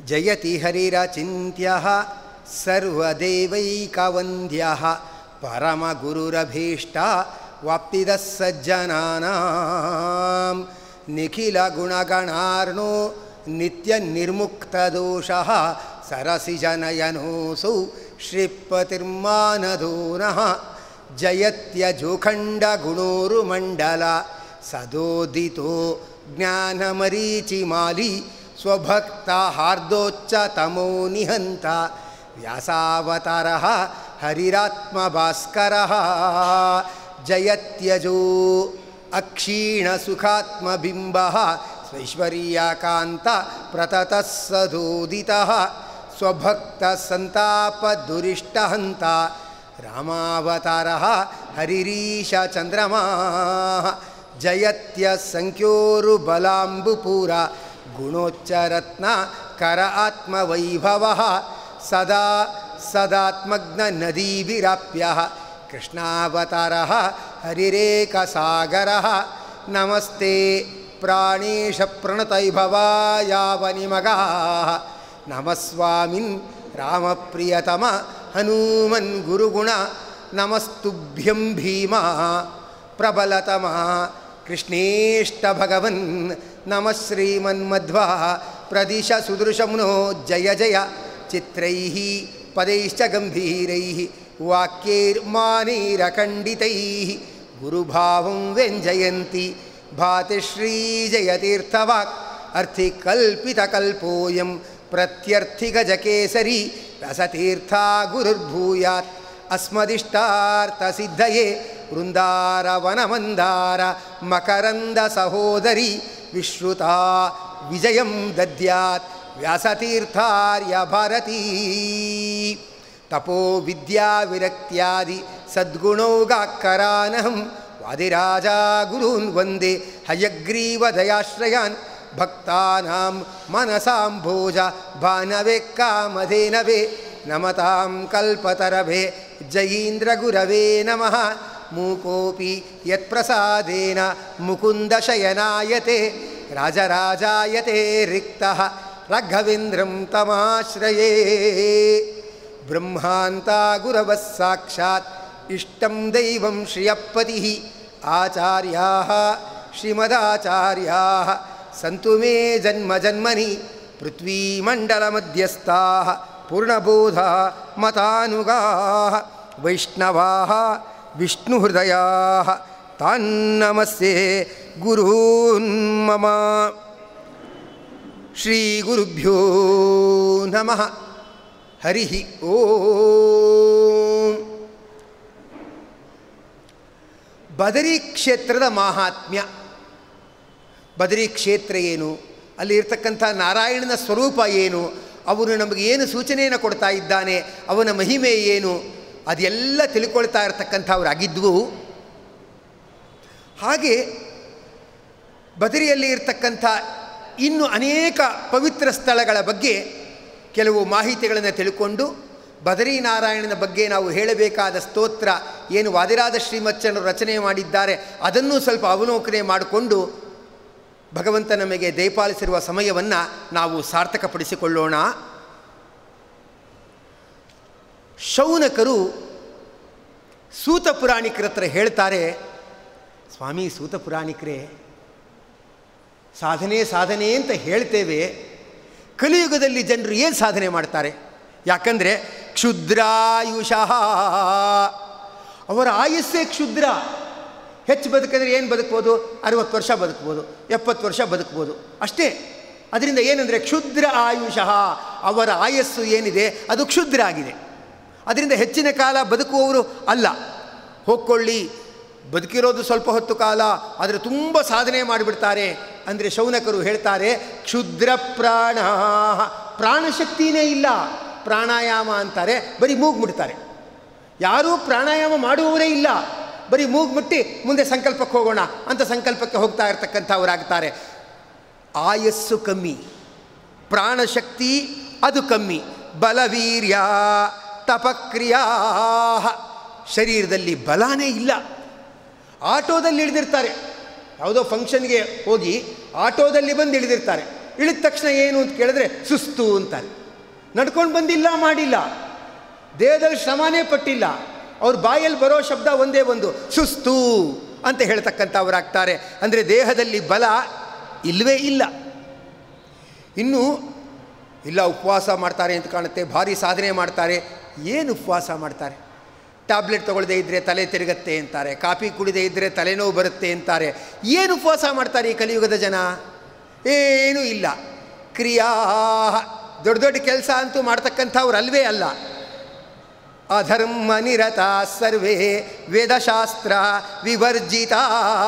ಜಯತಿ ಹರಿರಚಿಂತ್ಯಃ ಸರ್ವದೇವೈಕವಂದ್ಯಃ ಪರಮಗುರುರಭೀಷ್ಟ ವಾಪ್ತಿದಃ ಸಜ್ಜನಾನಾಂ ನಿಖಿಲಗುಣಗಣಾರ್ಣೋ ನಿತ್ಯನಿರ್ಮುಕ್ತದೋಷಃ ಸರಸಿಜನಯನೋऽಸौ ಶ್ರೀಪತಿರ್ಮಾನಧೂನಃ ಜಯತ್ಯಜೋಖಂಡಗುಣೋರುಮण्डಲ ಸದೋದಿತೋ ಜ್ಞಾನಮರೀಚಿಮಾಲಿ ಸ್ವಭಕ್ತ ಹಾರ್ದೋಚ್ಚ ತಮೋ ನಿಹಂತ ವ್ಯಾಸಾವತಾರಃ ಹರಿರಾತ್ಮಭಾಸ್ಕರಃ ಜಯತ್ಯಜೋ ಅಕ್ಷೀಣಸುಖಾತ್ಮಬಿಂಬಃ ಸ್ವೈಶ್ವರ್ಯಾಕಾಂತ ಪ್ರತತಃ ಸದೋದಿತಃ ಸ್ವಭಕ್ತ ಸಂತಾಪದುರಿಷ್ಟಹಂತ ರಾಮಾವತಾರಃ ಹರಿರೀಶ ಚಂದ್ರಮಾ ಜಯತ್ಯ ಸಂಖ್ಯೋರುಬಲಾಂಬುಪೂರ ಗುಣೋಚ್ಚರತ್ನ ಕರ ಆತ್ಮವೈಭವ ಸದಾ ಸದಾತ್ಮಗ್ನ ನದೀಭಿರಾಪ್ಯ ಕೃಷ್ಣಾವತಾರ ಹರಿರೇಕಸಾಗರ ನಮಸ್ತೆ ಪ್ರಾಣೇಶ ಪ್ರಣತೈಭವಾಯಾವನಿಮಗ ನಮಸ್ವಾಮಿನ್ ರಾಮಪ್ರಿಯತಮ ಹನೂಮನ್ ಗುರುಗುಣ ನಮಸ್ತುಭ್ಯಂ ಭೀಮ ಪ್ರಬಲತಮ ಕೃಷ್ಣೇಷ್ಟ ಭಗವನ್ ನಮಃ ಶ್ರೀಮನ್ಮಧ್ವ ಪ್ರದಿಶ ಸುದೃಶಮ್ನೋ ಜಯ ಜಯ ಚಿತ್ರೈ ಪದೈಶ್ಚ ಗಂಭೀರೈ ವಾಕ್ಯೈರ್ಮಾನೈರಖಂಡಿತೈ ಗುರುಭಾವಂ ವ್ಯಂಜಯಂತಿ ಭಾತಿ ಶ್ರೀಜಯತೀರ್ಥವಾಕ್ ಅರ್ಥಿಕಲ್ಪಿತಕಲ್ಪೋಯಂ ಪ್ರತ್ಯರ್ಥಿಗಜಕೇಸರಿ ರಸತೀರ್ಥ ಗುರುರ್ಭೂಯಾತ್ ಅಸ್ಮದಿಷ್ಟಾರ್ಥಸಿದ್ಧಯೇ ವೃಂದಾರವನಮಂದಾರ ಮಕರಂದ ಸಹೋದರಿ ವಿಶ್ರುತಾ ವಿಜಯಂ ದದ್ಯಾತ್ ವ್ಯಾಸತೀರ್ಥಾರ್ಯ ಭಾರತೀ ತಪೋ ವಿದ್ಯಾ ವಿರಕ್ತ್ಯಾದಿ ಸದ್ಗುಣೌಗಾಕ್ಕರಾನಹಂ ವಾದಿರಾಜ ಗುರೂನ್ ವಂದೇ ಹಯಗ್ರೀವದಯಾಶ್ರಯಾನ್ ಭಕ್ತಾನಾಂ ಮನಸಾಂಭೋಜ ಭಾನವೆ ಕಾಮಧೇನವೇ ನಮತಾಂ ಕಲ್ಪತರಭೆ ಜಯೀಂದ್ರಗುರವೇ ನಮಃ ಮೂಕೋಪಿ ಯತ್ಪ್ರಸಾದೇನ ಮುಕುಂದಶಯನಾಯತೆ ರಾಜರಾಜಾಯತೆ ರಿಕ್ತಃ ರಾಘವೇಂದ್ರಂ ತಮಾಶ್ರಯೇ ಬ್ರಹ್ಮಾಂತಾ ಗುರವಃ ಸಾಕ್ಷಾತ್ ಇಷ್ಟಂ ದೈವಂ ಶ್ರಿಯಪತಿ ಆಚಾರ್ಯಾ ಶ್ರೀಮದಾಚಾರ್ಯಾ ಸಂತು ಮೇ ಜನ್ಮ ಜನ್ಮನಿ ಪೃಥ್ವೀಮಂಡಲಮಧ್ಯಸ್ಥಾ ಪೂರ್ಣಬೋಧ ಮತಾನುಗಾ ವೈಷ್ಣವಾ ವಿಷ್ಣುಹೃದಯಾ ತಾನ್ನಮಸ್ಯೆ ಗುರೂನ್ ಮಮ ಶ್ರೀಗುರುಭ್ಯೋ ನಮಃ ಹರಿ ಓಂ ಬದರಿ ಕ್ಷೇತ್ರದ ಮಾಹಾತ್ಮ್ಯ ಬದರಿ ಕ್ಷೇತ್ರ ಏನು ಅಲ್ಲಿ ಇರ್ತಕ್ಕಂಥ ನಾರಾಯಣನ ಸ್ವರೂಪ ಏನು ಅವನು ನಮಗೆ ಏನು ಸೂಚನೆಯನ್ನು ಕೊಡ್ತಾ ಇದ್ದಾನೆ ಅವನ ಮಹಿಮೆ ಏನು ಅದೆಲ್ಲ ತಿಳ್ಕೊಳ್ತಾ ಇರತಕ್ಕಂಥವರಾಗಿದ್ವು ಹಾಗೆ ಬದರಿಯಲ್ಲಿ ಇರ್ತಕ್ಕಂಥ ಇನ್ನು ಅನೇಕ ಪವಿತ್ರ ಸ್ಥಳಗಳ ಬಗ್ಗೆ ಕೆಲವು ಮಾಹಿತಿಗಳನ್ನು ತಿಳ್ಕೊಂಡು ಬದರಿನಾರಾಯಣನ ಬಗ್ಗೆ ನಾವು ಹೇಳಬೇಕಾದ ಸ್ತೋತ್ರ ಏನು ವಾದಿರಾದ ಶ್ರೀಮಚ್ಚನರು ರಚನೆ ಮಾಡಿದ್ದಾರೆ ಅದನ್ನು ಸ್ವಲ್ಪ ಅವಲೋಕನೆ ಮಾಡಿಕೊಂಡು ಭಗವಂತ ನಮಗೆ ದಯಪಾಲಿಸಿರುವ ಸಮಯವನ್ನು ನಾವು ಸಾರ್ಥಕಪಡಿಸಿಕೊಳ್ಳೋಣ ಶೌನಕರು ಸೂತ ಪುರಾಣಿಕರ ಹತ್ರ ಹೇಳ್ತಾರೆ ಸ್ವಾಮಿ ಸೂತ ಪುರಾಣಿಕರೇ ಸಾಧನೆ ಸಾಧನೆ ಅಂತ ಹೇಳ್ತೇವೆ ಕಲಿಯುಗದಲ್ಲಿ ಜನರು ಏನು ಸಾಧನೆ ಮಾಡ್ತಾರೆ ಯಾಕಂದರೆ ಕ್ಷುದ್ರಾಯುಷಃ ಅವರ ಆಯಸ್ಸೇ ಕ್ಷುದ್ರ ಹೆಚ್ಚು ಬದುಕಿದ್ರೆ ಏನು ಬದುಕ್ಬೋದು ಅರುವತ್ತು ವರ್ಷ ಬದುಕ್ಬೋದು ಎಪ್ಪತ್ತು ವರ್ಷ ಬದುಕ್ಬೋದು ಅಷ್ಟೇ ಅದರಿಂದ ಏನಂದರೆ ಕ್ಷುದ್ರ ಆಯುಷಃ ಅವರ ಆಯಸ್ಸು ಏನಿದೆ ಅದು ಕ್ಷುದ್ರ ಆಗಿದೆ ಅದರಿಂದ ಹೆಚ್ಚಿನ ಕಾಲ ಬದುಕುವವರು ಅಲ್ಲ ಹೋಗ್ಕೊಳ್ಳಿ ಬದುಕಿರೋದು ಸ್ವಲ್ಪ ಹೊತ್ತು ಕಾಲ ಆದರೆ ತುಂಬ ಸಾಧನೆ ಮಾಡಿಬಿಡ್ತಾರೆ ಅಂದರೆ ಶೌನಕರು ಹೇಳ್ತಾರೆ ಕ್ಷುದ್ರ ಪ್ರಾಣ ಪ್ರಾಣಶಕ್ತಿನೇ ಇಲ್ಲ ಪ್ರಾಣಾಯಾಮ ಅಂತಾರೆ ಬರೀ ಮೂಗ್ಬಿಡ್ತಾರೆ ಯಾರೂ ಪ್ರಾಣಾಯಾಮ ಮಾಡುವವರೇ ಇಲ್ಲ ಬರೀ ಮೂಗ್ಬಿಟ್ಟು ಮುಂದೆ ಸಂಕಲ್ಪಕ್ಕೆ ಹೋಗೋಣ ಅಂತ ಸಂಕಲ್ಪಕ್ಕೆ ಹೋಗ್ತಾ ಇರ್ತಕ್ಕಂಥವರಾಗ್ತಾರೆ ಆಯಸ್ಸು ಕಮ್ಮಿ ಪ್ರಾಣಶಕ್ತಿ ಅದು ಕಮ್ಮಿ ಬಲವೀರ್ಯ ತಪಕ್ರಿಯಾ ಶರೀರದಲ್ಲಿ ಬಲಾನೇ ಇಲ್ಲ ಆಟೋದಲ್ಲಿ ಇಳಿದಿರ್ತಾರೆ ಯಾವುದೋ ಫಂಕ್ಷನ್ಗೆ ಹೋಗಿ ಆಟೋದಲ್ಲಿ ಬಂದು ಇಳಿದಿರ್ತಾರೆ ಇಳಿದ ತಕ್ಷಣ ಏನು ಅಂತ ಕೇಳಿದ್ರೆ ಸುಸ್ತು ಅಂತಾರೆ ನಡ್ಕೊಂಡು ಬಂದಿಲ್ಲ ಮಾಡಿಲ್ಲ ದೇಹದಲ್ಲಿ ಶ್ರಮನೇ ಪಟ್ಟಿಲ್ಲ ಅವ್ರ ಬಾಯಲ್ಲಿ ಬರೋ ಶಬ್ದ ಒಂದೇ ಒಂದು ಸುಸ್ತು ಅಂತ ಹೇಳ್ತಕ್ಕಂಥವ್ರಾಗ್ತಾರೆ ಅಂದರೆ ದೇಹದಲ್ಲಿ ಬಲ ಇಲ್ಲವೇ ಇಲ್ಲ ಇನ್ನು ಇಲ್ಲ ಉಪವಾಸ ಮಾಡ್ತಾರೆ ಅಂತ ಕಾಣುತ್ತೆ ಭಾರಿ ಸಾಧನೆ ಮಾಡ್ತಾರೆ ಏನು ಉಪವಾಸ ಮಾಡ್ತಾರೆ ಟ್ಯಾಬ್ಲೆಟ್ ತೊಗೊಳ್ಳದೇ ಇದ್ದರೆ ತಲೆ ತಿರುಗತ್ತೆ ಅಂತಾರೆ ಕಾಫಿ ಕುಡಿದೇ ಇದ್ದರೆ ತಲೆನೋವು ಬರುತ್ತೆ ಅಂತಾರೆ ಏನು ಉಪವಾಸ ಮಾಡ್ತಾರೆ ಈ ಕಲಿಯುಗದ ಜನ ಏನೂ ಇಲ್ಲ ಕ್ರಿಯಾ ದೊಡ್ಡ ದೊಡ್ಡ ಕೆಲಸ ಅಂತೂ ಮಾಡ್ತಕ್ಕಂಥವ್ರು ಅಲ್ವೇ ಅಲ್ಲ ಅಧರ್ಮ ನಿರತ ಸರ್ವೇ ವೇದಶಾಸ್ತ್ರ ವಿವರ್ಜಿತಾ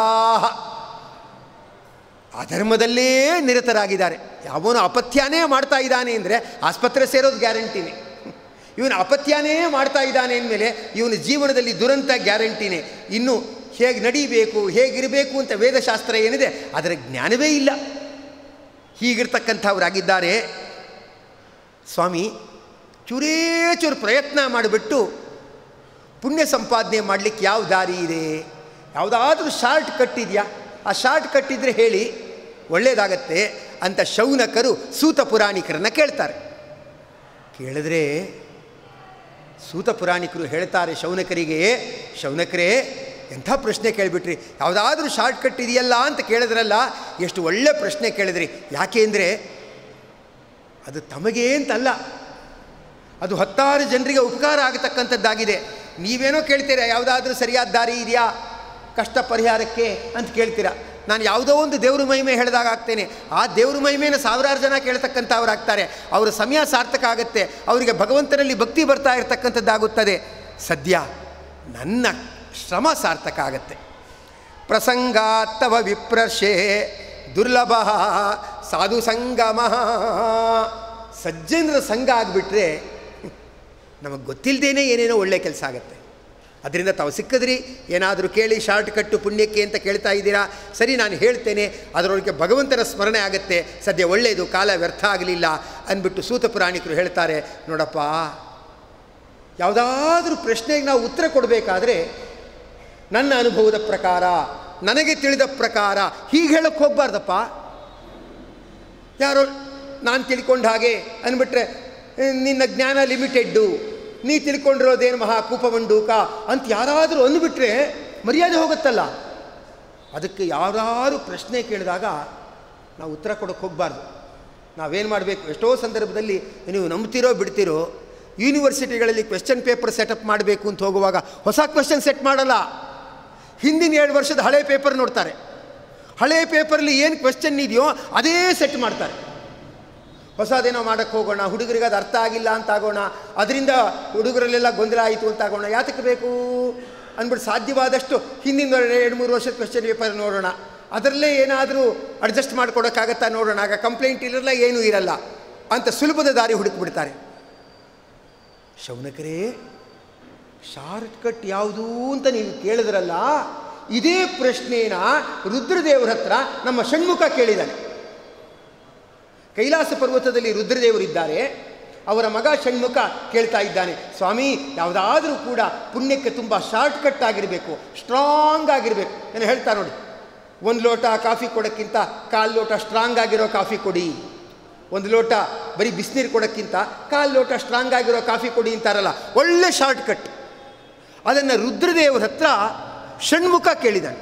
ಅಧರ್ಮದಲ್ಲೇ ನಿರತರಾಗಿದ್ದಾರೆ ಯಾವನು ಅಪತ್ಯನೇ ಮಾಡ್ತಾ ಇದ್ದಾನೆ ಅಂದರೆ ಆಸ್ಪತ್ರೆ ಸೇರೋದು ಗ್ಯಾರಂಟಿನೇ ಇವನು ಅಪತ್ಯನೇ ಮಾಡ್ತಾ ಇದ್ದಾನೆ ಅಂದಮೇಲೆ ಇವನ ಜೀವನದಲ್ಲಿ ದುರಂತ ಗ್ಯಾರಂಟಿನೇ ಇನ್ನು ಹೇಗೆ ನಡೀಬೇಕು ಹೇಗಿರಬೇಕು ಅಂತ ವೇದಶಾಸ್ತ್ರ ಏನಿದೆ ಅದರ ಜ್ಞಾನವೇ ಇಲ್ಲ ಹೀಗಿರ್ತಕ್ಕಂಥವರಾಗಿದ್ದಾರೆ ಸ್ವಾಮಿ ಚೂರೇ ಚೂರು ಪ್ರಯತ್ನ ಮಾಡಿಬಿಟ್ಟು ಪುಣ್ಯ ಸಂಪಾದನೆ ಮಾಡಲಿಕ್ಕೆ ಯಾವ ದಾರಿ ಇದೆ ಯಾವುದಾದ್ರೂ ಶಾರ್ಟ್ ಕಟ್ ಇದೆಯಾ ಆ ಶಾರ್ಟ್ ಕಟ್ ಇದ್ದರೆ ಹೇಳಿ ಒಳ್ಳೆಯದಾಗತ್ತೆ ಅಂತ ಶೌನಕರು ಸೂತ ಪುರಾಣಿಕರನ್ನು ಕೇಳ್ತಾರೆ ಕೇಳಿದ್ರೆ ಸೂತ ಪುರಾಣಿಕರು ಹೇಳ್ತಾರೆ ಶೌನಕರಿಗೆ ಶೌನಕರೇ ಎಂಥ ಪ್ರಶ್ನೆ ಕೇಳಿಬಿಟ್ರಿ ಯಾವುದಾದ್ರೂ ಶಾರ್ಟ್ ಕಟ್ ಇದೆಯಲ್ಲ ಅಂತ ಕೇಳಿದ್ರಲ್ಲ ಎಷ್ಟು ಒಳ್ಳೆ ಪ್ರಶ್ನೆ ಕೇಳಿದ್ರಿ ಯಾಕೆ ಅಂದರೆ ಅದು ತಮಗೆ ಅಂತಲ್ಲ ಅದು ಹತ್ತಾರು ಜನರಿಗೆ ಉಪಕಾರ ಆಗತಕ್ಕಂಥದ್ದಾಗಿದೆ ನೀವೇನೋ ಕೇಳ್ತೀರಾ ಯಾವುದಾದ್ರೂ ಸರಿಯಾದ ದಾರಿ ಇದೆಯಾ ಕಷ್ಟ ಪರಿಹಾರಕ್ಕೆ ಅಂತ ಕೇಳ್ತೀರಾ ನಾನು ಯಾವುದೋ ಒಂದು ದೇವ್ರ ಮಹಿಮೆ ಹೇಳಿದಾಗ ಆಗ್ತೇನೆ ಆ ದೇವ್ರ ಮಹಿಮೆನ ಸಾವಿರಾರು ಜನ ಕೇಳ್ತಕ್ಕಂಥವ್ರಾಗ್ತಾರೆ ಅವರ ಸಮಯ ಸಾರ್ಥಕ ಆಗುತ್ತೆ ಅವರಿಗೆ ಭಗವಂತನಲ್ಲಿ ಭಕ್ತಿ ಬರ್ತಾ ಇರತಕ್ಕಂಥದ್ದಾಗುತ್ತದೆ ಸದ್ಯ ನನ್ನ ಶ್ರಮ ಸಾರ್ಥಕ ಆಗತ್ತೆ ಪ್ರಸಂಗಾತ್ತವ ವಿಪ್ರಶೇ ದುರ್ಲಭ ಸಾಧು ಸಂಗಮ ಸಜ್ಜನರ ಸಂಘ ಆಗಿಬಿಟ್ರೆ ನಮಗೆ ಗೊತ್ತಿಲ್ಲದೇನೆ ಏನೇನೋ ಒಳ್ಳೆ ಕೆಲಸ ಆಗುತ್ತೆ ಅದರಿಂದ ತಾವು ಸಿಕ್ಕಿದ್ರಿ ಏನಾದರೂ ಕೇಳಿ ಶಾರ್ಟ್ ಕಟ್ಟು ಪುಣ್ಯಕ್ಕೆ ಅಂತ ಕೇಳ್ತಾ ಇದ್ದೀರಾ ಸರಿ ನಾನು ಹೇಳ್ತೇನೆ ಅದರೊಳಗೆ ಭಗವಂತನ ಸ್ಮರಣೆ ಆಗುತ್ತೆ ಸದ್ಯ ಒಳ್ಳೆಯದು ಕಾಲ ವ್ಯರ್ಥ ಆಗಲಿಲ್ಲ ಅಂದ್ಬಿಟ್ಟು ಸೂತ ಪುರಾಣಿಕರು ಹೇಳ್ತಾರೆ ನೋಡಪ್ಪ ಯಾವುದಾದ್ರೂ ಪ್ರಶ್ನೆಗೆ ನಾವು ಉತ್ತರ ಕೊಡಬೇಕಾದ್ರೆ ನನ್ನ ಅನುಭವದ ಪ್ರಕಾರ ನನಗೆ ತಿಳಿದ ಪ್ರಕಾರ ಹೀಗೆ ಹೇಳಕ್ಕೆ ಹೋಗಬಾರ್ದಪ್ಪ ಯಾರೋ ನಾನು ತಿಳ್ಕೊಂಡ ಹಾಗೆ ಅಂದ್ಬಿಟ್ರೆ "ಏ, ನಿನ್ನ ಜ್ಞಾನ ಲಿಮಿಟೆಡ್ಡು ನೀ ತಿಳ್ಕೊಂಡಿರೋದೇನು ಮಹಾ ಕೂಪಮಂಡೂಕ ಅಂತ ಯಾರಾದರೂ ಅಂದುಬಿಟ್ರೆ ಮರ್ಯಾದೆ ಹೋಗುತ್ತಲ್ಲ ಅದಕ್ಕೆ ಯಾರಾರು ಪ್ರಶ್ನೆ ಕೇಳಿದಾಗ ನಾವು ಉತ್ತರ ಕೊಡೋಕ್ಕೆ ಹೋಗಬಾರ್ದು ನಾವೇನು ಮಾಡಬೇಕು ಎಷ್ಟೋ ಸಂದರ್ಭದಲ್ಲಿ ನೀವು ನಂಬ್ತಿರೋ ಬಿಡ್ತಿರೋ ಯೂನಿವರ್ಸಿಟಿಗಳಲ್ಲಿ ಕ್ವೆಶ್ಚನ್ ಪೇಪರ್ ಸೆಟಪ್ ಮಾಡಬೇಕು ಅಂತ ಹೋಗುವಾಗ ಹೊಸ ಕ್ವೆಶ್ಚನ್ ಸೆಟ್ ಮಾಡಲ್ಲ ಹಿಂದಿನ ಎರಡು ವರ್ಷದ ಹಳೆ ಪೇಪರ್ ನೋಡ್ತಾರೆ ಹಳೆ ಪೇಪರಲ್ಲಿ ಏನು ಕ್ವೆಶ್ಚನ್ ಇದೆಯೋ ಅದೇ ಸೆಟ್ ಮಾಡ್ತಾರೆ ಹೊಸದೇನೋ ಮಾಡೋಕ್ಕೆ ಹೋಗೋಣ ಹುಡುಗರಿಗೆ ಅದು ಅರ್ಥ ಆಗಿಲ್ಲ ಅಂತ ಆಗೋಣ ಅದರಿಂದ ಹುಡುಗರಲ್ಲೆಲ್ಲ ಗೊಂದಲ ಆಯಿತು ಅಂತ ಆಗೋಣ ಯಾತಕ್ಕೆ ಬೇಕು ಅಂದ್ಬಿಟ್ಟು ಸಾಧ್ಯವಾದಷ್ಟು ಹಿಂದಿನ ಎರಡು ಮೂರು ವರ್ಷದ ಕ್ವೆಶ್ಚನ್ ಪೇಪರ್ ನೋಡೋಣ ಅದರಲ್ಲೇ ಏನಾದರೂ ಅಡ್ಜಸ್ಟ್ ಮಾಡ್ಕೊಡೋಕ್ಕಾಗತ್ತಾ ನೋಡೋಣ ಆಗ ಕಂಪ್ಲೇಂಟ್ ಇರಲ್ಲ ಏನೂ ಇರಲ್ಲ ಅಂತ ಸುಲಭದ ದಾರಿ ಹುಡುಕ್ಬಿಡ್ತಾರೆ ಶೌನಕರೇ ಶಾರ್ಟ್ ಕಟ್ ಯಾವುದು ಅಂತ ನೀವು ಕೇಳಿದ್ರಲ್ಲ ಇದೇ ಪ್ರಶ್ನೆನ ರುದ್ರದೇವರ ಹತ್ರ ನಮ್ಮ ಷಣ್ಮುಖ ಕೇಳಿದ್ದಾನೆ ಕೈಲಾಸ ಪರ್ವತದಲ್ಲಿ ರುದ್ರದೇವರಿದ್ದಾರೆ ಅವರ ಮಗ ಷಣ್ಮುಖ ಕೇಳ್ತಾ ಇದ್ದಾನೆ ಸ್ವಾಮಿ ಯಾವುದಾದ್ರೂ ಕೂಡ ಪುಣ್ಯಕ್ಕೆ ತುಂಬ ಶಾರ್ಟ್ ಕಟ್ ಆಗಿರಬೇಕು ಸ್ಟ್ರಾಂಗ್ ಆಗಿರಬೇಕು ನಾನು ಹೇಳ್ತಾ ನೋಡಿ ಒಂದು ಲೋಟ ಕಾಫಿ ಕೊಡೋಕ್ಕಿಂತ ಕಾಲು ಲೋಟ ಸ್ಟ್ರಾಂಗ್ ಆಗಿರೋ ಕಾಫಿ ಕೊಡಿ ಒಂದು ಲೋಟ ಬರೀ ಬಿಸಿನೀರು ಕೊಡೋಕ್ಕಿಂತ ಕಾಲು ಲೋಟ ಸ್ಟ್ರಾಂಗ್ ಆಗಿರೋ ಕಾಫಿ ಕೊಡಿ ಅಂತಾರಲ್ಲ ಒಳ್ಳೆ ಶಾರ್ಟ್ ಕಟ್ ಅದನ್ನು ರುದ್ರದೇವರ ಹತ್ರ ಷಣ್ಮುಖ ಕೇಳಿದಾನೆ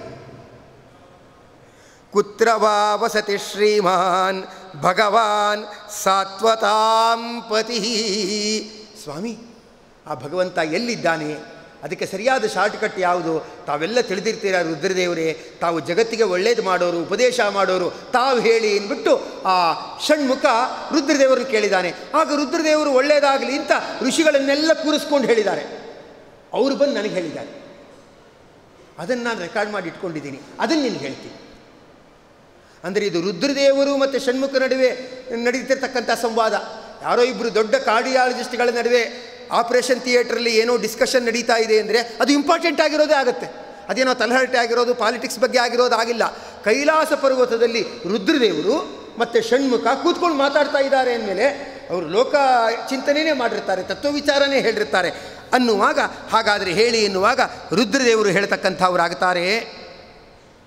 ಕುತ್ರ ವಾ ವಸತಿ ಶ್ರೀಮಾನ್ ಭಗವಾನ್ ಸಾತ್ವತಾಂ ಪತಿ ಸ್ವಾಮಿ ಆ ಭಗವಂತ ಎಲ್ಲಿದ್ದಾನೆ ಅದಕ್ಕೆ ಸರಿಯಾದ ಶಾರ್ಟ್ ಕಟ್ ಯಾವುದು ತಾವೆಲ್ಲ ತಿಳಿದಿರ್ತೀರ ರುದ್ರದೇವರೇ ತಾವು ಜಗತ್ತಿಗೆ ಒಳ್ಳೇದು ಮಾಡೋರು ಉಪದೇಶ ಮಾಡೋರು ತಾವು ಹೇಳಿ ಅಂದ್ಬಿಟ್ಟು ಆ ಷಣ್ಮುಖ ರುದ್ರದೇವರನ್ನು ಕೇಳಿದ್ದಾನೆ ಆಗ ರುದ್ರದೇವರು ಒಳ್ಳೆಯದಾಗಲಿ ಅಂತ ಋಷಿಗಳನ್ನೆಲ್ಲ ಕೂರಿಸ್ಕೊಂಡು ಹೇಳಿದ್ದಾರೆ ಅವರು ಬಂದು ನನಗೆ ಹೇಳಿದ್ದಾರೆ ಅದನ್ನು ನಾನು ರೆಕಾರ್ಡ್ ಮಾಡಿ ಇಟ್ಕೊಂಡಿದ್ದೀನಿ ಅದನ್ನು ನಿನಗೆ ಹೇಳ್ತೀನಿ ಅಂದರೆ ಇದು ರುದ್ರದೇವರು ಮತ್ತು ಷಣ್ಮುಖ ನಡುವೆ ನಡೀತಿರ್ತಕ್ಕಂಥ ಸಂವಾದ ಯಾರೋ ಇಬ್ಬರು ದೊಡ್ಡ ಕಾರ್ಡಿಯಾಲಜಿಸ್ಟ್ಗಳ ನಡುವೆ ಆಪರೇಷನ್ ಥಿಯೇಟ್ರಲ್ಲಿ ಏನೋ ಡಿಸ್ಕಷನ್ ನಡೀತಾ ಇದೆ ಅಂದರೆ ಅದು ಇಂಪಾರ್ಟೆಂಟ್ ಆಗಿರೋದೇ ಆಗುತ್ತೆ ಅದೇನೋ ತಲಹರಟೆ ಆಗಿರೋದು ಪಾಲಿಟಿಕ್ಸ್ ಬಗ್ಗೆ ಆಗಿರೋದು ಆಗಿಲ್ಲ ಕೈಲಾಸ ಪರ್ವತದಲ್ಲಿ ರುದ್ರದೇವರು ಮತ್ತು ಷಣ್ಮುಖ ಕೂತ್ಕೊಂಡು ಮಾತಾಡ್ತಾ ಇದ್ದಾರೆ ಅಂದಮೇಲೆ ಅವರು ಲೋಕ ಚಿಂತನೆಯೇ ಮಾಡಿರ್ತಾರೆ ತತ್ವವಿಚಾರನೇ ಹೇಳಿರ್ತಾರೆ ಅನ್ನುವಾಗ ಹಾಗಾದರೆ ಹೇಳಿ ಎನ್ನುವಾಗ ರುದ್ರದೇವರು ಹೇಳ್ತಕ್ಕಂಥವ್ರಾಗ್ತಾರೆ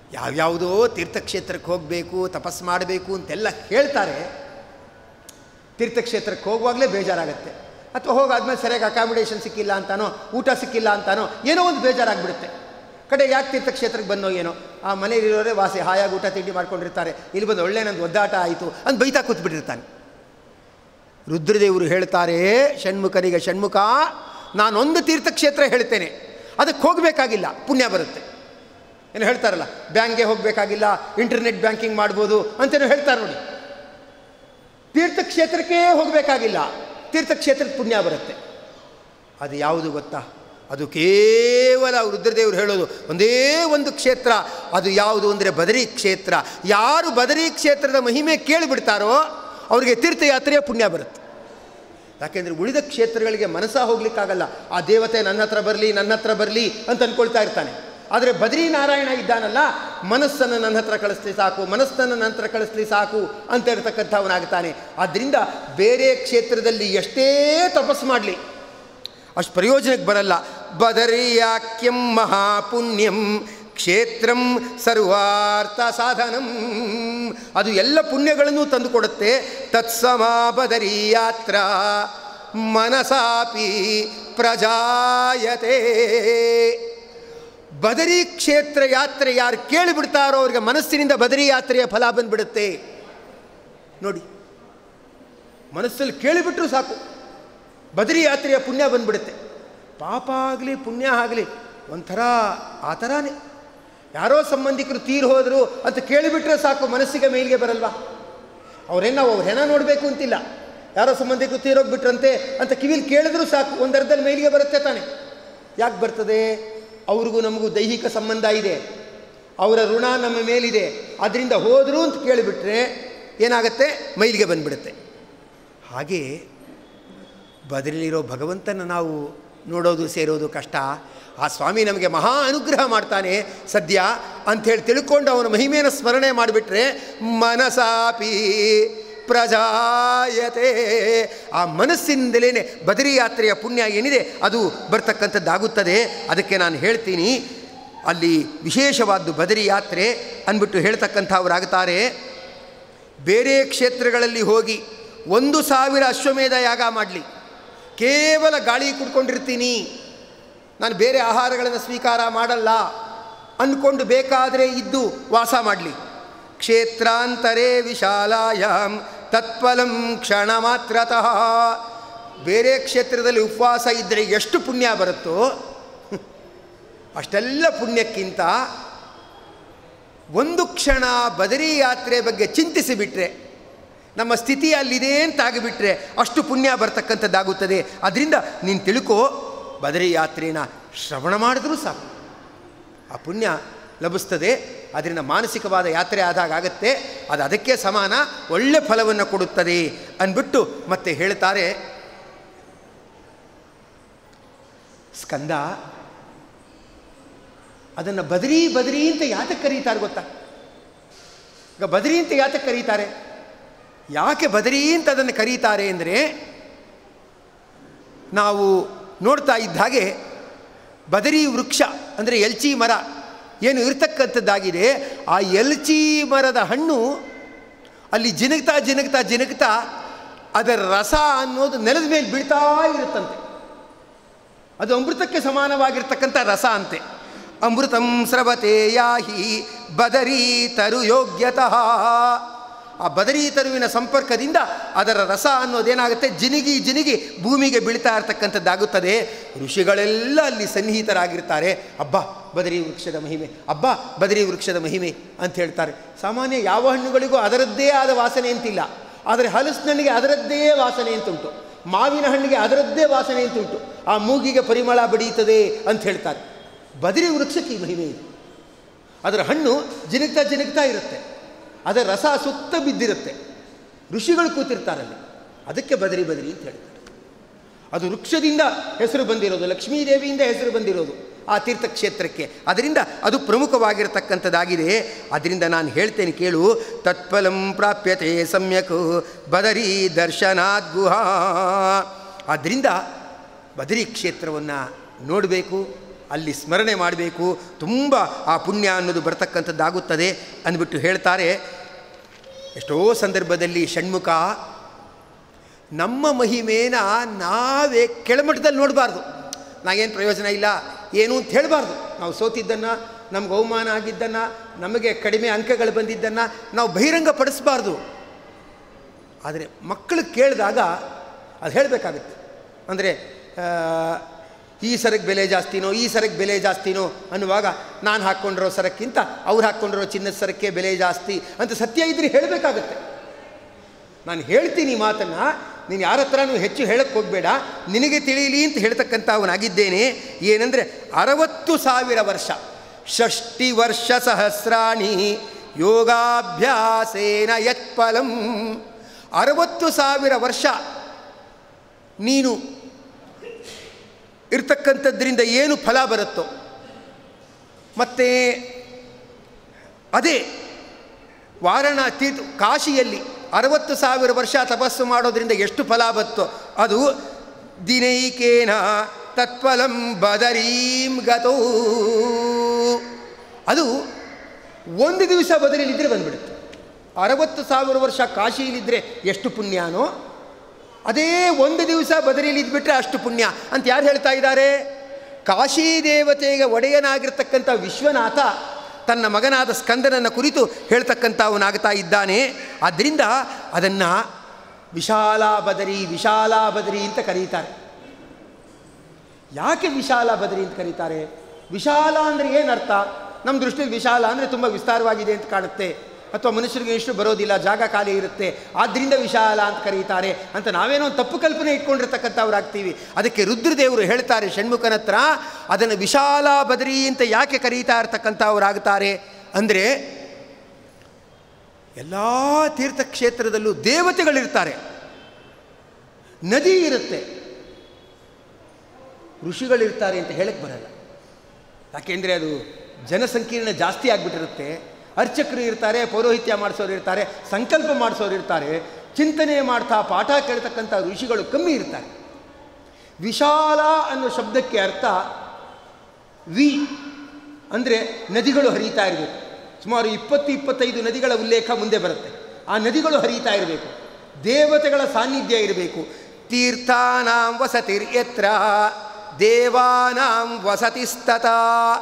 ಯಾವ್ಯಾವುದೋ ತೀರ್ಥಕ್ಷೇತ್ರಕ್ಕೆ ಹೋಗಬೇಕು ತಪಸ್ ಮಾಡಬೇಕು ಅಂತೆಲ್ಲ ಹೇಳ್ತಾರೆ ತೀರ್ಥಕ್ಷೇತ್ರಕ್ಕೆ ಹೋಗುವಾಗಲೇ ಬೇಜಾರಾಗುತ್ತೆ ಅಥವಾ ಹೋಗಾದ್ಮೇಲೆ ಸರಿಯಾಗಿ ಅಕಾಮಿಡೇಷನ್ ಸಿಕ್ಕಿಲ್ಲ ಅಂತಾನೋ ಊಟ ಸಿಕ್ಕಿಲ್ಲ ಅಂತಾನೋ ಏನೋ ಒಂದು ಬೇಜಾರಾಗ್ಬಿಡುತ್ತೆ ಕಡೆ ಯಾಕೆ ತೀರ್ಥಕ್ಷೇತ್ರಕ್ಕೆ ಬಂದೋ ಏನೋ ಆ ಮನೆಯಲ್ಲಿರೋರೇ ವಾಸಿ ಹಾಯಾಗಿ ಊಟ ತಿಂಡಿ ಮಾಡ್ಕೊಂಡಿರ್ತಾರೆ ಇಲ್ಲಿ ಬಂದು ಒಳ್ಳೆ ನಂದು ಒದ್ದಾಟ ಆಯಿತು ಅಂತ ಬೈತಾ ಕೂತ್ಬಿಟ್ಟಿರ್ತಾನೆ ರುದ್ರದೇವರು ಹೇಳ್ತಾರೆ ಷಣ್ಮುಖನಿಗೆ ಷಣ್ಮುಖ ನಾನೊಂದು ತೀರ್ಥಕ್ಷೇತ್ರ ಹೇಳ್ತೇನೆ ಅದಕ್ಕೆ ಹೋಗಬೇಕಾಗಿಲ್ಲ ಪುಣ್ಯ ಬರುತ್ತೆ ಏನು ಹೇಳ್ತಾರಲ್ಲ ಬ್ಯಾಂಕ್ಗೆ ಹೋಗಬೇಕಾಗಿಲ್ಲ ಇಂಟರ್ನೆಟ್ ಬ್ಯಾಂಕಿಂಗ್ ಮಾಡ್ಬೋದು ಅಂತೇನೋ ಹೇಳ್ತಾರೆ ನೋಡಿ ತೀರ್ಥಕ್ಷೇತ್ರಕ್ಕೆ ಹೋಗಬೇಕಾಗಿಲ್ಲ ತೀರ್ಥಕ್ಷೇತ್ರಕ್ಕೆ ಪುಣ್ಯ ಬರುತ್ತೆ ಅದು ಯಾವುದು ಗೊತ್ತಾ ಅದು ಕೇವಲ ರುದ್ರದೇವರು ಹೇಳೋದು ಒಂದೇ ಒಂದು ಕ್ಷೇತ್ರ ಅದು ಯಾವುದು ಅಂದರೆ ಬದರಿ ಕ್ಷೇತ್ರ ಯಾರು ಬದರಿ ಕ್ಷೇತ್ರದ ಮಹಿಮೆ ಕೇಳಿಬಿಡ್ತಾರೋ ಅವರಿಗೆ ತೀರ್ಥಯಾತ್ರೆಯ ಪುಣ್ಯ ಬರುತ್ತೆ ಯಾಕೆಂದರೆ ಉಳಿದ ಕ್ಷೇತ್ರಗಳಿಗೆ ಮನಸ್ಸ ಹೋಗ್ಲಿಕ್ಕಾಗಲ್ಲ ಆ ದೇವತೆ ನನ್ನ ಹತ್ರ ಬರಲಿ ನನ್ನ ಹತ್ರ ಬರಲಿ ಅಂತ ಅಂದ್ಕೊಳ್ತಾ ಇರ್ತಾನೆ ಆದರೆ ಬದ್ರಿ ನಾರಾಯಣ ಇದ್ದಾನಲ್ಲ ಮನಸ್ಸನ್ನು ನನ್ನ ಹತ್ರ ಕಳಿಸ್ಲಿ ಸಾಕು ಮನಸ್ಸನ್ನು ನನ್ನ ಹತ್ರ ಕಳಿಸ್ಲಿ ಸಾಕು ಅಂತ ಇರತಕ್ಕಂಥವನಾಗ್ತಾನೆ ಆದ್ದರಿಂದ ಬೇರೆ ಕ್ಷೇತ್ರದಲ್ಲಿ ಎಷ್ಟೇ ತಪಸ್ಸು ಮಾಡಲಿ ಅಷ್ಟು ಪ್ರಯೋಜನಕ್ಕೆ ಬರಲ್ಲ ಬದರಿಯಾಕ್ಯಂ ಮಹಾಪುಣ್ಯಂ ಕ್ಷೇತ್ರಂ ಸರ್ವಾರ್ಥ ಸಾಧನಂ ಅದು ಎಲ್ಲ ಪುಣ್ಯಗಳನ್ನು ತಂದುಕೊಡುತ್ತೆ ತತ್ಸಮಾ ಬದರಿ ಯಾತ್ರ ಮನಸಾಪಿ ಪ್ರಜಾಯತೆ ಬದರಿ ಕ್ಷೇತ್ರ ಯಾತ್ರೆ ಯಾರು ಕೇಳಿಬಿಡ್ತಾರೋ ಅವ್ರಿಗೆ ಮನಸ್ಸಿನಿಂದ ಬದರಿ ಯಾತ್ರೆಯ ಫಲ ಬಂದ್ಬಿಡುತ್ತೆ ನೋಡಿ ಮನಸ್ಸಲ್ಲಿ ಕೇಳಿಬಿಟ್ರೂ ಸಾಕು ಬದರಿ ಯಾತ್ರೆಯ ಪುಣ್ಯ ಬಂದ್ಬಿಡುತ್ತೆ ಪಾಪ ಆಗಲಿ ಪುಣ್ಯ ಆಗಲಿ ಒಂಥರ ಆ ಥರನೇ ಯಾರೋ ಸಂಬಂಧಿಕರು ತೀರ್ ಹೋದರು ಅಂತ ಕೇಳಿಬಿಟ್ರೆ ಸಾಕು ಮನಸ್ಸಿಗೆ ಮೇಲಿಗೆ ಬರಲ್ವಾ ಅವ್ರೇನು ಅವ್ರ ಹೆಣ ನೋಡಬೇಕು ಅಂತಿಲ್ಲ ಯಾರೋ ಸಂಬಂಧಿಕರು ತೀರೋಗ್ಬಿಟ್ರಂತೆ ಅಂತ ಕಿವಿಲಿ ಕೇಳಿದ್ರೂ ಸಾಕು ಒಂದು ಅರ್ಧದಲ್ಲಿ ಮೇಲಿಗೆ ಬರುತ್ತೆ ತಾನೆ ಯಾಕೆ ಬರ್ತದೆ ಅವ್ರಿಗೂ ನಮಗೂ ದೈಹಿಕ ಸಂಬಂಧ ಇದೆ ಅವರ ಋಣ ನಮ್ಮ ಮೇಲಿದೆ ಅದರಿಂದ ಹೋದರು ಅಂತ ಕೇಳಿಬಿಟ್ರೆ ಏನಾಗುತ್ತೆ ಮೈಲಿಗೆ ಬಂದ್ಬಿಡುತ್ತೆ ಹಾಗೆ ಬದಲಿರೋ ಭಗವಂತನ ನಾವು ನೋಡೋದು ಸೇರೋದು ಕಷ್ಟ ಆ ಸ್ವಾಮಿ ನಮಗೆ ಮಹಾ ಅನುಗ್ರಹ ಮಾಡ್ತಾನೆ ಸದ್ಯ ಅಂಥೇಳಿ ತಿಳ್ಕೊಂಡು ಅವನ ಮಹಿಮೆಯನ್ನು ಸ್ಮರಣೆ ಮಾಡಿಬಿಟ್ರೆ ಮನಸಾಪಿ ಪ್ರಜಾಯತೆ ಆ ಮನಸ್ಸಿನಿಂದಲೇ ಬದರಿ ಯಾತ್ರೆಯ ಪುಣ್ಯ ಏನಿದೆ ಅದು ಬರ್ತಕ್ಕಂಥದ್ದಾಗುತ್ತದೆ ಅದಕ್ಕೆ ನಾನು ಹೇಳ್ತೀನಿ ಅಲ್ಲಿ ವಿಶೇಷವಾದ್ದು ಬದರಿ ಯಾತ್ರೆ ಅಂದ್ಬಿಟ್ಟು ಹೇಳ್ತಕ್ಕಂಥವರಾಗ್ತಾರೆ ಬೇರೆ ಕ್ಷೇತ್ರಗಳಲ್ಲಿ ಹೋಗಿ ಒಂದು ಸಾವಿರ ಅಶ್ವಮೇಧ ಯಾಗ ಮಾಡಲಿ ಕೇವಲ ಗಾಳಿ ಕುಡ್ಕೊಂಡಿರ್ತೀನಿ ನಾನು ಬೇರೆ ಆಹಾರಗಳನ್ನು ಸ್ವೀಕಾರ ಮಾಡಲ್ಲ ಅಂದ್ಕೊಂಡು ಬೇಕಾದರೆ ಇದ್ದು ವಾಸ ಮಾಡಲಿ ಕ್ಷೇತ್ರಾಂತರೇ ವಿಶಾಲಾಯಾಮ್ ತತ್ಫಲಂ ಕ್ಷಣ ಮಾತ್ರತಃ ಬೇರೆ ಕ್ಷೇತ್ರದಲ್ಲಿ ಉಪವಾಸ ಇದ್ದರೆ ಎಷ್ಟು ಪುಣ್ಯ ಬರುತ್ತೋ ಅಷ್ಟೆಲ್ಲ ಪುಣ್ಯಕ್ಕಿಂತ ಒಂದು ಕ್ಷಣ ಬದರಿ ಯಾತ್ರೆ ಬಗ್ಗೆ ಚಿಂತಿಸಿಬಿಟ್ರೆ ನಮ್ಮ ಸ್ಥಿತಿ ಅಲ್ಲಿದೆ ಅಂತ ಆಗಿಬಿಟ್ರೆ ಅಷ್ಟು ಪುಣ್ಯ ಬರ್ತಕ್ಕಂಥದ್ದಾಗುತ್ತದೆ ಅದರಿಂದ ನೀನು ತಿಳ್ಕೋ ಬದರಿ ಯಾತ್ರೆನ ಶ್ರವಣ ಮಾಡಿದ್ರೂ ಸಾಕು ಆ ಪುಣ್ಯ ಲಭಿಸ್ತದೆ ಅದರಿಂದ ಮಾನಸಿಕವಾದ ಯಾತ್ರೆ ಆದಾಗ ಆಗತ್ತೆ ಅದು ಅದಕ್ಕೆ ಸಮಾನ ಒಳ್ಳೆ ಫಲವನ್ನು ಕೊಡುತ್ತದೆ ಅಂದ್ಬಿಟ್ಟು ಮತ್ತೆ ಹೇಳ್ತಾರೆ ಸ್ಕಂದ ಅದನ್ನು ಬದರಿ ಬದರಿ ಅಂತ ಯಾತಕ್ಕೆ ಕರೀತಾರೆ ಗೊತ್ತಾ ಈಗ ಬದರಿ ಅಂತ ಯಾತಕ್ಕೆ ಕರೀತಾರೆ ಯಾಕೆ ಬದರಿ ಅಂತ ಅದನ್ನು ಕರೀತಾರೆ ಅಂದರೆ ನಾವು ನೋಡ್ತಾ ಇದ್ದ ಹಾಗೆ ಬದರಿ ವೃಕ್ಷ ಅಂದರೆ ಎಲ್ಚಿ ಮರ ಏನು ಇರ್ತಕ್ಕಂಥದ್ದಾಗಿದೆ ಆ ಎಲ್ಚಿ ಮರದ ಹಣ್ಣು ಅಲ್ಲಿ ಜಿನಗ್ತಾ ಜಿನಗ್ತಾ ಜಿನಗ್ತಾ ಅದರ ರಸ ಅನ್ನೋದು ನೆಲದ ಮೇಲೆ ಬೀಳ್ತಾ ಇರುತ್ತಂತೆ ಅದು ಅಮೃತಕ್ಕೆ ಸಮಾನವಾಗಿರ್ತಕ್ಕಂಥ ರಸ ಅಂತೆ ಅಮೃತಂ ಸ್ರವತೆ ಯಾಹಿ ಬದರಿ ತರು ಯೋಗ್ಯತಃ ಆ ಬದರಿ ತರುವಿನ ಸಂಪರ್ಕದಿಂದ ಅದರ ರಸ ಅನ್ನೋದೇನಾಗುತ್ತೆ ಜಿನಿಗಿ ಜಿನಿಗಿ ಭೂಮಿಗೆ ಬೀಳ್ತಾ ಇರ್ತಕ್ಕಂಥದ್ದಾಗುತ್ತದೆ ಋಷಿಗಳೆಲ್ಲ ಅಲ್ಲಿ ಸನ್ನಿಹಿತರಾಗಿರ್ತಾರೆ ಅಬ್ಬ ಬದರಿ ವೃಕ್ಷದ ಮಹಿಮೆ ಅಬ್ಬ ಬದರಿ ವೃಕ್ಷದ ಮಹಿಮೆ ಅಂತ ಹೇಳ್ತಾರೆ ಸಾಮಾನ್ಯ ಯಾವ ಹಣ್ಣುಗಳಿಗೂ ಅದರದ್ದೇ ಆದ ವಾಸನೆ ಅಂತಿಲ್ಲ ಆದರೆ ಹಲಸಿನಣ್ಣಿಗೆ ಅದರದ್ದೇ ವಾಸನೆ ಅಂತುಂಟು ಮಾವಿನ ಹಣ್ಣಿಗೆ ಅದರದ್ದೇ ವಾಸನೆ ಅಂತುಂಟು ಆ ಮೂಗಿಗೆ ಪರಿಮಳ ಬಡೀತದೆ ಅಂತ ಹೇಳ್ತಾರೆ ಬದರಿ ವೃಕ್ಷಕ್ಕೆ ಈ ಮಹಿಮೆ ಇದೆ ಅದರ ಹಣ್ಣು ಜಿನುಗ್ತಾ ಜಿನುಗ್ತಾ ಇರುತ್ತೆ ಅದರ ರಸ ಸುತ್ತ ಬಿದ್ದಿರುತ್ತೆ ಋಷಿಗಳು ಕೂತಿರ್ತಾರಲ್ಲಿ ಅದಕ್ಕೆ ಬದರಿ ಬದರಿ ಅಂತ ಹೇಳ್ತಾರೆ ಅದು ವೃಕ್ಷದಿಂದ ಹೆಸರು ಬಂದಿರೋದು ಲಕ್ಷ್ಮೀದೇವಿಯಿಂದ ಹೆಸರು ಬಂದಿರೋದು ಆ ತೀರ್ಥಕ್ಷೇತ್ರಕ್ಕೆ ಅದರಿಂದ ಅದು ಪ್ರಮುಖವಾಗಿರತಕ್ಕಂಥದ್ದಾಗಿದೆ ಅದರಿಂದ ನಾನು ಹೇಳ್ತೇನೆ ಕೇಳು ತತ್ಫಲಂ ಪ್ರಾಪ್ಯತೆ ಸಮ್ಯಕ್ ಬದರಿ ದರ್ಶನಾದ್ ಗುಹಾ ಆದ್ದರಿಂದ ಬದರಿ ಕ್ಷೇತ್ರವನ್ನು ನೋಡಬೇಕು ಅಲ್ಲಿ ಸ್ಮರಣೆ ಮಾಡಬೇಕು ತುಂಬ ಆ ಪುಣ್ಯ ಅನ್ನೋದು ಬರ್ತಕ್ಕಂಥದ್ದಾಗುತ್ತದೆ ಅಂದ್ಬಿಟ್ಟು ಹೇಳ್ತಾರೆ ಎಷ್ಟೋ ಸಂದರ್ಭದಲ್ಲಿ ಷಣ್ಮುಖ ನಮ್ಮ ಮಹಿಮೇನ ನಾವೇ ಕೆಳಮಟ್ಟದಲ್ಲಿ ನೋಡಬಾರ್ದು ನಾಗೇನು ಪ್ರಯೋಜನ ಇಲ್ಲ ಏನು ಅಂತ ಹೇಳಬಾರ್ದು ನಾವು ಸೋತಿದ್ದನ್ನು ನಮ್ಗೆ ಅವಮಾನ ಆಗಿದ್ದನ್ನು ನಮಗೆ ಕಡಿಮೆ ಅಂಕಗಳು ಬಂದಿದ್ದನ್ನು ನಾವು ಬಹಿರಂಗಪಡಿಸಬಾರ್ದು ಆದರೆ ಮಕ್ಕಳು ಕೇಳಿದಾಗ ಅದು ಹೇಳಬೇಕಾಗುತ್ತೆ ಅಂದರೆ ಈ ಸರಕ್ಕೆ ಬೆಲೆ ಜಾಸ್ತಿನೋ ಈ ಸರಕ್ಕೆ ಬೆಲೆ ಜಾಸ್ತಿನೋ ಅನ್ನುವಾಗ ನಾನು ಹಾಕ್ಕೊಂಡಿರೋ ಸರಕ್ಕಿಂತ ಅವ್ರು ಹಾಕ್ಕೊಂಡಿರೋ ಚಿನ್ನದ ಸರಕ್ಕೆ ಬೆಲೆ ಜಾಸ್ತಿ ಅಂತ ಸತ್ಯ ಇದ್ರೆ ಹೇಳಬೇಕಾಗತ್ತೆ ನಾನು ಹೇಳ್ತೀನಿ ಈ ಮಾತನ್ನು ನೀನು ಯಾರ ಹತ್ರನೂ ಹೆಚ್ಚು ಹೇಳಕ್ಕೆ ಹೋಗಬೇಡ ನಿನಗೆ ತಿಳಿಯಲಿ ಅಂತ ಹೇಳ್ತಕ್ಕಂಥ ಅವನಾಗಿದ್ದೇನೆ ಏನಂದರೆ ಅರವತ್ತು ಸಾವಿರ ವರ್ಷ ಷಷ್ಟಿ ವರ್ಷ ಸಹಸ್ರಾಣಿ ಯೋಗಾಭ್ಯಾಸೇನ ಯತ್ಫಲಂ ಅರವತ್ತು ಸಾವಿರ ವರ್ಷ ನೀನು ಇರ್ತಕ್ಕಂಥದ್ರಿಂದ ಏನು ಫಲ ಬರುತ್ತೋ ಮತ್ತು ಅದೇ ವಾರಣ ತೀರ್ಥ ಕಾಶಿಯಲ್ಲಿ ಅರವತ್ತು ಸಾವಿರ ವರ್ಷ ತಪಸ್ಸು ಮಾಡೋದ್ರಿಂದ ಎಷ್ಟು ಫಲ ಬತ್ತೋ ಅದು ದಿನೈಕೇನ ತತ್ಫಲಂ ಬದರೀಂ ಗತೋ ಅದು ಒಂದು ದಿವಸ ಬದರಿಲಿದ್ದರೆ ಬಂದ್ಬಿಡುತ್ತೆ ಅರವತ್ತು ಸಾವಿರ ವರ್ಷ ಕಾಶಿಯಲ್ಲಿದ್ದರೆ ಎಷ್ಟು ಪುಣ್ಯನೋ ಅದೇ ಒಂದು ದಿವಸ ಬದರಿಯಲ್ಲಿ ಇದ್ಬಿಟ್ರೆ ಅಷ್ಟು ಪುಣ್ಯ ಅಂತ ಯಾರು ಹೇಳ್ತಾ ಇದ್ದಾರೆ ಕಾಶಿ ದೇವತೆಗೆ ಒಡೆಯನಾಗಿರ್ತಕ್ಕಂಥ ವಿಶ್ವನಾಥ ತನ್ನ ಮಗನಾದ ಸ್ಕಂದನನ್ನು ಕುರಿತು ಹೇಳ್ತಕ್ಕಂಥವನಾಗ್ತಾ ಇದ್ದಾನೆ ಆದ್ದರಿಂದ ಅದನ್ನು ವಿಶಾಲ ಬದರಿ ವಿಶಾಲ ಬದರಿ ಅಂತ ಕರೀತಾರೆ ಯಾಕೆ ವಿಶಾಲ ಬದರಿ ಅಂತ ಕರೀತಾರೆ ವಿಶಾಲ ಅಂದರೆ ಏನರ್ಥ ನಮ್ಮ ದೃಷ್ಟಿಯಲ್ಲಿ ವಿಶಾಲ ಅಂದರೆ ತುಂಬ ವಿಸ್ತಾರವಾಗಿದೆ ಅಂತ ಕಾಣುತ್ತೆ ಅಥವಾ ಮನುಷ್ಯರಿಗೆ ಎಷ್ಟು ಬರೋದಿಲ್ಲ ಜಾಗ ಖಾಲಿ ಇರುತ್ತೆ ಆದ್ದರಿಂದ ವಿಶಾಲ ಅಂತ ಕರೀತಾರೆ ಅಂತ ನಾವೇನೋ ಒಂದು ತಪ್ಪು ಕಲ್ಪನೆ ಇಟ್ಕೊಂಡಿರ್ತಕ್ಕಂಥವ್ರಾಗ್ತೀವಿ ಅದಕ್ಕೆ ರುದ್ರದೇವರು ಹೇಳ್ತಾರೆ ಷಣ್ಮುಖನ ಹತ್ರ ಅದನ್ನು ವಿಶಾಲ ಬದರಿ ಅಂತ ಯಾಕೆ ಕರೀತಾ ಇರ್ತಕ್ಕಂಥವ್ರಾಗ್ತಾರೆ ಅಂದರೆ ಎಲ್ಲ ತೀರ್ಥಕ್ಷೇತ್ರದಲ್ಲೂ ದೇವತೆಗಳಿರ್ತಾರೆ ನದಿ ಇರುತ್ತೆ ಋಷಿಗಳಿರ್ತಾರೆ ಅಂತ ಹೇಳಕ್ಕೆ ಬರಲ್ಲ ಯಾಕೆಂದರೆ ಅದು ಜನಸಂಕೀರ್ಣ ಜಾಸ್ತಿ ಆಗಿಬಿಟ್ಟಿರುತ್ತೆ ಅರ್ಚಕರು ಇರ್ತಾರೆ ಪೌರೋಹಿತ್ಯ ಮಾಡಿಸೋರು ಇರ್ತಾರೆ ಸಂಕಲ್ಪ ಮಾಡಿಸೋರು ಇರ್ತಾರೆ ಚಿಂತನೆ ಮಾಡ್ತಾ ಪಾಠ ಕೇಳ್ತಕ್ಕಂಥ ಋಷಿಗಳು ಕಮ್ಮಿ ಇರ್ತಾರೆ ವಿಶಾಲ ಅನ್ನೋ ಶಬ್ದಕ್ಕೆ ಅರ್ಥ ವಿ ಅಂದರೆ ನದಿಗಳು ಹರಿತಾ ಇರಬೇಕು ಸುಮಾರು ಇಪ್ಪತ್ತು ಇಪ್ಪತ್ತೈದು ನದಿಗಳ ಉಲ್ಲೇಖ ಮುಂದೆ ಬರುತ್ತೆ ಆ ನದಿಗಳು ಹರಿತಾ ಇರಬೇಕು ದೇವತೆಗಳ ಸಾನ್ನಿಧ್ಯ ಇರಬೇಕು ತೀರ್ಥಾನಾಂ ವಸತಿರ್ಯತ್ರ ದೇವಾನಾಂ ವಸತಿಸ್ತತ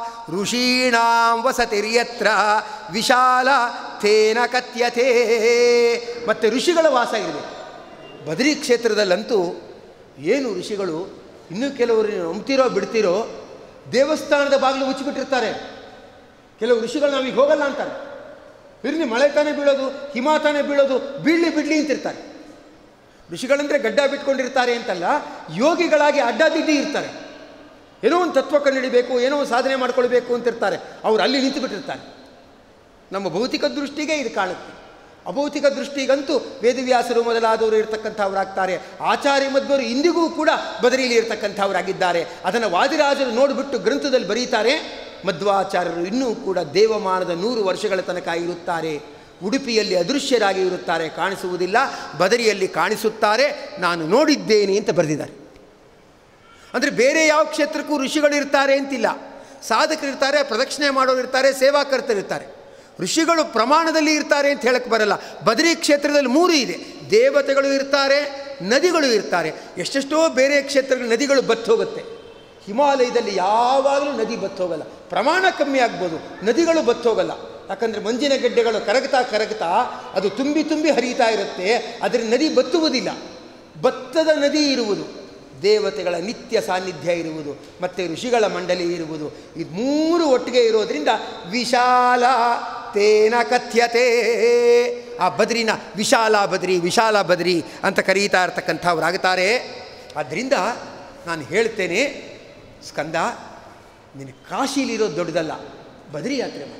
ಋಷೀಣಾಂ ವಸತಿರ್ಯತ್ರ ವಿಶಾಲ ತೇನ ಕಥ್ಯತೆ ಮತ್ತು ಋಷಿಗಳ ವಾಸ ಇರಬೇಕು ಬದರಿ ಕ್ಷೇತ್ರದಲ್ಲಂತೂ ಏನು ಋಷಿಗಳು ಇನ್ನೂ ಕೆಲವರು ನಂಬ್ತಿರೋ ಬಿಡ್ತಿರೋ ದೇವಸ್ಥಾನದ ಬಾಗಿಲು ಮುಚ್ಚಿಬಿಟ್ಟಿರ್ತಾರೆ ಕೆಲವು ಋಷಿಗಳು ನಾವೀಗ ಹೋಗಲ್ಲ ಅಂತಾರೆ ಇರ್ಲಿ ಮಳೆ ತಾನೇ ಬೀಳೋದು ಹಿಮ ತಾನೇ ಬೀಳೋದು ಬೀಳಲಿ ಬಿಡಲಿ ಅಂತಿರ್ತಾರೆ ಋಷಿಗಳಂದರೆ ಗಡ್ಡ ಬಿಟ್ಕೊಂಡಿರ್ತಾರೆ ಅಂತಲ್ಲ ಯೋಗಿಗಳಾಗಿ ಅಡ್ಡದಿಡ್ಡಿ ಇರ್ತಾರೆ ಏನೋ ಒಂದು ತತ್ವ ಕಂಡುಹಿಡಿಬೇಕು ಏನೋ ಒಂದು ಸಾಧನೆ ಮಾಡ್ಕೊಳ್ಬೇಕು ಅಂತಿರ್ತಾರೆ ಅವ್ರು ಅಲ್ಲಿ ನಿಂತು ಬಿಟ್ಟಿರ್ತಾರೆ ನಮ್ಮ ಭೌತಿಕ ದೃಷ್ಟಿಗೆ ಇದು ಕಾಣುತ್ತೆ ಅಭೌತಿಕ ದೃಷ್ಟಿಗಂತೂ ವೇದವ್ಯಾಸರು ಮೊದಲಾದವರು ಇರ್ತಕ್ಕಂಥವ್ರಾಗ್ತಾರೆ ಆಚಾರ್ಯ ಮಧ್ವರು ಇಂದಿಗೂ ಕೂಡ ಬದರಿಯಲ್ಲಿ ಇರ್ತಕ್ಕಂಥವರಾಗಿದ್ದಾರೆ ಅದನ್ನು ವಾದಿರಾಜರು ನೋಡಿಬಿಟ್ಟು ಗ್ರಂಥದಲ್ಲಿ ಬರೀತಾರೆ ಮಧ್ವಾಚಾರ್ಯರು ಇನ್ನೂ ಕೂಡ ದೇವಮಾನದ ನೂರು ವರ್ಷಗಳ ತನಕ ಇರುತ್ತಾರೆ ಉಡುಪಿಯಲ್ಲಿ ಅದೃಶ್ಯರಾಗಿ ಇರುತ್ತಾರೆ ಕಾಣಿಸುವುದಿಲ್ಲ ಬದರಿಯಲ್ಲಿ ಕಾಣಿಸುತ್ತಾರೆ ನಾನು ನೋಡಿದ್ದೇನೆ ಅಂತ ಬರೆದಿದ್ದಾರೆ ಅಂದರೆ ಬೇರೆ ಯಾವ ಕ್ಷೇತ್ರಕ್ಕೂ ಋಷಿಗಳು ಇರ್ತಾರೆ ಅಂತಿಲ್ಲ ಸಾಧಕರಿರ್ತಾರೆ ಪ್ರದಕ್ಷಿಣೆ ಮಾಡೋರು ಇರ್ತಾರೆ ಸೇವಾಕರ್ತರಿರ್ತಾರೆ ಋಷಿಗಳು ಪ್ರಮಾಣದಲ್ಲಿ ಇರ್ತಾರೆ ಅಂತ ಹೇಳಕ್ಕೆ ಬರಲ್ಲ ಬದರಿ ಕ್ಷೇತ್ರದಲ್ಲಿ ಮೂರು ಇದೆ ದೇವತೆಗಳು ಇರ್ತಾರೆ ನದಿಗಳು ಇರ್ತಾರೆ ಎಷ್ಟೆಷ್ಟೋ ಬೇರೆ ಕ್ಷೇತ್ರಗಳ ನದಿಗಳು ಬತ್ತು ಹೋಗುತ್ತೆ ಹಿಮಾಲಯದಲ್ಲಿ ಯಾವಾಗಲೂ ನದಿ ಬತ್ತು ಹೋಗಲ್ಲ ಪ್ರಮಾಣ ಕಮ್ಮಿ ಆಗ್ಬೋದು ನದಿಗಳು ಬತ್ತು ಹೋಗಲ್ಲ ಯಾಕಂದರೆ ಮಂಜಿನ ಗೆಡ್ಡೆಗಳು ಕರಗ್ತಾ ಕರಗ್ತಾ ಅದು ತುಂಬಿ ತುಂಬಿ ಹರಿತಾ ಇರುತ್ತೆ ಅದರ ನದಿ ಬತ್ತುವುದಿಲ್ಲ ಭತ್ತದ ನದಿ ಇರುವುದು ದೇವತೆಗಳ ನಿತ್ಯ ಸಾನ್ನಿಧ್ಯ ಇರುವುದು ಮತ್ತು ಋಷಿಗಳ ಮಂಡಲಿ ಇರುವುದು ಇದು ಮೂರು ಒಟ್ಟಿಗೆ ಇರೋದ್ರಿಂದ ವಿಶಾಲ ತೇನ ಕಥ್ಯತೆ ಆ ಬದ್ರಿನ ವಿಶಾಲ ಬದ್ರಿ ವಿಶಾಲ ಬದ್ರಿ ಅಂತ ಕರೀತಾ ಇರ್ತಕ್ಕಂಥವ್ರಾಗುತ್ತಾರೆ ಆದ್ದರಿಂದ ನಾನು ಹೇಳ್ತೇನೆ ಸ್ಕಂದ ನಿನ್ನ ಕಾಶಿಲಿರೋದು ದೊಡ್ಡದಲ್ಲ ಬದ್ರಿ ಯಾತ್ರೆ ಮಾಡಿ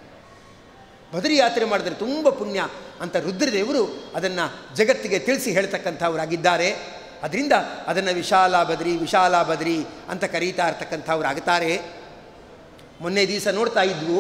ಬದರಿ ಯಾತ್ರೆ ಮಾಡಿದ್ರೆ ತುಂಬ ಪುಣ್ಯ ಅಂತ ರುದ್ರದೇವರು ಅದನ್ನು ಜಗತ್ತಿಗೆ ತಿಳಿಸಿ ಹೇಳ್ತಕ್ಕಂಥವ್ರಾಗಿದ್ದಾರೆ ಅದರಿಂದ ಅದನ್ನು ವಿಶಾಲ ಬದ್ರಿ ವಿಶಾಲ ಬದ್ರಿ ಅಂತ ಕರೀತಾ ಇರ್ತಕ್ಕಂಥವ್ರು ಆಗ್ತಾರೆ ಮೊನ್ನೆ ದಿವಸ ನೋಡ್ತಾ ಇದ್ವು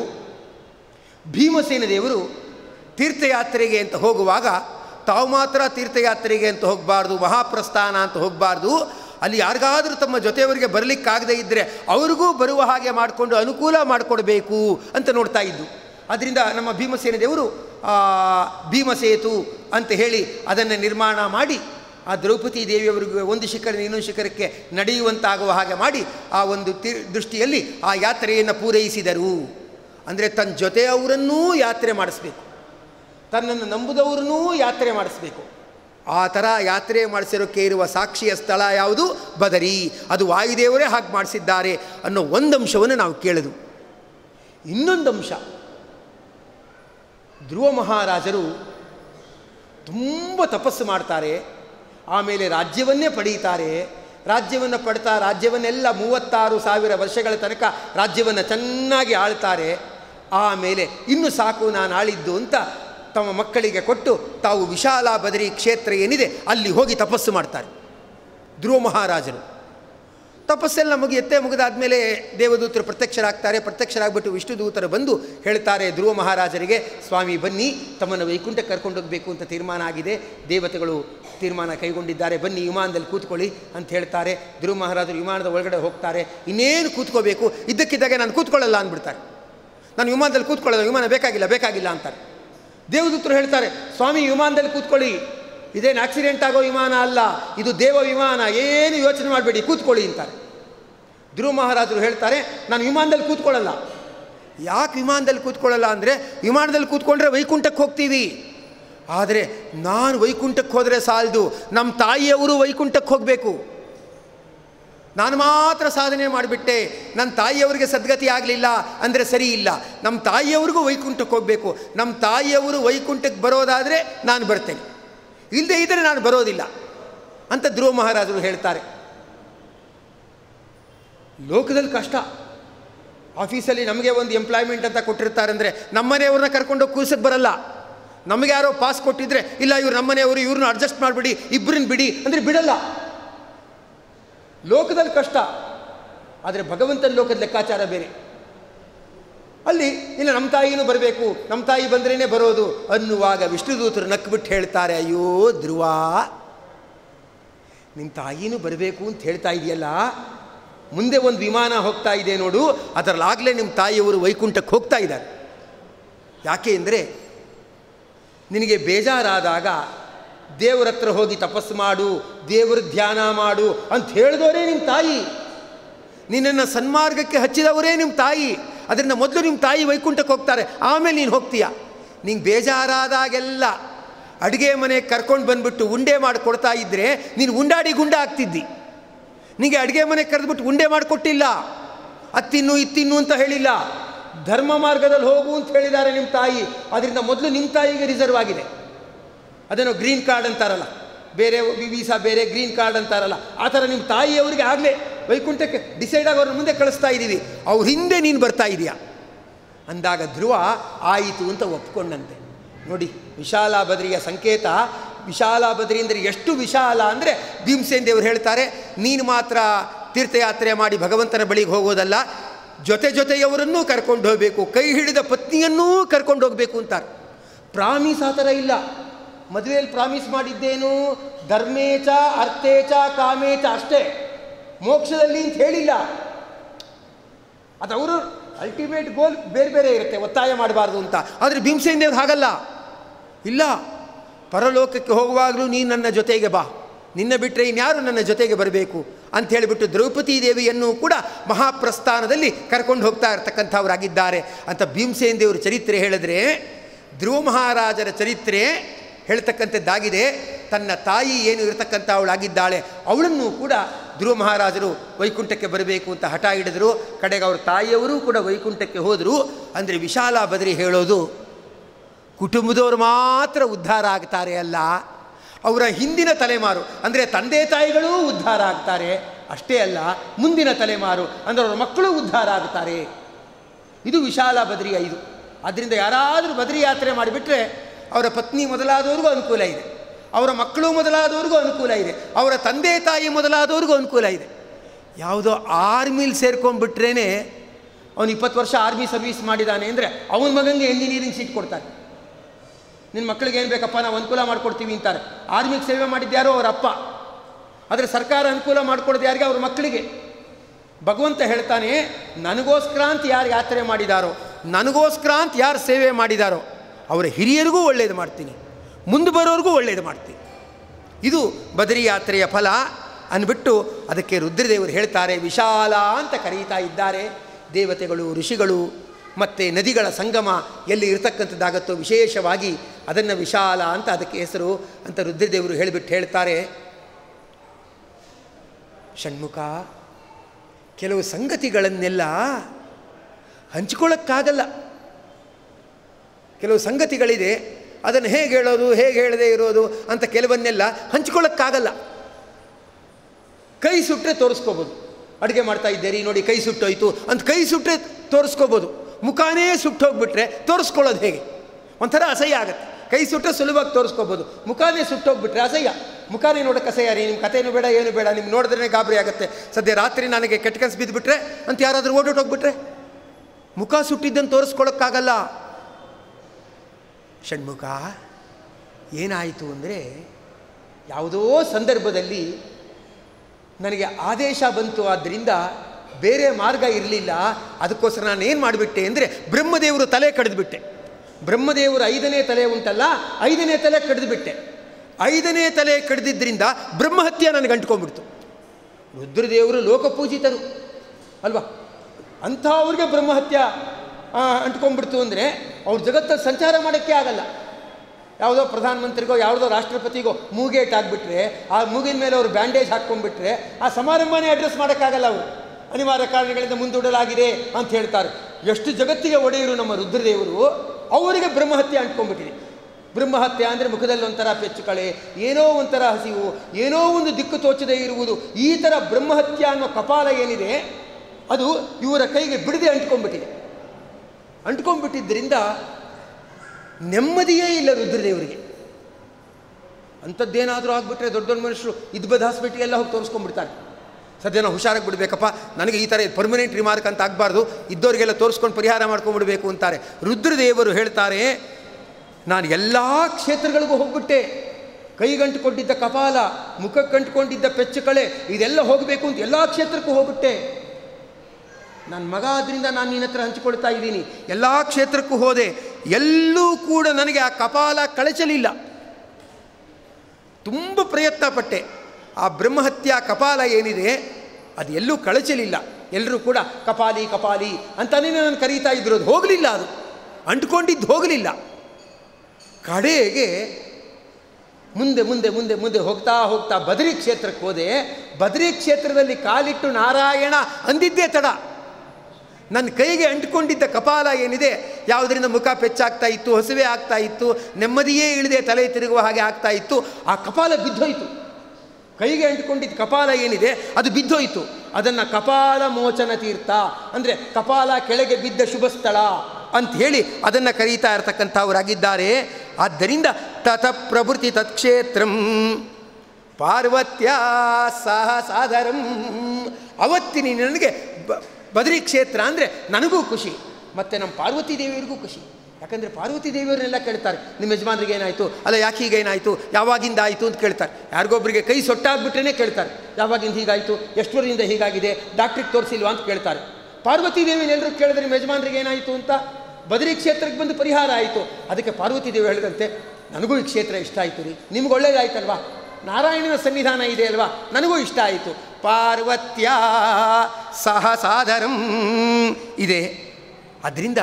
ಭೀಮಸೇನ ದೇವರು ತೀರ್ಥಯಾತ್ರೆಗೆ ಅಂತ ಹೋಗುವಾಗ ತಾವು ಮಾತ್ರ ತೀರ್ಥಯಾತ್ರೆಗೆ ಅಂತ ಹೋಗಬಾರ್ದು ಮಹಾಪ್ರಸ್ಥಾನ ಅಂತ ಹೋಗಬಾರ್ದು ಅಲ್ಲಿ ಯಾರಿಗಾದರೂ ತಮ್ಮ ಜೊತೆಯವರಿಗೆ ಬರಲಿಕ್ಕಾಗದೇ ಇದ್ದರೆ ಅವ್ರಿಗೂ ಬರುವ ಹಾಗೆ ಮಾಡಿಕೊಂಡು ಅನುಕೂಲ ಮಾಡಿಕೊಡ್ಬೇಕು ಅಂತ ನೋಡ್ತಾ ಇದ್ದು ಅದರಿಂದ ನಮ್ಮ ಭೀಮಸೇನ ದೇವರು ಆ, ಭೀಮಸೇತು ಅಂತ ಹೇಳಿ ಅದನ್ನು ನಿರ್ಮಾಣ ಮಾಡಿ ಆ ದ್ರೌಪದಿ ದೇವಿಯವರಿಗೆ ಒಂದು ಶಿಖರ ಇನ್ನೊಂದು ಶಿಖರಕ್ಕೆ ನಡೆಯುವಂತಾಗುವ ಹಾಗೆ ಮಾಡಿ ಆ ಒಂದು ತಿ ದೃಷ್ಟಿಯಲ್ಲಿ ಆ ಯಾತ್ರೆಯನ್ನು ಪೂರೈಸಿದರು ಅಂದರೆ ತನ್ನ ಜೊತೆಯವರನ್ನೂ ಯಾತ್ರೆ ಮಾಡಿಸ್ಬೇಕು ತನ್ನನ್ನು ನಂಬುದವ್ರನ್ನೂ ಯಾತ್ರೆ ಮಾಡಿಸ್ಬೇಕು ಆ ಥರ ಯಾತ್ರೆ ಮಾಡಿಸಿರೋಕ್ಕೆ ಇರುವ ಸಾಕ್ಷಿಯ ಸ್ಥಳ ಯಾವುದು ಬದರಿ ಅದು ವಾಯುದೇವರೇ ಹಾಗೆ ಮಾಡಿಸಿದ್ದಾರೆ ಅನ್ನೋ ಒಂದು ಅಂಶವನ್ನು ನಾವು ಕೇಳಿದು ಇನ್ನೊಂದು ಅಂಶ ಧ್ರುವ ಮಹಾರಾಜರು ತುಂಬ ತಪಸ್ಸು ಮಾಡ್ತಾರೆ ಆಮೇಲೆ ರಾಜ್ಯವನ್ನೇ ಪಡೀತಾರೆ ರಾಜ್ಯವನ್ನು ಪಡ್ತಾ ರಾಜ್ಯವನ್ನೆಲ್ಲ ಮೂವತ್ತಾರು ಸಾವಿರ ವರ್ಷಗಳ ತನಕ ರಾಜ್ಯವನ್ನು ಚೆನ್ನಾಗಿ ಆಳ್ತಾರೆ ಆಮೇಲೆ ಇನ್ನು ಸಾಕು ನಾನು ಆಳಿದ್ದು ಅಂತ ತಮ್ಮ ಮಕ್ಕಳಿಗೆ ಕೊಟ್ಟು ತಾವು ವಿಶಾಲ ಬದರಿ ಕ್ಷೇತ್ರ ಏನಿದೆ ಅಲ್ಲಿ ಹೋಗಿ ತಪಸ್ಸು ಮಾಡ್ತಾರೆ ಧ್ರುವ ಮಹಾರಾಜರು ತಪಸ್ಸೆಲ್ಲ ಮುಗಿಯುತ್ತೆ ಮುಗಿದಾದ್ಮೇಲೆ ದೇವದೂತರು ಪ್ರತ್ಯಕ್ಷರಾಗ್ತಾರೆ ಪ್ರತ್ಯಕ್ಷರಾಗ್ಬಿಟ್ಟು ವಿಷ್ಣು ದೂತರು ಬಂದು ಹೇಳ್ತಾರೆ ಧ್ರುವ ಮಹಾರಾಜರಿಗೆ ಸ್ವಾಮಿ ಬನ್ನಿ ತಮ್ಮನ್ನು ವೈಕುಂಠಕ್ಕೆ ಕರ್ಕೊಂಡೋಗ್ಬೇಕು ಅಂತ ತೀರ್ಮಾನ ಆಗಿದೆ ದೇವತೆಗಳು ತೀರ್ಮಾನ ಕೈಗೊಂಡಿದ್ದಾರೆ ಬನ್ನಿ ವಿಮಾನದಲ್ಲಿ ಕೂತ್ಕೊಳ್ಳಿ ಅಂತ ಹೇಳ್ತಾರೆ ಧ್ರುವ ಮಹಾರಾಜರು ವಿಮಾನದ ಒಳಗಡೆ ಹೋಗ್ತಾರೆ ಇನ್ನೇನು ಕೂತ್ಕೋಬೇಕು ಇದ್ದಕ್ಕಿದ್ದಾಗೆ ನಾನು ಕೂತ್ಕೊಳ್ಳಲ್ಲ ಅಂದ್ಬಿಡ್ತಾರೆ ನಾನು ವಿಮಾನದಲ್ಲಿ ಕೂತ್ಕೊಳ್ಳೋದು ವಿಮಾನ ಬೇಕಾಗಿಲ್ಲ ಬೇಕಾಗಿಲ್ಲ ಅಂತಾರೆ ದೇವದೂತರು ಹೇಳ್ತಾರೆ ಸ್ವಾಮಿ ವಿಮಾನದಲ್ಲಿ ಕೂತ್ಕೊಳ್ಳಿ ಇದೇನು ಆಕ್ಸಿಡೆಂಟ್ ಆಗೋ ವಿಮಾನ ಅಲ್ಲ ಇದು ದೇವ ವಿಮಾನ ಏನು ಯೋಚನೆ ಮಾಡಬೇಡಿ ಕೂತ್ಕೊಳ್ಳಿ ಅಂತಾರೆ ಧ್ರುವ ಮಹಾರಾಜರು ಹೇಳ್ತಾರೆ ನಾನು ವಿಮಾನದಲ್ಲಿ ಕೂತ್ಕೊಳ್ಳಲ್ಲ ಯಾಕೆ ವಿಮಾನದಲ್ಲಿ ಕೂತ್ಕೊಳ್ಳಲ್ಲ ಅಂದರೆ ವಿಮಾನದಲ್ಲಿ ಕೂತ್ಕೊಂಡ್ರೆ ವೈಕುಂಠಕ್ಕೆ ಹೋಗ್ತೀವಿ ಆದರೆ ನಾನು ವೈಕುಂಠಕ್ಕೆ ಹೋದರೆ ಸಾಲದು ನಮ್ಮ ತಾಯಿಯವರು ವೈಕುಂಠಕ್ಕೆ ಹೋಗಬೇಕು ನಾನು ಮಾತ್ರ ಸಾಧನೆ ಮಾಡಿಬಿಟ್ಟೆ ನನ್ನ ತಾಯಿಯವರಿಗೆ ಸದ್ಗತಿ ಆಗಲಿಲ್ಲ ಅಂದರೆ ಸರಿ ಇಲ್ಲ ನಮ್ಮ ತಾಯಿಯವ್ರಿಗೂ ವೈಕುಂಠಕ್ಕೆ ಹೋಗಬೇಕು ನಮ್ಮ ತಾಯಿಯವರು ವೈಕುಂಠಕ್ಕೆ ಬರೋದಾದರೆ ನಾನು ಬರ್ತೇನೆ ಇಲ್ಲದೆ ಇದ್ದರೆ ನಾನು ಬರೋದಿಲ್ಲ ಅಂತ ಧ್ರುವ ಮಹಾರಾಜರು ಹೇಳ್ತಾರೆ ಲೋಕದಲ್ಲಿ ಕಷ್ಟ ಆಫೀಸಲ್ಲಿ ನಮಗೆ ಒಂದು ಎಂಪ್ಲಾಯ್ಮೆಂಟ್ ಅಂತ ಕೊಟ್ಟಿರ್ತಾರೆ ಅಂದರೆ ನಮ್ಮನೆಯವ್ರನ್ನ ಕರ್ಕೊಂಡೋಗಿ ಕೂರ್ಸಕ್ಕೆ ಬರಲ್ಲ ನಮಗೆ ಯಾರೋ ಪಾಸ್ ಕೊಟ್ಟಿದ್ರೆ ಇಲ್ಲ ಇವ್ರು ನಮ್ಮನೆಯವರು ಇವ್ರನ್ನ ಅಡ್ಜಸ್ಟ್ ಮಾಡಿಬಿಡಿ ಇಬ್ಬರನ್ನ ಬಿಡಿ ಅಂದರೆ ಬಿಡಲ್ಲ ಲೋಕದಲ್ಲಿ ಕಷ್ಟ ಆದರೆ ಭಗವಂತನ ಲೋಕದ ಲೆಕ್ಕಾಚಾರ ಬೇರೆ ಅಲ್ಲಿ ಇಲ್ಲ ನಮ್ಮ ತಾಯಿನೂ ಬರಬೇಕು ನಮ್ಮ ತಾಯಿ ಬಂದ್ರೇ ಬರೋದು ಅನ್ನುವಾಗ ವಿಷ್ಣುದೂತರು ನಕ್ಬಿಟ್ಟು ಹೇಳ್ತಾರೆ ಅಯ್ಯೋ ಧ್ರುವ ನಿಮ್ಮ ತಾಯಿನೂ ಬರಬೇಕು ಅಂತ ಹೇಳ್ತಾ ಇದೆಯಲ್ಲ ಮುಂದೆ ಒಂದು ವಿಮಾನ ಹೋಗ್ತಾ ಇದೆ ನೋಡು ಅದರಲ್ಲಾಗಲೇ ನಿಮ್ಮ ತಾಯಿಯವರು ವೈಕುಂಠಕ್ಕೆ ಹೋಗ್ತಾ ಇದ್ದಾರೆ ಯಾಕೆ ಅಂದರೆ ನಿನಗೆ ಬೇಜಾರಾದಾಗ ದೇವರ ಹತ್ರ ಹೋಗಿ ತಪಸ್ಸು ಮಾಡು ದೇವರ ಧ್ಯಾನ ಮಾಡು ಅಂತ ಹೇಳಿದವರೇ ನಿಮ್ಮ ತಾಯಿ ನಿನ್ನನ್ನು ಸನ್ಮಾರ್ಗಕ್ಕೆ ಹಚ್ಚಿದವರೇ ನಿಮ್ಮ ತಾಯಿ ಅದರಿಂದ ಮೊದಲು ನಿಮ್ಮ ತಾಯಿ ವೈಕುಂಠಕ್ಕೆ ಹೋಗ್ತಾರೆ ಆಮೇಲೆ ನೀನು ಹೋಗ್ತೀಯ ನಿಂಗೆ ಬೇಜಾರಾದಾಗೆಲ್ಲ ಅಡುಗೆ ಮನೆಗೆ ಕರ್ಕೊಂಡು ಬಂದುಬಿಟ್ಟು ಉಂಡೆ ಮಾಡಿ ಕೊಡ್ತಾ ಇದ್ದರೆ ನೀನು ಉಂಡಾಡಿ ಗುಂಡ ಆಗ್ತಿದ್ದಿ ನಿನಗೆ ಅಡುಗೆ ಮನೆಗೆ ಕರೆದ್ಬಿಟ್ಟು ಉಂಡೆ ಮಾಡಿಕೊಟ್ಟಿಲ್ಲ ಅತ್ತಿನ್ನು ಇತ್ತಿನ್ನು ಅಂತ ಹೇಳಿಲ್ಲ ಧರ್ಮ ಮಾರ್ಗದಲ್ಲಿ ಹೋಗು ಅಂತ ಹೇಳಿದ್ದಾರೆ ನಿಮ್ಮ ತಾಯಿ ಅದರಿಂದ ಮೊದಲು ನಿಮ್ಮ ತಾಯಿಗೆ ರಿಸರ್ವ್ ಆಗಿದೆ ಅದನ್ನು ಗ್ರೀನ್ ಕಾರ್ಡ್ ಅಂತಾರಲ್ಲ ಬೇರೆ ವೀಸಾ ಬೇರೆ ಗ್ರೀನ್ ಕಾರ್ಡ್ ಅಂತಾರಲ್ಲ ಆ ಥರ ನಿಮ್ಮ ತಾಯಿಯವರಿಗೆ ಆಗಲೇ ವೈಕುಂಠಕ್ಕೆ ಡಿಸೈಡ್ ಆಗಿ ಅವ್ರನ್ನ ಮುಂದೆ ಕಳಿಸ್ತಾ ಇದ್ದೀವಿ ಅವ್ರ ಹಿಂದೆ ನೀನು ಬರ್ತಾ ಇದೀಯಾ ಅಂದಾಗ ಧ್ರುವ ಆಯಿತು ಅಂತ ಒಪ್ಕೊಂಡಂತೆ ನೋಡಿ ವಿಶಾಲ ಬದ್ರಿಯ ಸಂಕೇತ ವಿಶಾಲ ಬದ್ರಿ ಅಂದರೆ ಎಷ್ಟು ವಿಶಾಲ ಅಂದರೆ ಭೀಮಸೇನ್ ದೇವರು ಹೇಳ್ತಾರೆ ನೀನು ಮಾತ್ರ ತೀರ್ಥಯಾತ್ರೆ ಮಾಡಿ ಭಗವಂತನ ಬಳಿಗೆ ಹೋಗೋದಲ್ಲ ಜೊತೆ ಜೊತೆಯವರನ್ನೂ ಕರ್ಕೊಂಡು ಹೋಗಬೇಕು ಕೈ ಹಿಡಿದ ಪತ್ನಿಯನ್ನೂ ಕರ್ಕೊಂಡು ಹೋಗಬೇಕು ಅಂತಾರೆ ಪ್ರಾಮಿಸ್ ಆ ಥರ ಇಲ್ಲ ಮದುವೆಯಲ್ಲಿ ಪ್ರಾಮಿಸ್ ಮಾಡಿದ್ದೇನು ಧರ್ಮೇಚ ಅರ್ಥೇಚ ಕಾಮೇಚ ಅಷ್ಟೇ ಮೋಕ್ಷದಲ್ಲಿ ಅಂತ ಹೇಳಿಲ್ಲ ಅದು ಅವರು ಅಲ್ಟಿಮೇಟ್ ಗೋಲ್ ಬೇರೆ ಬೇರೆ ಇರುತ್ತೆ ಒತ್ತಾಯ ಮಾಡಬಾರ್ದು ಅಂತ ಆದರೆ ಭೀಮಸೇನ್ ದೇವ್ರು ಹಾಗಲ್ಲ ಇಲ್ಲ ಪರಲೋಕಕ್ಕೆ ಹೋಗುವಾಗಲೂ ನೀನು ನನ್ನ ಜೊತೆಗೆ ಬಾ ನಿನ್ನ ಬಿಟ್ಟರೆ ಇನ್ಯಾರು ನನ್ನ ಜೊತೆಗೆ ಬರಬೇಕು ಅಂತ ಹೇಳಿಬಿಟ್ಟು ದ್ರೌಪದಿ ದೇವಿಯನ್ನು ಕೂಡ ಮಹಾಪ್ರಸ್ಥಾನದಲ್ಲಿ ಕರ್ಕೊಂಡು ಹೋಗ್ತಾ ಇರ್ತಕ್ಕಂಥವರಾಗಿದ್ದಾರೆ ಅಂತ ಭೀಮಸೇನ್ ದೇವರು ಚರಿತ್ರೆ ಹೇಳಿದ್ರೆ ಧ್ರುವ ಮಹಾರಾಜರ ಚರಿತ್ರೆ ಹೇಳ್ತಕ್ಕಂಥದ್ದಾಗಿದೆ ತನ್ನ ತಾಯಿ ಏನು ಇರತಕ್ಕಂಥ ಅವಳಾಗಿದ್ದಾಳೆ ಅವಳನ್ನು ಕೂಡ ಧ್ರುವ ಮಹಾರಾಜರು ವೈಕುಂಠಕ್ಕೆ ಬರಬೇಕು ಅಂತ ಹಠ ಹಿಡಿದ್ರು ಕಡೆಗೆ ಅವ್ರ ತಾಯಿಯವರು ಕೂಡ ವೈಕುಂಠಕ್ಕೆ ಹೋದರು ಅಂದರೆ ವಿಶಾಲ ಬದರಿ ಹೇಳೋದು ಕುಟುಂಬದವರು ಮಾತ್ರ ಉದ್ಧಾರ ಆಗ್ತಾರೆ ಅಲ್ಲ ಅವರ ಹಿಂದಿನ ತಲೆಮಾರು ಅಂದರೆ ತಂದೆ ತಾಯಿಗಳೂ ಉದ್ಧಾರ ಆಗ್ತಾರೆ ಅಷ್ಟೇ ಅಲ್ಲ ಮುಂದಿನ ತಲೆಮಾರು ಅಂದರೆ ಅವರ ಮಕ್ಕಳು ಉದ್ಧಾರ ಆಗ್ತಾರೆ ಇದು ವಿಶಾಲ ಬದ್ರಿಯ ಇದು ಆದ್ದರಿಂದ ಯಾರಾದರೂ ಬದ್ರಿ ಯಾತ್ರೆ ಮಾಡಿಬಿಟ್ರೆ ಅವರ ಪತ್ನಿ ಮೊದಲಾದವ್ರಿಗೂ ಅನುಕೂಲ ಇದೆ ಅವರ ಮಕ್ಕಳು ಮೊದಲಾದವ್ರಿಗೂ ಅನುಕೂಲ ಇದೆ ಅವರ ತಂದೆ ತಾಯಿ ಮೊದಲಾದವ್ರಿಗೂ ಅನುಕೂಲ ಇದೆ ಯಾವುದೋ ಆರ್ಮಿಲಿ ಸೇರ್ಕೊಂಡ್ಬಿಟ್ರೇ ಅವನು ಇಪ್ಪತ್ತು ವರ್ಷ ಆರ್ಮಿ ಸರ್ವೀಸ್ ಮಾಡಿದ್ದಾನೆ ಅಂದರೆ ಅವನ ಮಗನಿಗೆ ಎಂಜಿನಿಯರಿಂಗ್ ಸೀಟ್ ಕೊಡ್ತಾರೆ ನಿನ್ನ ಮಕ್ಕಳಿಗೆ ಏನು ಬೇಕಪ್ಪ ನಾವು ಅನುಕೂಲ ಮಾಡಿಕೊಡ್ತೀವಿ ಅಂತಾರೆ ಆರ್ಮಿಗೆ ಸೇವೆ ಮಾಡಿದ್ಯಾರೋ ಅವರ ಅಪ್ಪ ಆದರೆ ಸರ್ಕಾರ ಅನುಕೂಲ ಮಾಡಿಕೊಡೋದು ಯಾರಿಗೆ ಅವ್ರ ಮಕ್ಕಳಿಗೆ ಭಗವಂತ ಹೇಳ್ತಾನೆ ನನಗೋಸ್ಕರ ಅಂತ ಯಾರು ಯಾತ್ರೆ ಮಾಡಿದಾರೋ ನನಗೋಸ್ಕರ ಅಂತ ಯಾರು ಸೇವೆ ಮಾಡಿದಾರೋ ಅವರ ಹಿರಿಯರಿಗೂ ಒಳ್ಳೇದು ಮಾಡ್ತೀನಿ ಮುಂದೆ ಬರೋರಿಗೂ ಒಳ್ಳೇದು ಮಾಡ್ತೀನಿ ಇದು ಬದರಿ ಯಾತ್ರೆಯ ಫಲ ಅಂದ್ಬಿಟ್ಟು ಅದಕ್ಕೆ ರುದ್ರದೇವರು ಹೇಳ್ತಾರೆ ವಿಶಾಲ ಅಂತ ಕರೀತಾ ಇದ್ದಾರೆ ದೇವತೆಗಳು ಋಷಿಗಳು ಮತ್ತು ನದಿಗಳ ಸಂಗಮ ಎಲ್ಲಿ ಇರತಕ್ಕಂಥದ್ದಾಗತ್ತೋ ವಿಶೇಷವಾಗಿ ಅದನ್ನು ವಿಶಾಲ ಅಂತ ಅದಕ್ಕೆ ಹೆಸರು ಅಂತ ರುದ್ರದೇವರು ಹೇಳಿಬಿಟ್ಟು ಹೇಳ್ತಾರೆ ಷಣ್ಮುಖ ಕೆಲವು ಸಂಗತಿಗಳನ್ನೆಲ್ಲ ಹಂಚ್ಕೊಳ್ಳೋಕ್ಕಾಗಲ್ಲ ಕೆಲವು ಸಂಗತಿಗಳಿದೆ ಅದನ್ನು ಹೇಗೆ ಹೇಳೋದು ಹೇಗೆ ಹೇಳದೇ ಇರೋದು ಅಂತ ಕೆಲವನ್ನೆಲ್ಲ ಹಂಚ್ಕೊಳ್ಳೋಕ್ಕಾಗಲ್ಲ ಕೈ ಸುಟ್ಟರೆ ತೋರಿಸ್ಕೋಬೋದು ಅಡುಗೆ ಮಾಡ್ತಾ ಇದ್ದೀರಿ ನೋಡಿ ಕೈ ಸುಟ್ಟೋಯ್ತು ಅಂತ ಕೈ ಸುಟ್ಟರೆ ತೋರಿಸ್ಕೋಬೋದು ಮುಖಾನೇ ಸುಟ್ಟೋಗ್ಬಿಟ್ರೆ ತೋರಿಸ್ಕೊಳ್ಳೋದು ಹೇಗೆ ಒಂಥರ ಅಸಹ್ಯ ಆಗುತ್ತೆ ಕೈ ಸುಟ್ಟರೆ ಸುಲಭವಾಗಿ ತೋರಿಸ್ಕೋಬೋದು ಮುಖಾನೇ ಸುಟ್ಟೋಗ್ಬಿಟ್ರೆ ಅಸಹ್ಯ ಮುಖಾನೇ ನೋಡೋಕೆ ಅಸಹ್ಯ ರೀ ನಿಮ್ಮ ಕಥೆನೂ ಬೇಡ ಏನು ಬೇಡ ನಿಮ್ಗೆ ನೋಡಿದ್ರೆ ಗಾಬರಿ ಆಗುತ್ತೆ ಸದ್ಯ ರಾತ್ರಿ ನನಗೆ ಕೆಟ್ಟ ಕನಸು ಬಿದ್ದುಬಿಟ್ರೆ ಅಂತ ಯಾರಾದರೂ ಓಡೋಟೋಗ್ಬಿಟ್ರೆ ಮುಖ ಸುಟ್ಟಿದ್ದನ್ನು ತೋರಿಸ್ಕೊಳ್ಳೋಕ್ಕಾಗಲ್ಲ ಷಣ್ಮುಖ ಏನಾಯಿತು ಅಂದರೆ ಯಾವುದೋ ಸಂದರ್ಭದಲ್ಲಿ ನನಗೆ ಆದೇಶ ಬಂತು ಆದ್ದರಿಂದ ಬೇರೆ ಮಾರ್ಗ ಇರಲಿಲ್ಲ ಅದಕ್ಕೋಸ್ಕರ ನಾನು ಏನು ಮಾಡಿಬಿಟ್ಟೆ ಅಂದರೆ ಬ್ರಹ್ಮದೇವರು ತಲೆ ಕಡಿದುಬಿಟ್ಟೆ ಬ್ರಹ್ಮದೇವರು ಐದನೇ ತಲೆ ಉಂಟಲ್ಲ ಐದನೇ ತಲೆ ಕಡಿದುಬಿಟ್ಟೆ ಐದನೇ ತಲೆ ಕಡಿದಿದ್ದರಿಂದ ಬ್ರಹ್ಮಹತ್ಯೆ ನನಗೆ ಅಂಟ್ಕೊಂಡ್ಬಿಡ್ತು ರುದ್ರದೇವರು ಲೋಕಪೂಜಿತರು ಅಲ್ವಾ ಅಂಥವ್ರಿಗೆ ಬ್ರಹ್ಮಹತ್ಯ ಆ, ಅಂಟ್ಕೊಂಡ್ಬಿಡ್ತು ಅಂದರೆ ಅವ್ರ ಜಗತ್ತಲ್ಲಿ ಸಂಚಾರ ಮಾಡೋಕ್ಕೆ ಆಗಲ್ಲ ಯಾವುದೋ ಪ್ರಧಾನಮಂತ್ರಿಗೋ ಯಾವುದೋ ರಾಷ್ಟ್ರಪತಿಗೋ ಮೂಗೇಟ್ ಆಗಿಬಿಟ್ರೆ ಆ ಮೂಗಿನ ಮೇಲೆ ಅವರು ಬ್ಯಾಂಡೇಜ್ ಹಾಕ್ಕೊಂಡ್ಬಿಟ್ರೆ ಆ ಸಮಾರಂಭನೇ ಅಡ್ರೆಸ್ ಮಾಡೋಕ್ಕಾಗಲ್ಲ ಅವರು ಅನಿವಾರ್ಯ ಕಾರಣಗಳಿಂದ ಮುಂದೂಡಲಾಗಿದೆ ಅಂತ ಹೇಳ್ತಾರೆ ಎಷ್ಟು ಜಗತ್ತಿಗೆ ಒಡೆಯರು ನಮ್ಮ ರುದ್ರದೇವರು ಅವರಿಗೆ ಬ್ರಹ್ಮಹತ್ಯೆ ಅಂಟ್ಕೊಂಡ್ಬಿಟ್ಟಿದೆ ಬ್ರಹ್ಮಹತ್ಯೆ ಅಂದರೆ ಮುಖದಲ್ಲಿ ಒಂಥರ ಪೆಚ್ಚುಕಳೆ ಏನೋ ಒಂಥರ ಹಸಿವು ಏನೋ ಒಂದು ದಿಕ್ಕು ತೋಚದೇ ಇರುವುದು ಈ ಥರ ಬ್ರಹ್ಮಹತ್ಯ ಅನ್ನೋ ಕಪಾಲ ಏನಿದೆ ಅದು ಇವರ ಕೈಗೆ ಬಿಡದೆ ಅಂಟ್ಕೊಂಡ್ಬಿಟ್ಟಿದೆ ಅಂಟ್ಕೊಂಡ್ಬಿಟ್ಟಿದ್ದರಿಂದ ನೆಮ್ಮದಿಯೇ ಇಲ್ಲ ರುದ್ರದೇವರಿಗೆ ಅಂಥದ್ದೇನಾದರೂ ಆಗಿಬಿಟ್ರೆ ದೊಡ್ಡ ದೊಡ್ಡ ಮನುಷ್ಯರು ಇದ್ಬದ್ ಹಾಸ್ಪಿಟ್ಲಿಗೆಲ್ಲ ಹೋಗಿ ತೋರಿಸ್ಕೊಂಡ್ಬಿಡ್ತಾರೆ ಸದ್ಯ ನಾವು ಹುಷಾರಾಗಿ ಬಿಡಬೇಕಪ್ಪ ನನಗೆ ಈ ಥರ ಪರ್ಮನೆಂಟ್ ರಿಮಾರ್ಕ್ ಅಂತ ಆಗಬಾರ್ದು ಇದ್ದವರಿಗೆಲ್ಲ ತೋರಿಸ್ಕೊಂಡು ಪರಿಹಾರ ಮಾಡ್ಕೊಂಡ್ಬಿಡ್ಬೇಕು ಅಂತಾರೆ ರುದ್ರದೇವರು ಹೇಳ್ತಾರೆ ನಾನು ಎಲ್ಲ ಕ್ಷೇತ್ರಗಳಿಗೂ ಹೋಗ್ಬಿಟ್ಟೆ ಕೈಗಂಟುಕೊಂಡಿದ್ದ ಕಪಾಲ ಮುಖಕ್ಕಂಟುಕೊಂಡಿದ್ದ ಪೆಚ್ಚುಕಳೆ ಇದೆಲ್ಲ ಹೋಗಬೇಕು ಅಂತ ಎಲ್ಲ ಕ್ಷೇತ್ರಕ್ಕೂ ಹೋಗ್ಬಿಟ್ಟೆ ನನ್ನ ಮಗ ಆದ್ದರಿಂದ ನಾನು ನಿನ್ನ ಹತ್ರ ಹಂಚಿಕೊಳ್ತಾ ಇದ್ದೀನಿ ಎಲ್ಲ ಕ್ಷೇತ್ರಕ್ಕೂ ಹೋದೆ ಎಲ್ಲೂ ಕೂಡ ನನಗೆ ಆ ಕಪಾಲ ಕಳಚಲಿಲ್ಲ ತುಂಬ ಪ್ರಯತ್ನ ಪಟ್ಟೆ ಆ ಬ್ರಹ್ಮಹತ್ಯಾ ಕಪಾಲ ಏನಿದೆ ಅದು ಎಲ್ಲೂ ಕಳಚಲಿಲ್ಲ ಎಲ್ಲರೂ ಕೂಡ ಕಪಾಲಿ ಕಪಾಲಿ ಅಂತಾನೇ ನಾನು ಕರೀತಾ ಇದ್ರು ಅದು ಹೋಗಲಿಲ್ಲ ಅದು ಅಂಟ್ಕೊಂಡಿದ್ದು ಹೋಗಲಿಲ್ಲ ಕಡೆಗೆ ಮುಂದೆ ಮುಂದೆ ಮುಂದೆ ಮುಂದೆ ಹೋಗ್ತಾ ಹೋಗ್ತಾ ಬದರಿ ಕ್ಷೇತ್ರಕ್ಕೆ ಹೋದೆ ಬದರಿ ಕ್ಷೇತ್ರದಲ್ಲಿ ಕಾಲಿಟ್ಟು ನಾರಾಯಣ ಅಂದಿದ್ದೇ ತಡ ನನ್ನ ಕೈಗೆ ಅಂಟಿಕೊಂಡಿದ್ದ ಕಪಾಲ ಏನಿದೆ ಯಾವುದರಿಂದ ಮುಖ ಪೆಚ್ಚಾಗ್ತಾ ಇತ್ತು ಹಸುವೆ ಆಗ್ತಾ ಇತ್ತು ನೆಮ್ಮದಿಯೇ ಇಳಿದೆ ತಲೆ ತಿರುಗುವ ಹಾಗೆ ಆಗ್ತಾ ಇತ್ತು ಆ ಕಪಾಲ ಬಿದ್ದೋಯ್ತು ಕೈಗೆ ಅಂಟಿಕೊಂಡಿದ್ದ ಕಪಾಲ ಏನಿದೆ ಅದು ಬಿದ್ದೋಯ್ತು ಅದನ್ನು ಕಪಾಲ ಮೋಚನ ತೀರ್ಥ ಅಂದರೆ ಕಪಾಲ ಕೆಳಗೆ ಬಿದ್ದ ಶುಭ ಸ್ಥಳ ಅಂತ ಹೇಳಿ ಅದನ್ನು ಕರೀತಾ ಇರತಕ್ಕಂಥವರಾಗಿದ್ದಾರೆ ಆದ್ದರಿಂದ ತತ ಪ್ರಭೃತಿ ತತ್ಕ್ಷೇತ್ರಂ ಪಾರ್ವತ್ಯ ಸಹ ಸಾಧರಂ ಅವತ್ತಿನ ನನಗೆ ಬ ಬದರಿ ಕ್ಷೇತ್ರ ಅಂದರೆ ನನಗೂ ಖುಷಿ ಮತ್ತು ನಮ್ಮ ಪಾರ್ವತಿ ದೇವಿಯರಿಗೂ ಖುಷಿ ಯಾಕಂದರೆ ಪಾರ್ವತಿ ದೇವಿಯವ್ರನ್ನೆಲ್ಲ ಕೇಳ್ತಾರೆ ನಿಮ್ಮ ಯಜಮಾನ್ರಿಗೆ ಏನಾಯಿತು ಅಲ್ಲ ಯಾಕೆ ಹೀಗೇನಾಯಿತು ಯಾವಾಗಿಂದ ಆಯಿತು ಅಂತ ಕೇಳ್ತಾರೆ ಯಾರಿಗೊಬ್ಬರಿಗೆ ಕೈ ಸೊಟ್ಟಾಗ್ಬಿಟ್ರೇ ಕೇಳ್ತಾರೆ ಯಾವಾಗಿಂದ ಹೀಗಾಯಿತು ಎಷ್ಟು ವರ್ಷದಿಂದ ಹೀಗಾಗಿದೆ ಡಾಕ್ಟ್ರಿಗೆ ತೋರಿಸಿಲ್ವಾ ಅಂತ ಕೇಳ್ತಾರೆ ಪಾರ್ವತಿ ದೇವಿನೆಲ್ಲರೂ ಕೇಳಿದ್ರೆ ನಿಮ್ಮ ಯಜಮಾನ್ರಿಗೆ ಏನಾಯಿತು ಅಂತ ಬದರಿ ಕ್ಷೇತ್ರಕ್ಕೆ ಬಂದು ಪರಿಹಾರ ಆಯಿತು ಅದಕ್ಕೆ ಪಾರ್ವತಿ ದೇವಿ ಹೇಳಿದಂತೆ ನನಗೂ ಈ ಕ್ಷೇತ್ರ ಇಷ್ಟ ಆಯಿತು ರೀ ನಿಮ್ಗೆ ಒಳ್ಳೇದಾಯ್ತಲ್ವಾ ನಾರಾಯಣನ ಸನ್ನಿಧಾನ ಇದೆ ಅಲ್ವಾ ನನಗೂ ಇಷ್ಟ ಆಯಿತು ಪಾರ್ವತ್ಯ ಸಹ ಸಾಧರಂ ಇದೆ ಅದರಿಂದ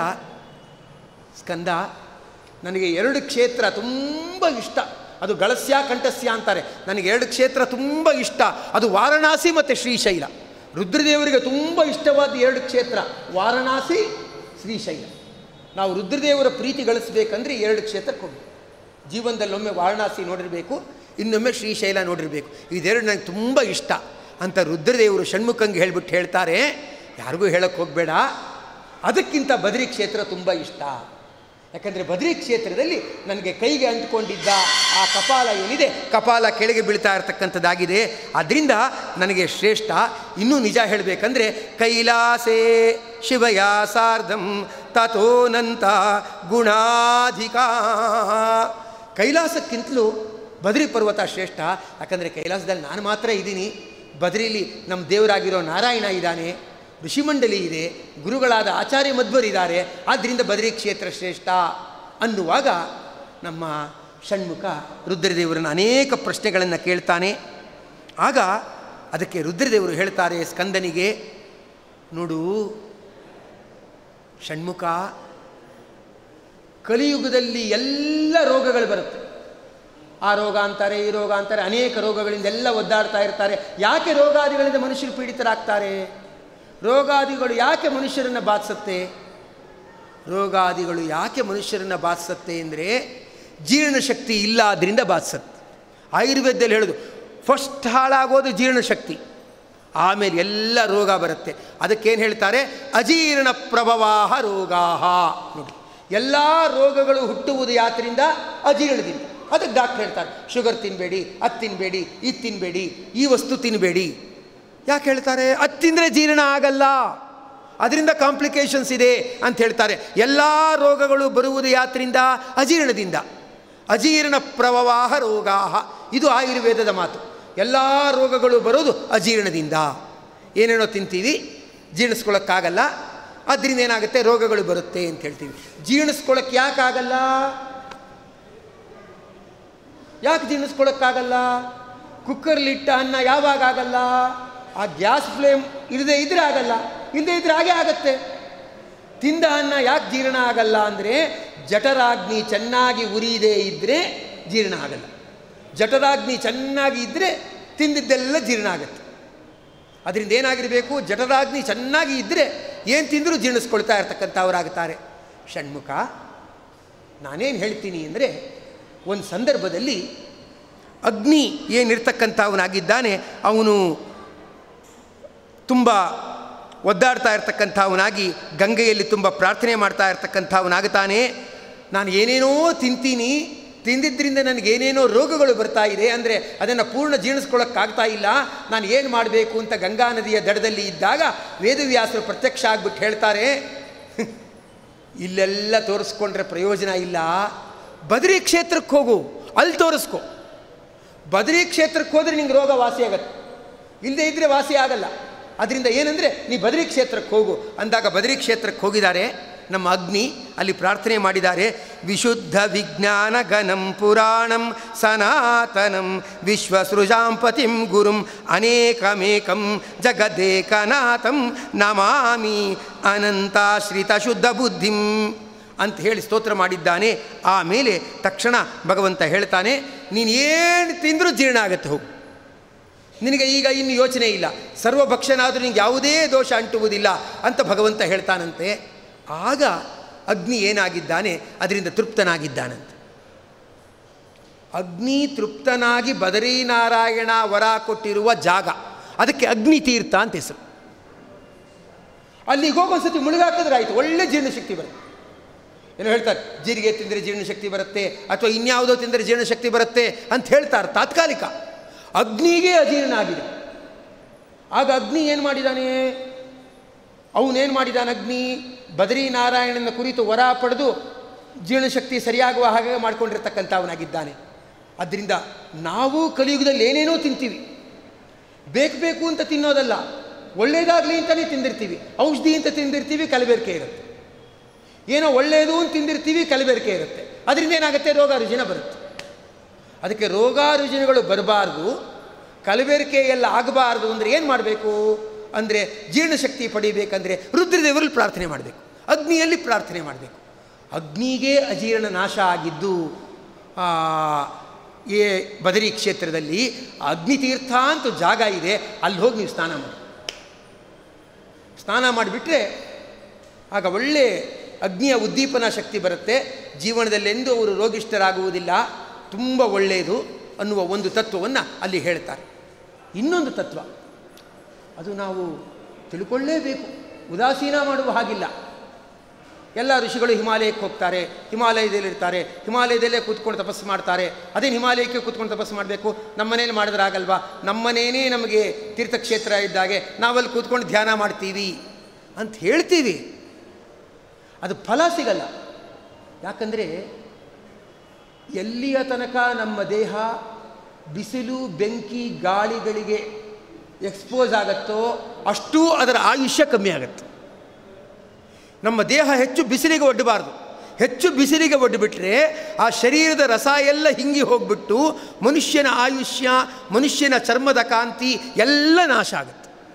ಸ್ಕಂದ ನನಗೆ ಎರಡು ಕ್ಷೇತ್ರ ತುಂಬ ಇಷ್ಟ ಅದು ಗಳಸ್ಯ ಕಂಠಸ್ಯ ಅಂತಾರೆ ನನಗೆ ಎರಡು ಕ್ಷೇತ್ರ ತುಂಬ ಇಷ್ಟ ಅದು ವಾರಣಾಸಿ ಮತ್ತು ಶ್ರೀಶೈಲ ರುದ್ರದೇವರಿಗೆ ತುಂಬ ಇಷ್ಟವಾದ ಎರಡು ಕ್ಷೇತ್ರ ವಾರಣಾಸಿ ಶ್ರೀಶೈಲ ನಾವು ರುದ್ರದೇವರ ಪ್ರೀತಿ ಗಳಿಸ್ಬೇಕಂದ್ರೆ ಈ ಎರಡು ಕ್ಷೇತ್ರಕ್ಕೆ ಹೋಗ್ಬೇಕು ಜೀವನದಲ್ಲೊಮ್ಮೆ ವಾರಣಾಸಿ ನೋಡಿರಬೇಕು ಇನ್ನೊಮ್ಮೆ ಶ್ರೀಶೈಲ ನೋಡಿರಬೇಕು ಇದೆರಡು ನನಗೆ ತುಂಬ ಇಷ್ಟ ಅಂತ ರುದ್ರದೇವರು ಷಣ್ಮುಖಂಗೆ ಹೇಳ್ಬಿಟ್ಟು ಹೇಳ್ತಾರೆ ಯಾರಿಗೂ ಹೇಳಕ್ಕೆ ಹೋಗಬೇಡ ಅದಕ್ಕಿಂತ ಬದರಿ ಕ್ಷೇತ್ರ ತುಂಬ ಇಷ್ಟ ಯಾಕಂದರೆ ಬದರಿ ಕ್ಷೇತ್ರದಲ್ಲಿ ನನಗೆ ಕೈಗೆ ಅಂಟಿಕೊಂಡಿದ್ದ ಆ ಕಪಾಲ ಏನಿದೆ ಕಪಾಲ ಕೆಳಗೆ ಬೀಳ್ತಾ ಇರತಕ್ಕಂಥದ್ದಾಗಿದೆ ಅದರಿಂದ ನನಗೆ ಶ್ರೇಷ್ಠ ಇನ್ನೂ ನಿಜ ಹೇಳಬೇಕಂದ್ರೆ ಕೈಲಾಸೇ ಶಿವಯ ಸಾರ್ಧಂ ತಥೋನಂತ ಗುಣಾಧಿಕ ಕೈಲಾಸಕ್ಕಿಂತಲೂ ಬದ್ರಿ ಪರ್ವತ ಶ್ರೇಷ್ಠ ಯಾಕಂದರೆ ಕೈಲಾಸದಲ್ಲಿ ನಾನು ಮಾತ್ರ ಇದ್ದೀನಿ ಬದ್ರಿಲಿ ನಮ್ಮ ದೇವರಾಗಿರೋ ನಾರಾಯಣ ಇದ್ದಾನೆ ಋಷಿಮಂಡಲಿ ಇದೆ ಗುರುಗಳಾದ ಆಚಾರ್ಯ ಮಧ್ವರಿದ್ದಾರೆ ಆದ್ದರಿಂದ ಬದ್ರಿ ಕ್ಷೇತ್ರ ಶ್ರೇಷ್ಠ ಅನ್ನುವಾಗ ನಮ್ಮ ಷಣ್ಮುಖ ರುದ್ರದೇವರನ್ನು ಅನೇಕ ಪ್ರಶ್ನೆಗಳನ್ನು ಕೇಳ್ತಾನೆ ಆಗ ಅದಕ್ಕೆ ರುದ್ರದೇವರು ಹೇಳ್ತಾರೆ ಸ್ಕಂದನಿಗೆ ನೋಡು ಷಣ್ಮುಖ ಕಲಿಯುಗದಲ್ಲಿ ಎಲ್ಲ ರೋಗಗಳು ಬರುತ್ತೆ ಆ ರೋಗ ಅಂತಾರೆ ಈ ರೋಗ ಅಂತಾರೆ ಅನೇಕ ರೋಗಗಳಿಂದ ಎಲ್ಲ ಒದ್ದಾಡ್ತಾ ಇರ್ತಾರೆ ಯಾಕೆ ರೋಗಾದಿಗಳಿಂದ ಮನುಷ್ಯರು ಪೀಡಿತರಾಗ್ತಾರೆ ರೋಗಾದಿಗಳು ಯಾಕೆ ಮನುಷ್ಯರನ್ನು ಬಾಧಿಸುತ್ತೆ ರೋಗಾದಿಗಳು ಯಾಕೆ ಮನುಷ್ಯರನ್ನು ಬಾಧಿಸುತ್ತೆ ಅಂದರೆ ಜೀರ್ಣಶಕ್ತಿ ಇಲ್ಲ ಅದರಿಂದ ಬಾಧಿಸುತ್ತೆ ಆಯುರ್ವೇದದಲ್ಲಿ ಹೇಳೋದು ಫಸ್ಟ್ ಹಾಳಾಗೋದು ಜೀರ್ಣಶಕ್ತಿ ಆಮೇಲೆ ಎಲ್ಲ ರೋಗ ಬರುತ್ತೆ ಅದಕ್ಕೇನು ಹೇಳ್ತಾರೆ ಅಜೀರ್ಣ ಪ್ರಭವಾಹ ರೋಗಾಹ ನೋಡಿ ಎಲ್ಲ ರೋಗಗಳು ಹುಟ್ಟುವುದು ಯಾತ್ರಿಂದ ಅಜೀರ್ಣದಿಂದ ಅದಕ್ಕೆ ಡಾಕ್ಟರ್ ಹೇಳ್ತಾರೆ ಶುಗರ್ ತಿನ್ನಬೇಡಿ ಅದು ತಿನ್ನಬೇಡಿ ಇದು ತಿನ್ನಬೇಡಿ ಈ ವಸ್ತು ತಿನ್ನಬೇಡಿ ಯಾಕೆ ಹೇಳ್ತಾರೆ ಅದು ತಿಂದರೆ ಜೀರ್ಣ ಆಗಲ್ಲ ಅದರಿಂದ ಕಾಂಪ್ಲಿಕೇಶನ್ಸ್ ಇದೆ ಅಂತ ಹೇಳ್ತಾರೆ ಎಲ್ಲ ರೋಗಗಳು ಬರುವುದು ಯಾತ್ರಿಂದ ಅಜೀರ್ಣದಿಂದ ಅಜೀರ್ಣ ಪ್ರವಾಹ ರೋಗಾಹ ಇದು ಆಯುರ್ವೇದದ ಮಾತು ಎಲ್ಲ ರೋಗಗಳು ಬರೋದು ಅಜೀರ್ಣದಿಂದ ಏನೇನೋ ತಿಂತೀವಿ ಜೀರ್ಣಿಸ್ಕೊಳ್ಳೋಕ್ಕಾಗಲ್ಲ ಅದರಿಂದ ಏನಾಗುತ್ತೆ ರೋಗಗಳು ಬರುತ್ತೆ ಅಂತ ಹೇಳ್ತೀವಿ ಜೀರ್ಣಿಸ್ಕೊಳ್ಳೋಕ್ಕೆ ಯಾಕಾಗಲ್ಲ ಯಾಕೆ ಜೀರ್ಣಿಸ್ಕೊಳ್ಳೋಕ್ಕಾಗಲ್ಲ ಕುಕ್ಕರ್ಲಿಟ್ಟ ಅನ್ನ ಯಾವಾಗ ಆಗಲ್ಲ ಆ ಗ್ಯಾಸ್ ಫ್ಲೇಮ್ ಇರದೇ ಇದ್ರೆ ಆಗಲ್ಲ ಇಲ್ಲದೇ ಇದ್ರೆ ಹಾಗೆ ಆಗತ್ತೆ ತಿಂದ ಅನ್ನ ಯಾಕೆ ಜೀರ್ಣ ಆಗಲ್ಲ ಅಂದರೆ ಜಠರಾಗ್ನಿ ಚೆನ್ನಾಗಿ ಉರಿಯದೇ ಇದ್ದರೆ ಜೀರ್ಣ ಆಗಲ್ಲ ಜಠರಾಗ್ನಿ ಚೆನ್ನಾಗಿ ಇದ್ದರೆ ತಿಂದಿದ್ದೆಲ್ಲ ಜೀರ್ಣ ಆಗುತ್ತೆ ಅದರಿಂದ ಏನಾಗಿರಬೇಕು ಜಠರಾಗ್ನಿ ಚೆನ್ನಾಗಿ ಇದ್ದರೆ ಏನು ತಿಂದರೂ ಜೀರ್ಣಿಸ್ಕೊಳ್ತಾ ಇರ್ತಕ್ಕಂಥವರಾಗುತ್ತಾರೆ ಷಣ್ಮುಖ ನಾನೇನು ಹೇಳ್ತೀನಿ ಅಂದರೆ ಒಂದು ಸಂದರ್ಭದಲ್ಲಿ ಅಗ್ನಿ ಏನಿರ್ತಕ್ಕಂಥವನಾಗಿದ್ದಾನೆ ಅವನು ತುಂಬ ಒದ್ದಾಡ್ತಾ ಇರ್ತಕ್ಕಂಥವನಾಗಿ ಗಂಗೆಯಲ್ಲಿ ತುಂಬ ಪ್ರಾರ್ಥನೆ ಮಾಡ್ತಾ ಇರ್ತಕ್ಕಂಥವನಾಗುತ್ತಾನೆ ನಾನು ಏನೇನೋ ತಿಂತೀನಿ ತಿಂದಿದ್ದರಿಂದ ನನಗೇನೇನೋ ರೋಗಗಳು ಬರ್ತಾ ಇದೆ ಅಂದರೆ ಅದನ್ನು ಪೂರ್ಣ ಜೀರ್ಣಿಸ್ಕೊಳ್ಳೋಕ್ಕಾಗ್ತಾ ಇಲ್ಲ ನಾನು ಏನು ಮಾಡಬೇಕು ಅಂತ ಗಂಗಾ ನದಿಯ ದಡದಲ್ಲಿ ಇದ್ದಾಗ ವೇದವ್ಯಾಸರು ಪ್ರತ್ಯಕ್ಷ ಆಗ್ಬಿಟ್ಟು ಹೇಳ್ತಾರೆ ಇಲ್ಲೆಲ್ಲ ತೋರಿಸ್ಕೊಂಡ್ರೆ ಪ್ರಯೋಜನ ಇಲ್ಲ ಬದರಿ ಕ್ಷೇತ್ರಕ್ಕೆ ಹೋಗು ಅಲ್ಲಿ ತೋರಿಸ್ಕೊ ಬದರಿ ಕ್ಷೇತ್ರಕ್ಕೆ ಹೋದರೆ ನಿಂಗೆ ರೋಗ ವಾಸಿ ಆಗತ್ತೆ ಇಲ್ಲದೇ ಇದ್ದರೆ ವಾಸಿ ಆಗಲ್ಲ ಅದರಿಂದ ಏನಂದರೆ ನೀ ಬದರಿ ಕ್ಷೇತ್ರಕ್ಕೆ ಹೋಗು ಅಂದಾಗ ಬದರಿ ಕ್ಷೇತ್ರಕ್ಕೆ ಹೋಗಿದ್ದಾರೆ ನಮ್ಮ ಅಗ್ನಿ ಅಲ್ಲಿ ಪ್ರಾರ್ಥನೆ ಮಾಡಿದ್ದಾರೆ ವಿಶುದ್ಧ ವಿಜ್ಞಾನ ಗಣಂ ಪುರಾಣಂ ಸನಾತನಂ ವಿಶ್ವಸೃಜಾಂಪತಿಂ ಗುರುಂ ಅನೇಕಮೇಕಂ ಜಗದೇಕನಾಥಂ ನಮಾಮಿ ಅನಂತಾಶ್ರಿತ ಶುದ್ಧ ಬುದ್ಧಿಂ ಅಂತ ಹೇಳಿ ಸ್ತೋತ್ರ ಮಾಡಿದ್ದಾನೆ ಆಮೇಲೆ ತಕ್ಷಣ ಭಗವಂತ ಹೇಳ್ತಾನೆ ನೀನು ಏನು ತಿಂದರೂ ಜೀರ್ಣ ಆಗುತ್ತೆ ಹೋಗು ನಿನಗೆ ಈಗ ಇನ್ನು ಯೋಚನೆ ಇಲ್ಲ ಸರ್ವಭಕ್ಷನಾದರೂ ನಿನಗೆ ಯಾವುದೇ ದೋಷ ಅಂಟುವುದಿಲ್ಲ ಅಂತ ಭಗವಂತ ಹೇಳ್ತಾನಂತೆ ಆಗ ಅಗ್ನಿ ಏನಾಗಿದ್ದಾನೆ ಅದರಿಂದ ತೃಪ್ತನಾಗಿದ್ದಾನಂತೆ ಅಗ್ನಿ ತೃಪ್ತನಾಗಿ ಬದರೀನಾರಾಯಣ ವರ ಕೊಟ್ಟಿರುವ ಜಾಗ ಅದಕ್ಕೆ ಅಗ್ನಿ ತೀರ್ಥ ಅಂತ ಹೆಸರು ಅಲ್ಲಿಗೆ ಹೋಗಿ ಒಂದ್ಸತಿ ಮುಳುಗಾಕಿದ್ರೆ ಆಯಿತು ಒಳ್ಳೆ ಜೀರ್ಣಶಕ್ತಿ ಬರುತ್ತೆ ಏನೋ ಹೇಳ್ತಾರೆ ಜೀರಿಗೆ ತಿಂದರೆ ಜೀರ್ಣಶಕ್ತಿ ಬರುತ್ತೆ ಅಥವಾ ಇನ್ಯಾವುದೋ ತಿಂದರೆ ಜೀರ್ಣಶಕ್ತಿ ಬರುತ್ತೆ ಅಂತ ಹೇಳ್ತಾರೆ ತಾತ್ಕಾಲಿಕ ಅಗ್ನಿಗೆ ಅಜೀರ್ಣ ಆಗಿದೆ ಆಗ ಅಗ್ನಿ ಏನು ಮಾಡಿದ್ದಾನೆ ಅವನೇನು ಮಾಡಿದಾನೆ ಅಗ್ನಿ ಬದರಿನಾರಾಯಣನ ಕುರಿತು ವರ ಪಡೆದು ಜೀರ್ಣಶಕ್ತಿ ಸರಿಯಾಗುವ ಹಾಗೆ ಮಾಡ್ಕೊಂಡಿರ್ತಕ್ಕಂಥವನಾಗಿದ್ದಾನೆ ಆದ್ದರಿಂದ ನಾವು ಕಲಿಯುಗದಲ್ಲಿ ಏನೇನೋ ತಿಂತೀವಿ ಬೇಕು ಬೇಕು ಅಂತ ತಿನ್ನೋದಲ್ಲ ಒಳ್ಳೇದಾಗಲಿ ಅಂತಲೇ ತಿಂದಿರ್ತೀವಿ ಔಷಧಿ ಅಂತ ತಿಂದಿರ್ತೀವಿ ಕಲಬೆರಕೆ ಇರುತ್ತೆ ಏನೋ ಒಳ್ಳೆಯದು ಅಂತ ತಿಂದಿರ್ತೀವಿ ಕಲಬೆರಕೆ ಇರುತ್ತೆ ಅದರಿಂದ ಏನಾಗುತ್ತೆ ರೋಗ ರುಜಿನ ಬರುತ್ತೆ ಅದಕ್ಕೆ ರೋಗ ರುಜಿನಗಳು ಬರಬಾರ್ದು ಕಲಬೆರಕೆ ಎಲ್ಲ ಆಗಬಾರ್ದು ಅಂದರೆ ಏನು ಮಾಡಬೇಕು ಅಂದರೆ ಜೀರ್ಣಶಕ್ತಿ ಪಡಿಬೇಕಂದ್ರೆ ರುದ್ರದೇವರಲ್ಲಿ ಪ್ರಾರ್ಥನೆ ಮಾಡಬೇಕು ಅಗ್ನಿಯಲ್ಲಿ ಪ್ರಾರ್ಥನೆ ಮಾಡಬೇಕು ಅಗ್ನಿಗೆ ಅಜೀರ್ಣ ನಾಶ ಆಗಿದ್ದು ಏ ಬದರಿ ಕ್ಷೇತ್ರದಲ್ಲಿ ಅಗ್ನಿತೀರ್ಥ ಅಂತ ಜಾಗ ಇದೆ ಅಲ್ಲಿ ಹೋಗಿ ನೀವು ಸ್ನಾನ ಮಾಡಿ ಸ್ನಾನ ಮಾಡಿಬಿಟ್ರೆ ಆಗ ಒಳ್ಳೆ ಅಗ್ನಿಯ ಉದ್ದೀಪನ ಶಕ್ತಿ ಬರುತ್ತೆ ಜೀವನದಲ್ಲೆಂದೂ ಅವರು ರೋಗಿಷ್ಠರಾಗುವುದಿಲ್ಲ ತುಂಬ ಒಳ್ಳೆಯದು ಅನ್ನುವ ಒಂದು ತತ್ವವನ್ನು ಅಲ್ಲಿ ಹೇಳ್ತಾರೆ ಇನ್ನೊಂದು ತತ್ವ ಅದು ನಾವು ತಿಳ್ಕೊಳ್ಳೇಬೇಕು ಉದಾಸೀನ ಮಾಡುವ ಹಾಗಿಲ್ಲ ಎಲ್ಲ ಋಷಿಗಳು ಹಿಮಾಲಯಕ್ಕೆ ಹೋಗ್ತಾರೆ ಹಿಮಾಲಯದಲ್ಲಿರ್ತಾರೆ ಹಿಮಾಲಯದಲ್ಲೇ ಕೂತ್ಕೊಂಡು ತಪಸ್ಸು ಮಾಡ್ತಾರೆ ಅದೇ ಹಿಮಾಲಯಕ್ಕೆ ಕೂತ್ಕೊಂಡು ತಪಸ್ಸು ಮಾಡಬೇಕು ನಮ್ಮನೇಲಿ ಮಾಡಿದ್ರೆ ಆಗಲ್ವಾ ನಮ್ಮನೇನೇ ನಮಗೆ ತೀರ್ಥಕ್ಷೇತ್ರ ಇದ್ದಾಗೆ ನಾವಲ್ಲಿ ಕೂತ್ಕೊಂಡು ಧ್ಯಾನ ಮಾಡ್ತೀವಿ ಅಂತ ಹೇಳ್ತೀವಿ ಅದು ಫಲ ಸಿಗಲ್ಲ ಯಾಕಂದರೆ ಎಲ್ಲಿಯ ತನಕ ನಮ್ಮ ದೇಹ ಬಿಸಿಲು ಬೆಂಕಿ ಗಾಳಿಗಳಿಗೆ ಎಕ್ಸ್ಪೋಸ್ ಆಗುತ್ತೋ ಅಷ್ಟೂ ಅದರ ಆಯುಷ್ಯ ಕಮ್ಮಿ ಆಗುತ್ತೆ ನಮ್ಮ ದೇಹ ಹೆಚ್ಚು ಬಿಸಿಲಿಗೆ ಒಡ್ಡಬಾರ್ದು ಹೆಚ್ಚು ಬಿಸಿಲಿಗೆ ಒಡ್ಡಿಬಿಟ್ರೆ ಆ ಶರೀರದ ರಸ ಎಲ್ಲ ಹಿಂಗಿ ಹೋಗ್ಬಿಟ್ಟು ಮನುಷ್ಯನ ಆಯುಷ್ಯ ಮನುಷ್ಯನ ಚರ್ಮದ ಕಾಂತಿ ಎಲ್ಲ ನಾಶ ಆಗುತ್ತೆ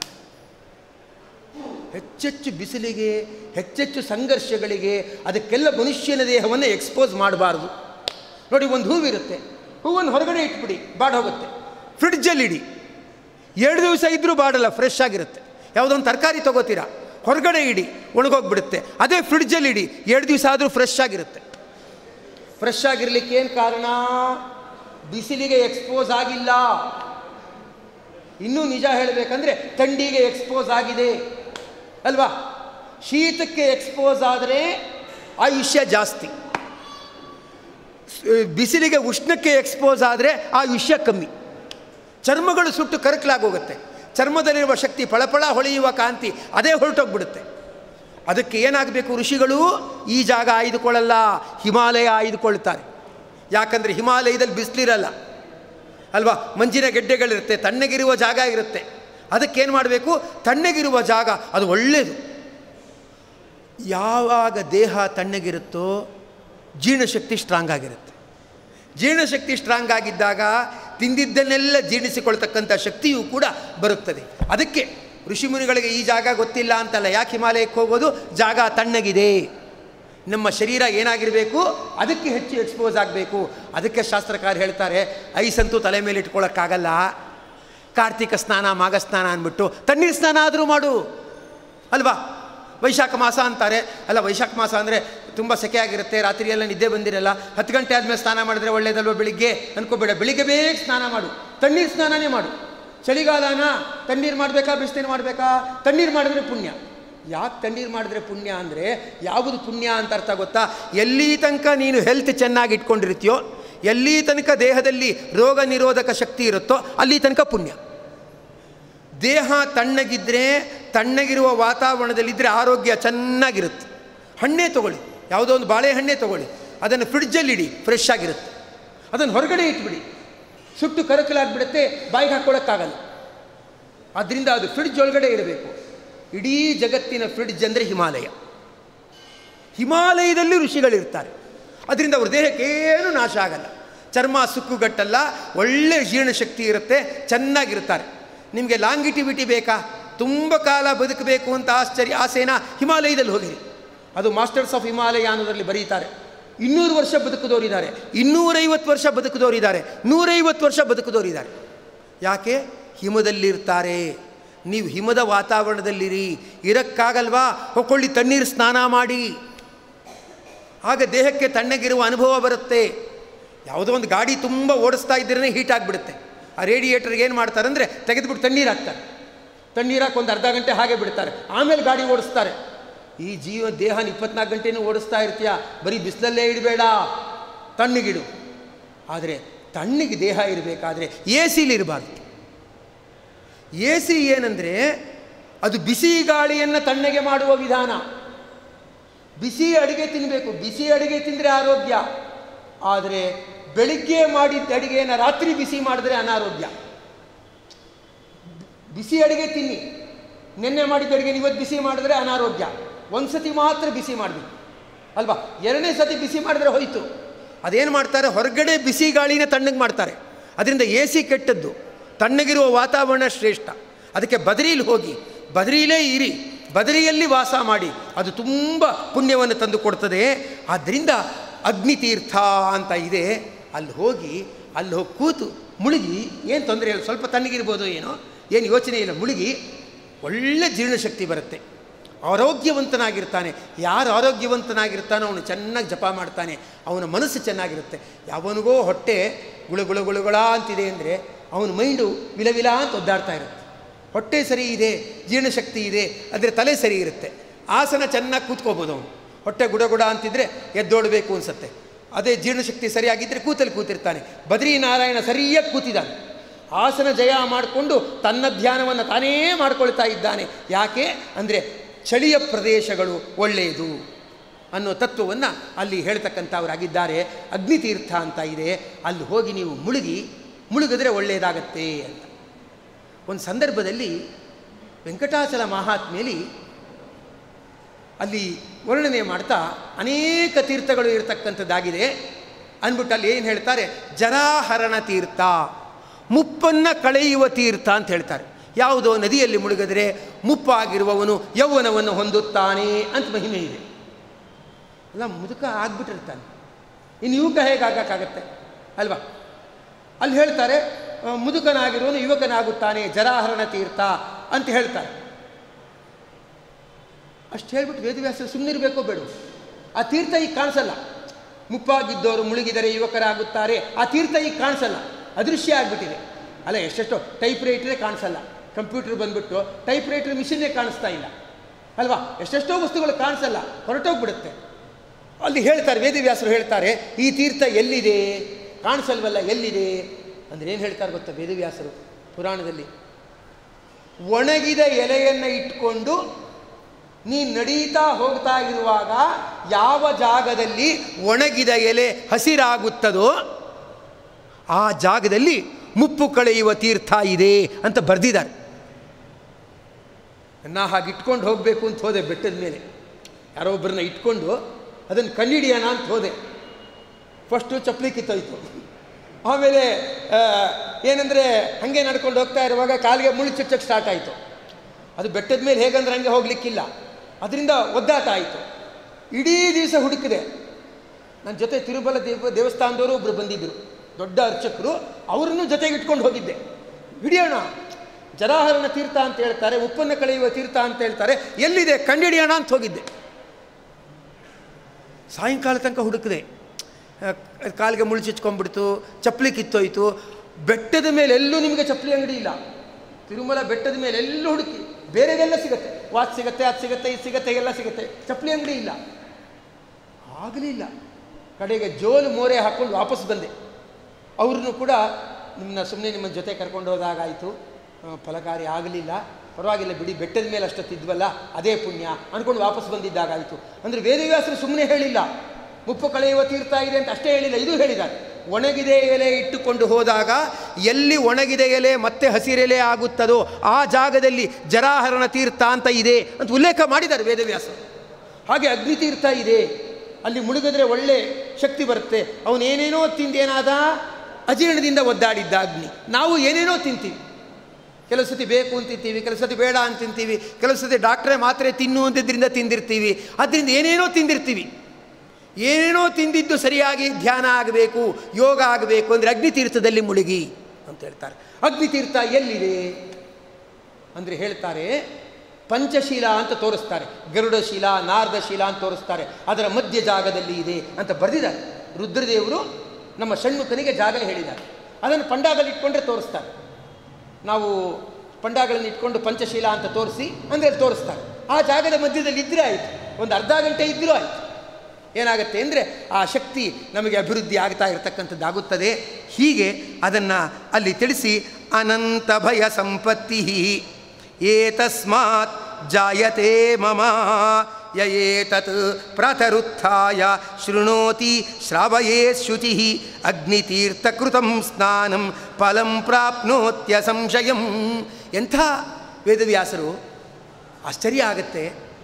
ಹೆಚ್ಚೆಚ್ಚು ಬಿಸಿಲಿಗೆ ಹೆಚ್ಚೆಚ್ಚು ಸಂಘರ್ಷಗಳಿಗೆ ಅದಕ್ಕೆಲ್ಲ ಮನುಷ್ಯನ ದೇಹವನ್ನು ಎಕ್ಸ್ಪೋಸ್ ಮಾಡಬಾರ್ದು ನೋಡಿ ಒಂದು ಹೂವಿರುತ್ತೆ ಹೂವನ್ನು ಹೊರಗಡೆ ಇಟ್ಬಿಡಿ ಬಾಡ್ ಹೋಗುತ್ತೆ ಫ್ರಿಡ್ಜಲ್ಲಿ ಇಡಿ ಎರಡು ದಿವಸ ಇದ್ದರೂ ಬಾಡಲ್ಲ ಫ್ರೆಶ್ ಆಗಿರುತ್ತೆ ಯಾವುದೋ ಒಂದು ತರಕಾರಿ ತೊಗೋತೀರಾ ಹೊರಗಡೆ ಇಡಿ ಒಣಗೋಗ್ಬಿಡುತ್ತೆ ಅದೇ ಫ್ರಿಡ್ಜಲ್ಲಿ ಇಡಿ ಎರಡು ದಿವಸ ಆದರೂ ಫ್ರೆಶ್ ಆಗಿರುತ್ತೆ ಫ್ರೆಶ್ ಆಗಿರ್ಲಿಕ್ಕೆ ಏನು ಕಾರಣ ಬಿಸಿಲಿಗೆ ಎಕ್ಸ್ಪೋಸ್ ಆಗಿಲ್ಲ ಇನ್ನೂ ನಿಜ ಹೇಳಬೇಕಂದ್ರೆ ಥಂಡಿಗೆ ಎಕ್ಸ್ಪೋಸ್ ಆಗಿದೆ ಅಲ್ವಾ ಶೀತಕ್ಕೆ ಎಕ್ಸ್ಪೋಸ್ ಆದರೆ ಆಯುಷ್ಯ ಜಾಸ್ತಿ ಸ್- ಬಿಸಿಲಿಗೆ ಉಷ್ಣಕ್ಕೆ ಎಕ್ಸ್ಪೋಸ್ ಆದರೆ ಆಯುಷ್ಯ ಕಮ್ಮಿ ಚರ್ಮಗಳು ಸುಟ್ಟು ಕರಕಲಾಗೋಗುತ್ತೆ ಚರ್ಮದಲ್ಲಿರುವ ಶಕ್ತಿ ಫಳಫಳ ಹೊಳೆಯುವ ಕಾಂತಿ ಅದೇ ಹೊರಟೋಗ್ಬಿಡುತ್ತೆ ಅದಕ್ಕೆ ಏನಾಗಬೇಕು ಋಷಿಗಳು ಈ ಜಾಗ ಆಯ್ದುಕೊಳ್ಳಲ್ಲ ಹಿಮಾಲಯ ಆಯ್ದುಕೊಳ್ತಾರೆ ಯಾಕಂದರೆ ಹಿಮಾಲಯದಲ್ಲಿ ಬಿಸಿಲಿರಲ್ಲ ಅಲ್ವಾ ಮಂಜಿನ ಗೆಡ್ಡೆಗಳಿರುತ್ತೆ ತಣ್ಣಗಿರುವ ಜಾಗ ಇರುತ್ತೆ ಅದಕ್ಕೇನು ಮಾಡಬೇಕು ತಣ್ಣಗಿರುವ ಜಾಗ ಅದು ಒಳ್ಳೆಯದು ಯಾವಾಗ ದೇಹ ತಣ್ಣಗಿರುತ್ತೋ ಜೀರ್ಣಶಕ್ತಿ ಸ್ಟ್ರಾಂಗ್ ಆಗಿರುತ್ತೆ ಜೀರ್ಣಶಕ್ತಿ ಸ್ಟ್ರಾಂಗ್ ಆಗಿದ್ದಾಗ ತಿಂದಿದ್ದನ್ನೆಲ್ಲ ಜೀರ್ಣಿಸಿಕೊಳ್ತಕ್ಕಂಥ ಶಕ್ತಿಯೂ ಕೂಡ ಬರುತ್ತದೆ ಅದಕ್ಕೆ ಋಷಿಮುನಿಗಳಿಗೆ ಈ ಜಾಗ ಗೊತ್ತಿಲ್ಲ ಅಂತಲ್ಲ ಯಾಕೆ ಹಿಮಾಲಯಕ್ಕೆ ಹೋಗೋದು ಜಾಗ ತಣ್ಣಗಿದೆ ನಮ್ಮ ಶರೀರ ಏನಾಗಿರಬೇಕು ಅದಕ್ಕೆ ಹೆಚ್ಚು ಎಕ್ಸ್ಪೋಸ್ ಆಗಬೇಕು ಅದಕ್ಕೆ ಶಾಸ್ತ್ರಕಾರ ಹೇಳ್ತಾರೆ ಐಸಂತೂ ತಲೆ ಮೇಲೆ ಇಟ್ಕೊಳ್ಳೋಕ್ಕಾಗಲ್ಲ ಕಾರ್ತಿಕ ಸ್ನಾನ ಮಾಘ ಸ್ನಾನ ಅಂದ್ಬಿಟ್ಟು ತಣ್ಣೀರು ಸ್ನಾನ ಆದರೂ ಮಾಡು ಅಲ್ವಾ ವೈಶಾಖ ಮಾಸ ಅಂತಾರೆ ಅಲ್ಲ ವೈಶಾಖ ಮಾಸ ಅಂದರೆ ತುಂಬ ಸೆಕೆ ಆಗಿರುತ್ತೆ ರಾತ್ರಿ ಎಲ್ಲ ನಿದ್ದೆ ಬಂದಿರಲ್ಲ ಹತ್ತು ಗಂಟೆ ಆದಮೇಲೆ ಸ್ನಾನ ಮಾಡಿದ್ರೆ ಒಳ್ಳೇದಲ್ವ ಬೆಳಿಗ್ಗೆ ಅನ್ಕೋಬೇಡ ಬೆಳಿಗ್ಗೆ ಬೇಗ ಸ್ನಾನ ಮಾಡು ತಣ್ಣೀರು ಸ್ನಾನನೇ ಮಾಡು ಚಳಿಗಾಲನ ತಣ್ಣೀರು ಮಾಡಬೇಕಾ ಬಿಸಿನೀರು ಮಾಡಬೇಕಾ ತಣ್ಣೀರು ಮಾಡಿದ್ರೆ ಪುಣ್ಯ ಯಾಕೆ ತಣ್ಣೀರು ಮಾಡಿದ್ರೆ ಪುಣ್ಯ ಅಂದರೆ ಯಾವುದು ಪುಣ್ಯ ಅಂತ ಅರ್ಥ ಗೊತ್ತಾ ಎಲ್ಲಿ ತನಕ ನೀನು ಹೆಲ್ತ್ ಚೆನ್ನಾಗಿ ಇಟ್ಕೊಂಡಿರ್ತೀಯೋ ಎಲ್ಲಿ ತನಕ ದೇಹದಲ್ಲಿ ರೋಗ ನಿರೋಧಕ ಶಕ್ತಿ ಇರುತ್ತೋ ಅಲ್ಲಿ ತನಕ ಪುಣ್ಯ ದೇಹ ತಣ್ಣಗಿದ್ದರೆ ತಣ್ಣಗಿರುವ ವಾತಾವರಣದಲ್ಲಿದ್ದರೆ ಆರೋಗ್ಯ ಚೆನ್ನಾಗಿರುತ್ತೆ ಹಣ್ಣೇ ತಗೊಳ್ಳಿ ಯಾವುದೋ ಒಂದು ಬಾಳೆಹಣ್ಣೇ ತಗೊಳ್ಳಿ ಅದನ್ನು ಫ್ರಿಡ್ಜಲ್ಲಿ ಇಡಿ ಫ್ರೆಶ್ ಆಗಿರುತ್ತೆ ಅದನ್ನು ಹೊರಗಡೆ ಇಟ್ಬಿಡಿ ಸುಟ್ಟು ಕರಕಲಾಗ್ಬಿಡುತ್ತೆ ಬಾಯಿಗೆ ಹಾಕ್ಕೊಳ್ಳೋಕ್ಕಾಗಲ್ಲ ಆದ್ದರಿಂದ ಅದು ಫ್ರಿಡ್ಜ್ ಒಳಗಡೆ ಇರಬೇಕು ಇಡೀ ಜಗತ್ತಿನ ಫ್ರಿಡ್ಜ್ ಅಂದರೆ ಹಿಮಾಲಯ ಹಿಮಾಲಯದಲ್ಲಿ ಋಷಿಗಳಿರ್ತಾರೆ ಅದರಿಂದ ಅವ್ರ ದೇಹಕ್ಕೆ ಏನೂ ನಾಶ ಆಗಲ್ಲ ಚರ್ಮ ಸುಕ್ಕುಗಟ್ಟಲ್ಲ ಒಳ್ಳೆ ಜೀರ್ಣಶಕ್ತಿ ಇರುತ್ತೆ ಚೆನ್ನಾಗಿರ್ತಾರೆ ನಿಮಗೆ ಲಾಂಗಿಟಿವಿಟಿ ಬೇಕಾ ತುಂಬ ಕಾಲ ಬದುಕಬೇಕು ಅಂತ ಆಶ್ಚರ್ಯ ಆಸೆನ ಹಿಮಾಲಯದಲ್ಲಿ ಹೋಗಿರಿ ಅದು ಮಾಸ್ಟರ್ಸ್ ಆಫ್ ಹಿಮಾಲಯ ಅನ್ನೋದರಲ್ಲಿ ಬರೀತಾರೆ ಇನ್ನೂರು ವರ್ಷ ಬದುಕಿದವರಿದ್ದಾರೆ ಇನ್ನೂರೈವತ್ತು ವರ್ಷ ಬದುಕಿದವರಿದ್ದಾರೆ ನೂರೈವತ್ತು ವರ್ಷ ಬದುಕಿದವರಿದ್ದಾರೆ ಯಾಕೆ ಹಿಮದಲ್ಲಿರ್ತಾರೆ ನೀವು ಹಿಮದ ವಾತಾವರಣದಲ್ಲಿರಿ ಇರಕ್ಕಾಗಲ್ವಾ ಹೊಕ್ಕೊಳ್ಳಿ ತಣ್ಣೀರು ಸ್ನಾನ ಮಾಡಿ ಆಗ ದೇಹಕ್ಕೆ ತಣ್ಣಗಿರುವ ಅನುಭವ ಬರುತ್ತೆ ಯಾವುದೋ ಒಂದು ಗಾಡಿ ತುಂಬ ಓಡಿಸ್ತಾ ಇದ್ರೇ ಹೀಟ್ ಆಗಿಬಿಡುತ್ತೆ ಆ ರೇಡಿಯೇಟರ್ಗೆ ಏನು ಮಾಡ್ತಾರೆ ಅಂದರೆ ತೆಗೆದುಬಿಟ್ಟು ತಣ್ಣೀರು ಹಾಕ್ತಾರೆ ತಣ್ಣೀರು ಹಾಕಿ ಒಂದು ಅರ್ಧ ಗಂಟೆ ಹಾಗೆ ಬಿಡ್ತಾರೆ ಆಮೇಲೆ ಗಾಡಿ ಓಡಿಸ್ತಾರೆ ಈ ಜೀವ ದೇಹನ ಇಪ್ಪತ್ನಾಲ್ಕು ಗಂಟೆನೂ ಓಡಿಸ್ತಾ ಇರ್ತೀಯ ಬರೀ ಬಿಸಿಲಲ್ಲೇ ಇಡಬೇಡ ತಣ್ಣಗಿಡು ಆದರೆ ತಣ್ಣಗೆ ದೇಹ ಇರಬೇಕಾದ್ರೆ ಎ ಸಿಲಿ ಇರಬಾರ್ದು ಎ ಸಿ ಏನಂದರೆ ಅದು ಬಿಸಿ ಗಾಳಿಯನ್ನು ತಣ್ಣಗೆ ಮಾಡುವ ವಿಧಾನ ಬಿಸಿ ಅಡುಗೆ ತಿನ್ನಬೇಕು ಬಿಸಿ ಅಡುಗೆ ತಿಂದರೆ ಆರೋಗ್ಯ ಆದರೆ ಬೆಳಿಗ್ಗೆ ಮಾಡಿದ್ದ ಅಡುಗೆಯನ್ನು ರಾತ್ರಿ ಬಿಸಿ ಮಾಡಿದ್ರೆ ಅನಾರೋಗ್ಯ ಬಿಸಿ ಅಡುಗೆ ತಿನ್ನಿ ನಿನ್ನೆ ಮಾಡಿದ್ದ ಅಡುಗೆ ಇವತ್ತು ಬಿಸಿ ಮಾಡಿದ್ರೆ ಅನಾರೋಗ್ಯ ಒಂದು ಸತಿ ಮಾತ್ರ ಬಿಸಿ ಮಾಡಬೇಕು ಅಲ್ವಾ ಎರಡನೇ ಸತಿ ಬಿಸಿ ಮಾಡಿದ್ರೆ ಹೋಯಿತು ಅದೇನು ಮಾಡ್ತಾರೆ ಹೊರಗಡೆ ಬಿಸಿ ಗಾಳಿನ ತಣ್ಣಗೆ ಮಾಡ್ತಾರೆ ಅದರಿಂದ ಎ ಸಿ ಕೆಟ್ಟದ್ದು ತಣ್ಣಗಿರುವ ವಾತಾವರಣ ಶ್ರೇಷ್ಠ ಅದಕ್ಕೆ ಬದರೀಲಿ ಹೋಗಿ ಬದರಿಲೇ ಇರಿ ಬದರಿಯಲ್ಲಿ ವಾಸ ಮಾಡಿ ಅದು ತುಂಬ ಪುಣ್ಯವನ್ನು ತಂದು ಕೊಡ್ತದೆ ಆದ್ದರಿಂದ ಅಗ್ನಿತೀರ್ಥ ಅಂತ ಇದೆ ಅಲ್ಲಿ ಹೋಗಿ ಅಲ್ಲಿ ಹೋಗಿ ಕೂತು ಮುಳುಗಿ ಏನು ತೊಂದರೆ ಇಲ್ಲ ಸ್ವಲ್ಪ ತಣ್ಣಗಿರ್ಬೋದು ಏನೋ ಏನು ಯೋಚನೆ ಇಲ್ಲ ಮುಳುಗಿ ಒಳ್ಳೆ ಜೀರ್ಣಶಕ್ತಿ ಬರುತ್ತೆ ಆರೋಗ್ಯವಂತನಾಗಿರ್ತಾನೆ ಯಾರು ಆರೋಗ್ಯವಂತನಾಗಿರ್ತಾನೋ ಅವನು ಚೆನ್ನಾಗಿ ಜಪ ಮಾಡ್ತಾನೆ ಅವನ ಮನಸ್ಸು ಚೆನ್ನಾಗಿರುತ್ತೆ ಯಾವನಿಗೋ ಹೊಟ್ಟೆ ಗುಳ ಗುಳ ಗುಳಗುಳ ಅಂತಿದೆ ಅಂದರೆ ಅವನ ಮೈಂಡು ವಿಲವಿಲ ಅಂತ ಒದ್ದಾಡ್ತಾ ಇರುತ್ತೆ ಹೊಟ್ಟೆ ಸರಿ ಇದೆ ಜೀರ್ಣಶಕ್ತಿ ಇದೆ ಅಂದರೆ ತಲೆ ಸರಿ ಇರುತ್ತೆ ಆಸನ ಚೆನ್ನಾಗಿ ಕೂತ್ಕೋಬೋದು ಅವನು ಹೊಟ್ಟೆ ಗುಡ ಗುಡ ಅಂತಿದ್ರೆ ಎದ್ದೋಡಬೇಕು ಅನಿಸುತ್ತೆ ಅದೇ ಜೀರ್ಣಶಕ್ತಿ ಸರಿಯಾಗಿದ್ದರೆ ಕೂತಲ್ಲಿ ಕೂತಿರ್ತಾನೆ ಬದ್ರಿನಾರಾಯಣ ಸರಿಯಾಗಿ ಕೂತಿದ್ದಾನೆ ಆಸನ ಜಯ ಮಾಡಿಕೊಂಡು ತನ್ನ ಧ್ಯಾನವನ್ನು ತಾನೇ ಮಾಡ್ಕೊಳ್ತಾ ಇದ್ದಾನೆ ಯಾಕೆ ಅಂದರೆ ಚಳಿಯ ಪ್ರದೇಶಗಳು ಒಳ್ಳೆಯದು ಅನ್ನೋ ತತ್ವವನ್ನು ಅಲ್ಲಿ ಹೇಳ್ತಕ್ಕಂಥವರಾಗಿದ್ದಾರೆ ಅಗ್ನಿತೀರ್ಥ ಅಂತ ಇದೆ ಅಲ್ಲಿ ಹೋಗಿ ನೀವು ಮುಳುಗಿ ಮುಳುಗಿದ್ರೆ ಒಳ್ಳೆಯದಾಗತ್ತೆ ಅಂತ ಒಂದು ಸಂದರ್ಭದಲ್ಲಿ ವೆಂಕಟಾಚಲ ಮಹಾತ್ಮೆಯಲ್ಲಿ ಅಲ್ಲಿ ವರ್ಣನೆ ಮಾಡ್ತಾ ಅನೇಕ ತೀರ್ಥಗಳು ಇರತಕ್ಕಂಥದ್ದಾಗಿದೆ ಅಂದ್ಬಿಟ್ಟು ಅಲ್ಲಿ ಏನು ಹೇಳ್ತಾರೆ ಜರಾಹರಣ ತೀರ್ಥ ಮುಪ್ಪನ್ನು ಕಳೆಯುವ ತೀರ್ಥ ಅಂತ ಹೇಳ್ತಾರೆ ಯಾವುದೋ ನದಿಯಲ್ಲಿ ಮುಳುಗಿದ್ರೆ ಮುಪ್ಪಾಗಿರುವವನು ಯೌವನವನ್ನು ಹೊಂದುತ್ತಾನೆ ಅಂತ ಮಹಿಮೆ ಇದೆ ಅಲ್ಲ ಮುದುಕ ಆಗ್ಬಿಟ್ಟಿರ್ತಾನೆ ಇನ್ನು ಯುವಕ ಹೇಗಾಗಕ್ಕಾಗತ್ತೆ ಅಲ್ವಾ ಅಲ್ಲಿ ಹೇಳ್ತಾರೆ ಆ, ಮುದುಕನಾಗಿರುವನು ಯುವಕನಾಗುತ್ತಾನೆ ಜರಾಹರಣ ತೀರ್ಥ ಅಂತ ಹೇಳ್ತಾರೆ ಅಷ್ಟು ಹೇಳ್ಬಿಟ್ಟು ವೇದವ್ಯಾಸರು ಸುಮ್ಮನಿರಬೇಕೋ ಬೇಡ ಆ ತೀರ್ಥ ಈಗ ಕಾಣಿಸಲ್ಲ ಮುಪ್ಪಾಗಿದ್ದವರು ಮುಳುಗಿದರೆ ಯುವಕರಾಗುತ್ತಾರೆ ಆ ತೀರ್ಥ ಈಗ ಕಾಣಿಸಲ್ಲ ಅದೃಶ್ಯ ಆಗಿಬಿಟ್ಟಿದೆ ಅಲ್ಲ ಎಷ್ಟೆಷ್ಟೋ ಟೈಪ್ ರೈಟ್ರೇ ಕಾಣಿಸಲ್ಲ ಕಂಪ್ಯೂಟರ್ ಬಂದ್ಬಿಟ್ಟು ಟೈಪ್ ರೈಟರ್ ಮಿಷನ್ನೇ ಕಾಣಿಸ್ತಾ ಇಲ್ಲ ಅಲ್ವಾ ಎಷ್ಟೆಷ್ಟೋ ವಸ್ತುಗಳು ಕಾಣಿಸಲ್ಲ ಹೊರಟೋಗ್ಬಿಡುತ್ತೆ ಅಲ್ಲಿ ಹೇಳ್ತಾರೆ ವೇದವ್ಯಾಸರು ಹೇಳ್ತಾರೆ ಈ ತೀರ್ಥ ಎಲ್ಲಿದೆ ಕಾಣಿಸಲ್ವಲ್ಲ ಎಲ್ಲಿದೆ ಅಂದ್ರೆ ಏನು ಹೇಳ್ತಾರೆ ಗೊತ್ತಾ ವೇದವ್ಯಾಸರು ಪುರಾಣದಲ್ಲಿ ಒಣಗಿದ ಎಲೆಯನ್ನು ಇಟ್ಕೊಂಡು ನೀ ನಡೀತಾ ಹೋಗ್ತಾ ಇರುವಾಗ ಯಾವ ಜಾಗದಲ್ಲಿ ಒಣಗಿದ ಎಲೆ ಹಸಿರಾಗುತ್ತದೋ ಆ ಜಾಗದಲ್ಲಿ ಮುಪ್ಪು ಕಳೆಯುವ ತೀರ್ಥ ಇದೆ ಅಂತ ಬರೆದಿದ್ದಾರೆ ನಾ ಹಾಗೆ ಇಟ್ಕೊಂಡು ಹೋಗಬೇಕು ಅಂತ ಹೋದೆ ಬೆಟ್ಟದ ಮೇಲೆ ಯಾರೋ ಒಬ್ಬರನ್ನ ಇಟ್ಕೊಂಡು ಅದನ್ನು ಕಂಡಿಡಿಯೋಣ ಅಂತ ಹೋದೆ ಫಸ್ಟು ಚಪ್ಪಲಿ ಕಿತ್ತೋಯ್ತು ಆಮೇಲೆ ಆ, ಏನಂದರೆ ಹಾಗೆ ನಡ್ಕೊಂಡು ಹೋಗ್ತಾ ಇರುವಾಗ ಕಾಲಿಗೆ ಮುಳ್ಳು ಚುಚ್ಚಕ್ಕೆ ಸ್ಟಾರ್ಟ್ ಆಯಿತು ಅದು ಬೆಟ್ಟದ ಮೇಲೆ ಹೇಗಂದ್ರೆ ಹಂಗೆ ಹೋಗ್ಲಿಕ್ಕಿಲ್ಲ ಅದರಿಂದ ಒದ್ದಾಟ ಆಯಿತು ಇಡೀ ದಿವಸ ಹುಡುಕಿದೆ ನನ್ನ ಜೊತೆ ತಿರುಮಲ ದೇವ ದೇವಸ್ಥಾನದವರು ಒಬ್ಬರು ಬಂದಿದ್ದರು ದೊಡ್ಡ ಅರ್ಚಕರು ಅವರನ್ನು ಜೊತೆಗೆ ಇಟ್ಕೊಂಡು ಹೋಗಿದ್ದೆ ಹಿಡಿಯೋಣ ಜರಾಹರಣ ತೀರ್ಥ ಅಂತ ಹೇಳ್ತಾರೆ ಉಪ್ಪನ್ನು ಕಳೆಯುವ ತೀರ್ಥ ಅಂತ ಹೇಳ್ತಾರೆ ಎಲ್ಲಿದೆ ಕಂಡಿಡಿಯೋಣ ಅಂತ ಹೋಗಿದ್ದೆ ಸಾಯಂಕಾಲ ತನಕ ಹುಡುಕಿದೆ ಆ, ಕಾಲಿಗೆ ಮುಳ್ಳು ಚುಚ್ಕೊಂಡ್ಬಿಡ್ತು ಚಪ್ಪಲಿ ಕಿತ್ತೋಯ್ತು ಬೆಟ್ಟದ ಮೇಲೆ ಎಲ್ಲೂ ನಿಮಗೆ ಚಪ್ಪಲಿ ಅಂಗಡಿ ಇಲ್ಲ ತಿರುಮಲ ಬೆಟ್ಟದ ಮೇಲೆ ಎಲ್ಲೂ ಹುಡುಕಿ ಬೇರೆದೆಲ್ಲ ಸಿಗುತ್ತೆ ವಾಚ್ ಸಿಗುತ್ತೆ ಅದು ಸಿಗುತ್ತೆ ಇದು ಸಿಗುತ್ತೆ ಎಲ್ಲ ಸಿಗುತ್ತೆ ಚಪ್ಪಲಿ ಅಂಗಡಿ ಇಲ್ಲ ಆಗಲಿಲ್ಲ ಕಡೆಗೆ ಜೋಲು ಮೋರೆ ಹಾಕ್ಕೊಂಡು ವಾಪಸ್ ಬಂದೆ ಅವ್ರನ್ನು ಕೂಡ ನಿಮ್ಮನ್ನ ಸುಮ್ಮನೆ ನಿಮ್ಮ ಜೊತೆ ಕರ್ಕೊಂಡು ಹೋದಾಗಾಯಿತು ಆ, ಫಲಕಾರಿ ಆಗಲಿಲ್ಲ ಪರವಾಗಿಲ್ಲ ಬಿಡಿ ಬೆಟ್ಟದ ಮೇಲೆ ಅಷ್ಟೊತ್ತಿದ್ವಲ್ಲ ಅದೇ ಪುಣ್ಯ ಅಂದ್ಕೊಂಡು ವಾಪಸ್ ಬಂದಿದ್ದಾಗಾಯಿತು ಅಂದರೆ ವೇದವ್ಯಾಸರು ಸುಮ್ಮನೆ ಹೇಳಿಲ್ಲ ಮುಪ್ಪು ಕಳೆಯುವ ತೀರ್ಥ ಇದೆ ಅಂತ ಅಷ್ಟೇ ಹೇಳಿಲ್ಲ ಇದು ಹೇಳಿದ್ದಾರೆ ಒಣಗಿದೆ ಎಲೆ ಇಟ್ಟುಕೊಂಡು ಹೋದಾಗ ಎಲ್ಲಿ ಒಣಗಿದೆ ಎಲೆ ಮತ್ತೆ ಹಸಿರೆಲೆ ಆಗುತ್ತದೋ ಆ ಜಾಗದಲ್ಲಿ ಜರಾಹರಣ ತೀರ್ಥ ಅಂತ ಇದೆ ಅಂತ ಉಲ್ಲೇಖ ಮಾಡಿದ್ದಾರೆ ವೇದವ್ಯಾಸರು ಹಾಗೆ ಅಗ್ನಿತೀರ್ಥ ಇದೆ ಅಲ್ಲಿ ಮುಳುಗಿದ್ರೆ ಒಳ್ಳೆ ಶಕ್ತಿ ಬರುತ್ತೆ ಅವನೇನೇನೋ ತಿಂದೇನಾದ ಅಜೀರ್ಣದಿಂದ ಒದ್ದಾಡಿದ್ದ ಅಗ್ನಿ ನಾವು ಏನೇನೋ ತಿಂತೀವಿ ಕೆಲವು ಸತಿ ಬೇಕು ಅಂತ ತಿಂತೀವಿ ಕೆಲವು ಸತಿ ಬೇಡ ಅಂತ ತಿಂತೀವಿ ಕೆಲವು ಸತಿ ಡಾಕ್ಟ್ರೇ ಮಾತ್ರೆ ತಿನ್ನು ಅಂತಿದ್ರಿಂದ ತಿಂದಿರ್ತೀವಿ ಅದರಿಂದ ಏನೇನೋ ತಿಂದಿರ್ತೀವಿ ಏನೇನೋ ತಿಂದಿದ್ದು ಸರಿಯಾಗಿ ಧ್ಯಾನ ಆಗಬೇಕು ಯೋಗ ಆಗಬೇಕು ಅಂದರೆ ಅಗ್ನಿತೀರ್ಥದಲ್ಲಿ ಮುಳುಗಿ ಅಂತ ಹೇಳ್ತಾರೆ ಅಗ್ನಿತೀರ್ಥ ಎಲ್ಲಿದೆ ಅಂದರೆ ಹೇಳ್ತಾರೆ ಪಂಚಶೀಲ ಅಂತ ತೋರಿಸ್ತಾರೆ ಗರುಡಶೀಲ ನಾರದಶೀಲ ಅಂತ ತೋರಿಸ್ತಾರೆ ಅದರ ಮಧ್ಯ ಜಾಗದಲ್ಲಿ ಇದೆ ಅಂತ ಬರೆದಿದ್ದಾರೆ ರುದ್ರದೇವರು ನಮ್ಮ ಷಣ್ಮುಖನಿಗೆ ಜಾಗ ಹೇಳಿದ್ದಾರೆ ಅದನ್ನು ಪಂಡಾಗಲ್ಲಿ ಇಟ್ಕೊಂಡ್ರೆ ತೋರಿಸ್ತಾರೆ ನಾವು ಪಂಡಾಗಳನ್ನು ಇಟ್ಕೊಂಡು ಪಂಚಶೀಲ ಅಂತ ತೋರಿಸಿ ಅಂದರೆ ಅಲ್ಲಿ ತೋರಿಸ್ತಾರೆ ಆ ಜಾಗದ ಮಧ್ಯದಲ್ಲಿ ಇದ್ದರೆ ಆಯಿತು ಒಂದು ಅರ್ಧ ಗಂಟೆ ಇದ್ದರೂ ಆಯಿತು ಏನಾಗುತ್ತೆ ಅಂದರೆ ಆ ಶಕ್ತಿ ನಮಗೆ ಅಭಿವೃದ್ಧಿ ಆಗ್ತಾ ಇರತಕ್ಕಂಥದ್ದಾಗುತ್ತದೆ ಹೀಗೆ ಅದನ್ನು ಅಲ್ಲಿ ತಿಳಿಸಿ ಅನಂತ ಭಯ ಸಂಪತ್ತಿ ಏತಸ್ಮಾತ್ ಜಾಯತೆ ಮಮ ಯಯೇತತ್ ಪ್ರಾತರುತ್ಥಾಯ ಶೃಣೋತಿ ಶ್ರಾವಯೇ ಶುಚಿ ಅಗ್ನಿತೀರ್ಥಕೃತಂ ಸ್ನಾನಂ ಫಲಂ ಪ್ರಾಪ್ನೋತ್ಯ ಸಂಶಯಂ ಎಂಥ ವೇದವ್ಯಾಸರು ಆಶ್ಚರ್ಯ ಆಗತ್ತೆ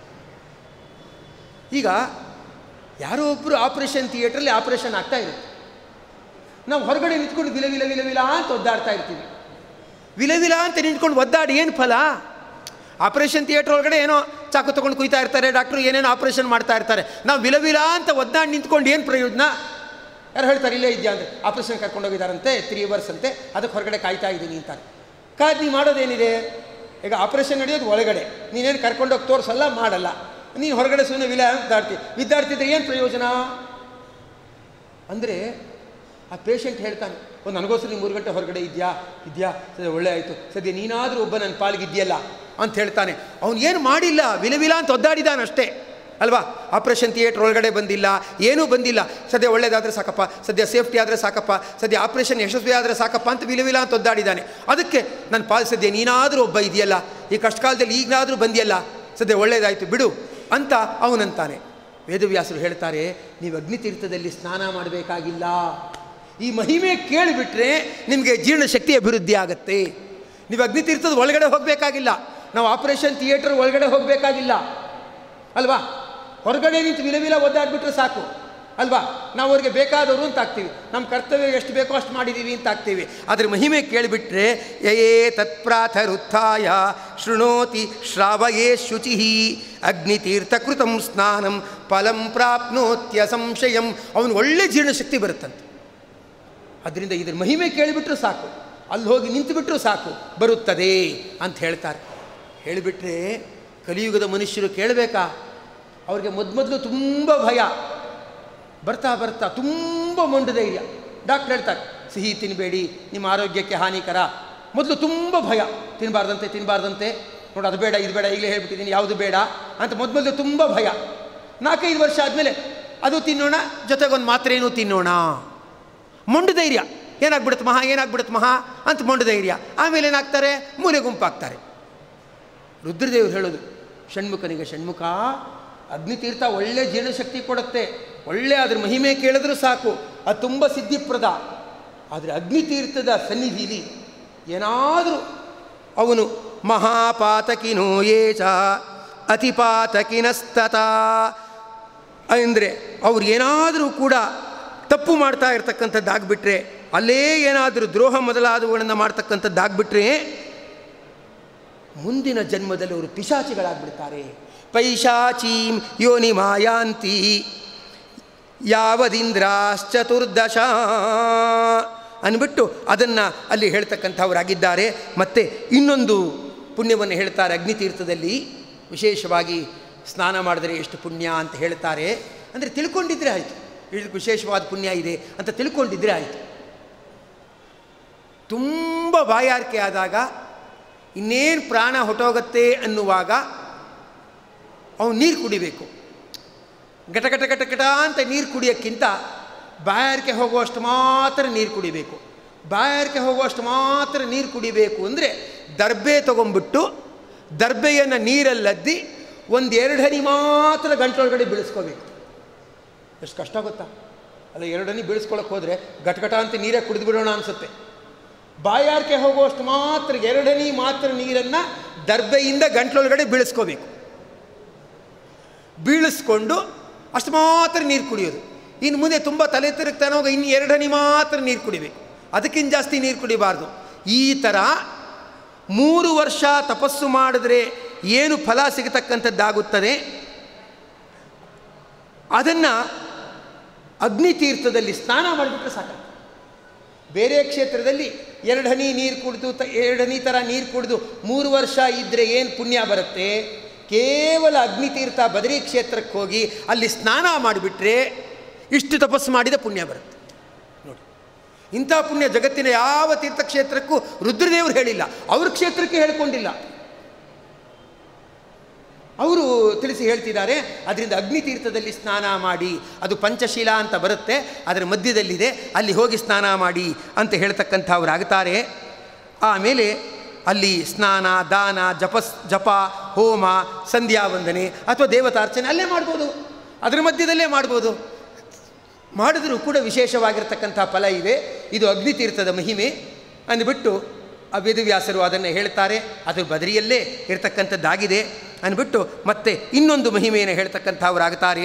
ಈಗ ಯಾರೋ ಒಬ್ಬರು ಆಪರೇಷನ್ ಥಿಯೇಟ್ರಲ್ಲಿ ಆಪರೇಷನ್ ಆಗ್ತಾ ಇರುತ್ತೆ ನಾವು ಹೊರಗಡೆ ನಿಂತ್ಕೊಂಡು ವಿಲ ವಿಲ ವಿಲ ವಿಲ ಅಂತ ಒದ್ದಾಡ್ತಾ ಇರ್ತೀವಿ ವಿಲ ವಿಲ ಅಂತ ನಿಂತ್ಕೊಂಡು ಒದ್ದಾಡಿ ಏನು ಫಲ ಆಪರೇಷನ್ ಥಿಯೇಟ್ರ್ ಒಳಗಡೆ ಏನೋ ಚಾಕು ತೊಗೊಂಡು ಕುಯ್ತಾ ಇರ್ತಾರೆ ಡಾಕ್ಟ್ರು ಏನೇನೋ ಆಪರೇಷನ್ ಮಾಡ್ತಾ ಇರ್ತಾರೆ ನಾವು ವಿಲ ವಿಲ ಅಂತ ಒದ್ದಾಡಿ ನಿಂತ್ಕೊಂಡು ಏನು ಪ್ರಯೋಜನ ಯಾರು ಹೇಳ್ತಾರೆ ಇಲ್ಲೇ ಇದೆಯಾ ಅಂದರೆ ಆಪರೇಷನ್ ಕರ್ಕೊಂಡೋಗಿದ್ದಾರಂತೆ ತ್ರೀ ಅವರ್ಸ್ ಅಂತೆ ಅದಕ್ಕೆ ಹೊರಗಡೆ ಕಾಯ್ತಾ ಇದ್ದೀನಿ ಅಂತಾರೆ ಕಾದ್ ನೀವು ಮಾಡೋದೇನಿದೆ ಈಗ ಆಪರೇಷನ್ ನಡೆಯೋದು ಒಳಗಡೆ ನೀನೇನು ಕರ್ಕೊಂಡೋಗಿ ತೋರಿಸಲ್ಲ ಮಾಡಲ್ಲ ನೀನು ಹೊರಗಡೆ ಸುಮ್ಮನೆ ವಿಲ ವಿದ್ಯಾರ್ಥಿ ವಿದ್ಯಾರ್ಥಿದ್ರೆ ಏನು ಪ್ರಯೋಜನ ಅಂದರೆ ಆ ಪೇಷಂಟ್ ಹೇಳ್ತಾನೆ ಒಂದು ನನಗೋಸ್ಕರ ನೀವು ಮೂರು ಗಂಟೆ ಹೊರಗಡೆ ಇದೆಯಾ ಇದೆಯಾ ಸರಿ ಒಳ್ಳೆ ಆಯಿತು ಸದ್ಯ ನೀನಾದರೂ ಒಬ್ಬ ನನ್ನ ಪಾಲ್ಗಿದೆಯಲ್ಲ ಅಂತ ಹೇಳ್ತಾನೆ ಅವನು ಏನು ಮಾಡಿಲ್ಲ ವಿಲವಿಲ ಅಂತ ಒದ್ದಾಡಿದಾನಷ್ಟೇ ಅಲ್ವಾ ಆಪ್ರೇಷನ್ ಥಿಯೇಟ್ರ್ ಒಳಗಡೆ ಬಂದಿಲ್ಲ ಏನೂ ಬಂದಿಲ್ಲ ಸದ್ಯ ಒಳ್ಳೇದಾದರೆ ಸಾಕಪ್ಪ ಸದ್ಯ ಸೇಫ್ಟಿ ಆದರೆ ಸಾಕಪ್ಪ ಸದ್ಯ ಆಪ್ರೇಷನ್ ಯಶಸ್ವಿ ಆದರೆ ಸಾಕಪ್ಪ ಅಂತ ವಿಲವಿಲ ಅಂತ ಒದ್ದಾಡಿದ್ದಾನೆ ಅದಕ್ಕೆ ನನ್ನ ಪಾಲ್ ಸದ್ಯ ನೀನಾದರೂ ಒಬ್ಬ ಇದೆಯಲ್ಲ ಈ ಕಷ್ಟಕಾಲದಲ್ಲಿ ಈಗಲಾದರೂ ಬಂದಿಯಲ್ಲ ಸದ್ಯ ಒಳ್ಳೇದಾಯಿತು ಬಿಡು ಅಂತ ಅವನಂತಾನೆ ವೇದವ್ಯಾಸರು ಹೇಳ್ತಾರೆ ನೀವು ಅಗ್ನಿತೀರ್ಥದಲ್ಲಿ ಸ್ನಾನ ಮಾಡಬೇಕಾಗಿಲ್ಲ ಈ ಮಹಿಮೆ ಕೇಳಿಬಿಟ್ರೆ ನಿಮಗೆ ಜೀರ್ಣಶಕ್ತಿ ಅಭಿವೃದ್ಧಿ ಆಗುತ್ತೆ ನೀವು ಅಗ್ನಿತೀರ್ಥದ ಒಳಗಡೆ ಹೋಗಬೇಕಾಗಿಲ್ಲ ನಾವು ಆಪರೇಷನ್ ಥಿಯೇಟರ್ ಒಳಗಡೆ ಹೋಗಬೇಕಾಗಿಲ್ಲ ಅಲ್ವಾ ಹೊರಗಡೆ ನಿಂತು ವಿಲ ವಿಲ ಒದ್ದಾಡ್ಬಿಟ್ರೆ ಸಾಕು ಅಲ್ವಾ ನಾವು ಅವ್ರಿಗೆ ಬೇಕಾದವರು ಅಂತ ಆಗ್ತೀವಿ ನಮ್ಮ ಕರ್ತವ್ಯ ಎಷ್ಟು ಬೇಕೋ ಅಷ್ಟು ಮಾಡಿದ್ದೀವಿ ಅಂತ ಆಗ್ತೀವಿ ಅದ್ರ ಮಹಿಮೆ ಕೇಳಿಬಿಟ್ರೆ ಯಯೇ ತತ್ಪ್ರಾಥರುತ್ಥಾಯ ಶೃಣೋತಿ ಶ್ರಾವಯೇ ಶುಚಿ ಅಗ್ನಿತೀರ್ಥಕೃತಂ ಸ್ನಾನಂ ಫಲಂ ಪ್ರಾಪ್ನೋತ್ಯ ಸಂಶಯಂ ಅವನು ಒಳ್ಳೆ ಜೀರ್ಣಶಕ್ತಿ ಬರುತ್ತಂತೆ ಅದರಿಂದ ಇದ್ರ ಮಹಿಮೆ ಕೇಳಿಬಿಟ್ರೂ ಸಾಕು ಅಲ್ಲಿ ಹೋಗಿ ನಿಂತುಬಿಟ್ರೂ ಸಾಕು ಬರುತ್ತದೆ ಅಂತ ಹೇಳ್ತಾರೆ ಹೇಳಿಬಿಟ್ರೆ ಕಲಿಯುಗದ ಮನುಷ್ಯರು ಕೇಳಬೇಕಾ ಅವ್ರಿಗೆ ಮೊದಲು ತುಂಬ ಭಯ ಬರ್ತಾ ಬರ್ತಾ ತುಂಬ ಮೊಂಡು ಧೈರ್ಯ ಡಾಕ್ಟರ್ ಹೇಳ್ತಾರೆ ಸಿಹಿ ತಿನ್ನಬೇಡಿ ನಿಮ್ಮ ಆರೋಗ್ಯಕ್ಕೆ ಹಾನಿಕರ ಮೊದಲು ತುಂಬ ಭಯ ತಿನ್ನಬಾರ್ದಂತೆ ತಿನ್ನಬಾರ್ದಂತೆ ನೋಡು ಅದು ಬೇಡ ಇದು ಬೇಡ ಈಗಲೇ ಹೇಳ್ಬಿಟ್ಟಿದ್ದೀನಿ ಯಾವುದು ಬೇಡ ಅಂತ ಮೊದಲು ತುಂಬ ಭಯ ನಾಲ್ಕೈದು ವರ್ಷ ಆದಮೇಲೆ ಅದು ತಿನ್ನೋಣ ಜೊತೆಗೊಂದು ಮಾತ್ರೇನೂ ತಿನ್ನೋಣ ಮೊಂಡು ಧೈರ್ಯ ಏನಾಗ್ಬಿಡುತ್ತೆ ಮಹಾ ಏನಾಗ್ಬಿಡುತ್ತೆ ಮಹಾ ಅಂತ ಮೊಂಡು ಧೈರ್ಯ ಆಮೇಲೆ ಏನಾಗ್ತಾರೆ ಮೂಲೆ ಗುಂಪಾಗ್ತಾರೆ ರುದ್ರದೇವರು ಹೇಳೋದು ಷಣ್ಮುಖನಿಗೆ ಷಣ್ಮುಖ ಅಗ್ನಿತೀರ್ಥ ಒಳ್ಳೆ ಜೀರ್ಣಶಕ್ತಿ ಕೊಡುತ್ತೆ ಒಳ್ಳೆ ಅದ್ರ ಮಹಿಮೆ ಕೇಳಿದ್ರೂ ಸಾಕು ಅದು ತುಂಬ ಸಿದ್ಧಿಪ್ರದ ಆದರೆ ಅಗ್ನಿತೀರ್ಥದ ಸನ್ನಿಧಿಲಿ ಏನಾದರೂ ಅವನು ಮಹಾಪಾತಕಿನೋ ಏಚ ಅತಿಪಾತಕಿನಸ್ತತ ಅಂದರೆ ಅವ್ರು ಏನಾದರೂ ಕೂಡ ತಪ್ಪು ಮಾಡ್ತಾ ಇರ್ತಕ್ಕಂಥದ್ದಾಗ್ಬಿಟ್ರೆ ಅಲ್ಲೇ ಏನಾದರೂ ದ್ರೋಹ ಮೊದಲಾದವುಗಳನ್ನು ಮಾಡ್ತಕ್ಕಂಥದ್ದಾಗ್ಬಿಟ್ರೆ ಮುಂದಿನ ಜನ್ಮದಲ್ಲಿ ಅವರು ಪಿಶಾಚಿಗಳಾಗ್ಬಿಡ್ತಾರೆ ಪೈಶಾಚೀಂ ಯೋನಿ ಮಾಯಾಂತಿ ಯಾವದಿಂದ್ರಾಶ್ಚತುರ್ದಶ ಅಂದ್ಬಿಟ್ಟು ಅದನ್ನು ಅಲ್ಲಿ ಹೇಳ್ತಕ್ಕಂಥವರಾಗಿದ್ದಾರೆ ಮತ್ತು ಇನ್ನೊಂದು ಪುಣ್ಯವನ್ನು ಹೇಳ್ತಾರೆ ಅಗ್ನಿತೀರ್ಥದಲ್ಲಿ ವಿಶೇಷವಾಗಿ ಸ್ನಾನ ಮಾಡಿದರೆ ಎಷ್ಟು ಪುಣ್ಯ ಅಂತ ಹೇಳ್ತಾರೆ ಅಂದರೆ ತಿಳ್ಕೊಂಡಿದ್ರೆ ಆಯಿತು ಇದಕ್ಕೆ ವಿಶೇಷವಾದ ಪುಣ್ಯ ಇದೆ ಅಂತ ತಿಳ್ಕೊಂಡಿದ್ರೆ ಆಯಿತು ತುಂಬ ಬಾಯಾರಿಕೆ ಆದಾಗ ಇನ್ನೇನು ಪ್ರಾಣ ಹೊಟ್ಟೋಗತ್ತೆ ಅನ್ನುವಾಗ ಅವನು ನೀರು ಕುಡಿಬೇಕು ಘಟ ಘಟ ಘಟ ಘಟ ಅಂತ ನೀರು ಕುಡಿಯೋಕ್ಕಿಂತ ಬಾಯಾರಿಕೆ ಹೋಗುವಷ್ಟು ಮಾತ್ರ ನೀರು ಕುಡಿಬೇಕು ಬಾಯಾರಿಕೆ ಹೋಗುವಷ್ಟು ಮಾತ್ರ ನೀರು ಕುಡಿಬೇಕು ಅಂದರೆ ದರ್ಬೆ ತೊಗೊಂಬಿಟ್ಟು ದರ್ಬೆಯನ್ನು ನೀರಲ್ಲದ್ದಿ ಒಂದು ಎರಡು ಹನಿ ಮಾತ್ರ ಗಂಟಲೊಳಗಡೆ ಬೀಳಿಸ್ಕೋಬೇಕು ಎಷ್ಟು ಕಷ್ಟ ಗೊತ್ತಾ ಅಲ್ಲ ಎರಡು ಹನಿ ಬೀಳಿಸ್ಕೊಳಕ್ಕೆ ಹೋದರೆ ಘಟಘಟ ಅಂತ ನೀರೇ ಕುಡಿದು ಬಿಡೋಣ ಅನಿಸುತ್ತೆ ಬಾಯಾರಿಕೆ ಹೋಗುವಷ್ಟು ಮಾತ್ರ ಎರಡು ಹನಿ ಮಾತ್ರ ನೀರನ್ನು ದರ್ಬೆಯಿಂದ ಗಂಟ್ಲೊಳಗಡೆ ಬೀಳಿಸ್ಕೋಬೇಕು ಬೀಳಿಸ್ಕೊಂಡು ಅಷ್ಟು ಮಾತ್ರ ನೀರು ಕುಡಿಯೋದು ಇನ್ನು ಮುಂದೆ ತುಂಬ ತಲೆ ತಿರುಗ್ತಾನೆ ಹೋಗ ಇನ್ನು ಎರಡು ಹನಿ ಮಾತ್ರ ನೀರು ಕುಡಿಬೇಕು ಅದಕ್ಕಿಂತ ಜಾಸ್ತಿ ನೀರು ಕುಡಿಬಾರ್ದು ಈ ಥರ ಮೂರು ವರ್ಷ ತಪಸ್ಸು ಮಾಡಿದ್ರೆ ಏನು ಫಲ ಸಿಗತಕ್ಕಂಥದ್ದಾಗುತ್ತದೆ ಅದನ್ನು ಅಗ್ನಿತೀರ್ಥದಲ್ಲಿ ಸ್ನಾನ ಮಾಡಿಬಿಟ್ರೆ ಸಾಕು ಬೇರೆ ಕ್ಷೇತ್ರದಲ್ಲಿ ಎರಡು ಹನಿ ನೀರು ಕುಡಿದು ತ ಎರಡು ಹನಿ ಥರ ನೀರು ಕುಡಿದು ಮೂರು ವರ್ಷ ಇದ್ದರೆ ಏನು ಪುಣ್ಯ ಬರುತ್ತೆ ಕೇವಲ ಅಗ್ನಿತೀರ್ಥ ಬದರಿ ಕ್ಷೇತ್ರಕ್ಕೆ ಹೋಗಿ ಅಲ್ಲಿ ಸ್ನಾನ ಮಾಡಿಬಿಟ್ರೆ ಇಷ್ಟು ತಪಸ್ಸು ಮಾಡಿದ ಪುಣ್ಯ ಬರುತ್ತೆ ನೋಡಿ ಇಂಥ ಪುಣ್ಯ ಜಗತ್ತಿನ ಯಾವ ತೀರ್ಥಕ್ಷೇತ್ರಕ್ಕೂ ರುದ್ರದೇವರು ಹೇಳಿಲ್ಲ ಅವ್ರ ಕ್ಷೇತ್ರಕ್ಕೆ ಹೇಳ್ಕೊಂಡಿಲ್ಲ ಅವರು ತಿಳಿಸಿ ಹೇಳ್ತಿದ್ದಾರೆ ಅದರಿಂದ ಅಗ್ನಿತೀರ್ಥದಲ್ಲಿ ಸ್ನಾನ ಮಾಡಿ ಅದು ಪಂಚಶೀಲ ಅಂತ ಬರುತ್ತೆ ಅದರ ಮಧ್ಯದಲ್ಲಿದೆ ಅಲ್ಲಿ ಹೋಗಿ ಸ್ನಾನ ಮಾಡಿ ಅಂತ ಹೇಳ್ತಕ್ಕಂಥವ್ರಾಗ್ತಾರೆ ಆಮೇಲೆ ಅಲ್ಲಿ ಸ್ನಾನ ದಾನ ಜಪಸ್ ಜಪ ಹೋಮ ಸಂಧ್ಯಾ ವಂದನೆ ಅಥವಾ ದೇವತಾರ್ಚನೆ ಅಲ್ಲೇ ಮಾಡ್ಬೋದು ಅದರ ಮಧ್ಯದಲ್ಲೇ ಮಾಡ್ಬೋದು ಮಾಡಿದ್ರೂ ಕೂಡ ವಿಶೇಷವಾಗಿರ್ತಕ್ಕಂಥ ಫಲ ಇದೆ ಇದು ಅಗ್ನಿತೀರ್ಥದ ಮಹಿಮೆ ಅಂದ್ಬಿಟ್ಟು ಆ ವೇದವ್ಯಾಸರು ಅದನ್ನು ಹೇಳ್ತಾರೆ ಅದು ಬದರಿಯಲ್ಲೇ ಇರತಕ್ಕಂಥದ್ದಾಗಿದೆ ಅಂದ್ಬಿಟ್ಟು ಮತ್ತೆ ಇನ್ನೊಂದು ಮಹಿಮೆಯನ್ನು ಹೇಳ್ತಕ್ಕಂಥವರಾಗ್ತಾರೆ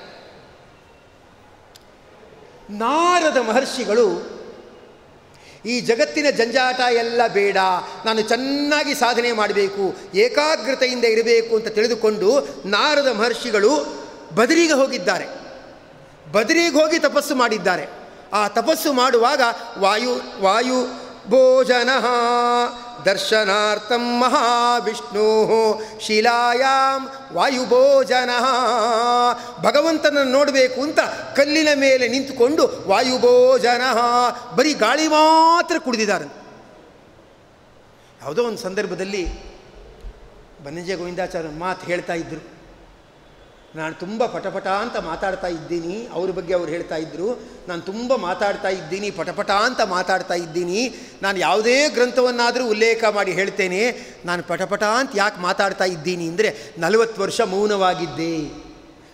ನಾರದ ಮಹರ್ಷಿಗಳು ಈ ಜಗತ್ತಿನ ಜಂಜಾಟ ಎಲ್ಲ ಬೇಡ ನಾನು ಚೆನ್ನಾಗಿ ಸಾಧನೆ ಮಾಡಬೇಕು ಏಕಾಗ್ರತೆಯಿಂದ ಇರಬೇಕು ಅಂತ ತಿಳಿದುಕೊಂಡು ನಾರದ ಮಹರ್ಷಿಗಳು ಬದರಿಗೆ ಹೋಗಿದ್ದಾರೆ ಬದರಿಗೆ ಹೋಗಿ ತಪಸ್ಸು ಮಾಡಿದ್ದಾರೆ ಆ ತಪಸ್ಸು ಮಾಡುವಾಗ ವಾಯು ವಾಯು ಭೋಜನ ದರ್ಶನಾರ್ಥಂ ಮಹಾವಿಷ್ಣು ಶಿಲಾಯಾಂ ವಾಯುಭೋಜನ ಭಗವಂತನನ್ನು ನೋಡಬೇಕು ಅಂತ ಕಲ್ಲಿನ ಮೇಲೆ ನಿಂತುಕೊಂಡು ವಾಯುಭೋಜನ ಬರೀ ಗಾಳಿ ಮಾತ್ರ ಕುಡಿದಿದ್ದಾರೆ ಯಾವುದೋ ಒಂದು ಸಂದರ್ಭದಲ್ಲಿ ಬನ್ನಂಜೆ ಗೋವಿಂದಾಚಾರ್ಯ ಮಾತು ಹೇಳ್ತಾ ಇದ್ದರು ನಾನು ತುಂಬ ಪಟಪಟ ಅಂತ ಮಾತಾಡ್ತಾ ಇದ್ದೀನಿ ಅವ್ರ ಬಗ್ಗೆ ಅವ್ರು ಹೇಳ್ತಾ ಇದ್ದರು ನಾನು ತುಂಬ ಮಾತಾಡ್ತಾ ಇದ್ದೀನಿ ಪಟಪಟ ಅಂತ ಮಾತಾಡ್ತಾ ಇದ್ದೀನಿ ನಾನು ಯಾವುದೇ ಗ್ರಂಥವನ್ನಾದರೂ ಉಲ್ಲೇಖ ಮಾಡಿ ಹೇಳ್ತೇನೆ ನಾನು ಪಟಪಟ ಅಂತ ಯಾಕೆ ಮಾತಾಡ್ತಾ ಇದ್ದೀನಿ ಅಂದರೆ ನಲವತ್ತು ವರ್ಷ ಮೌನವಾಗಿದ್ದೆ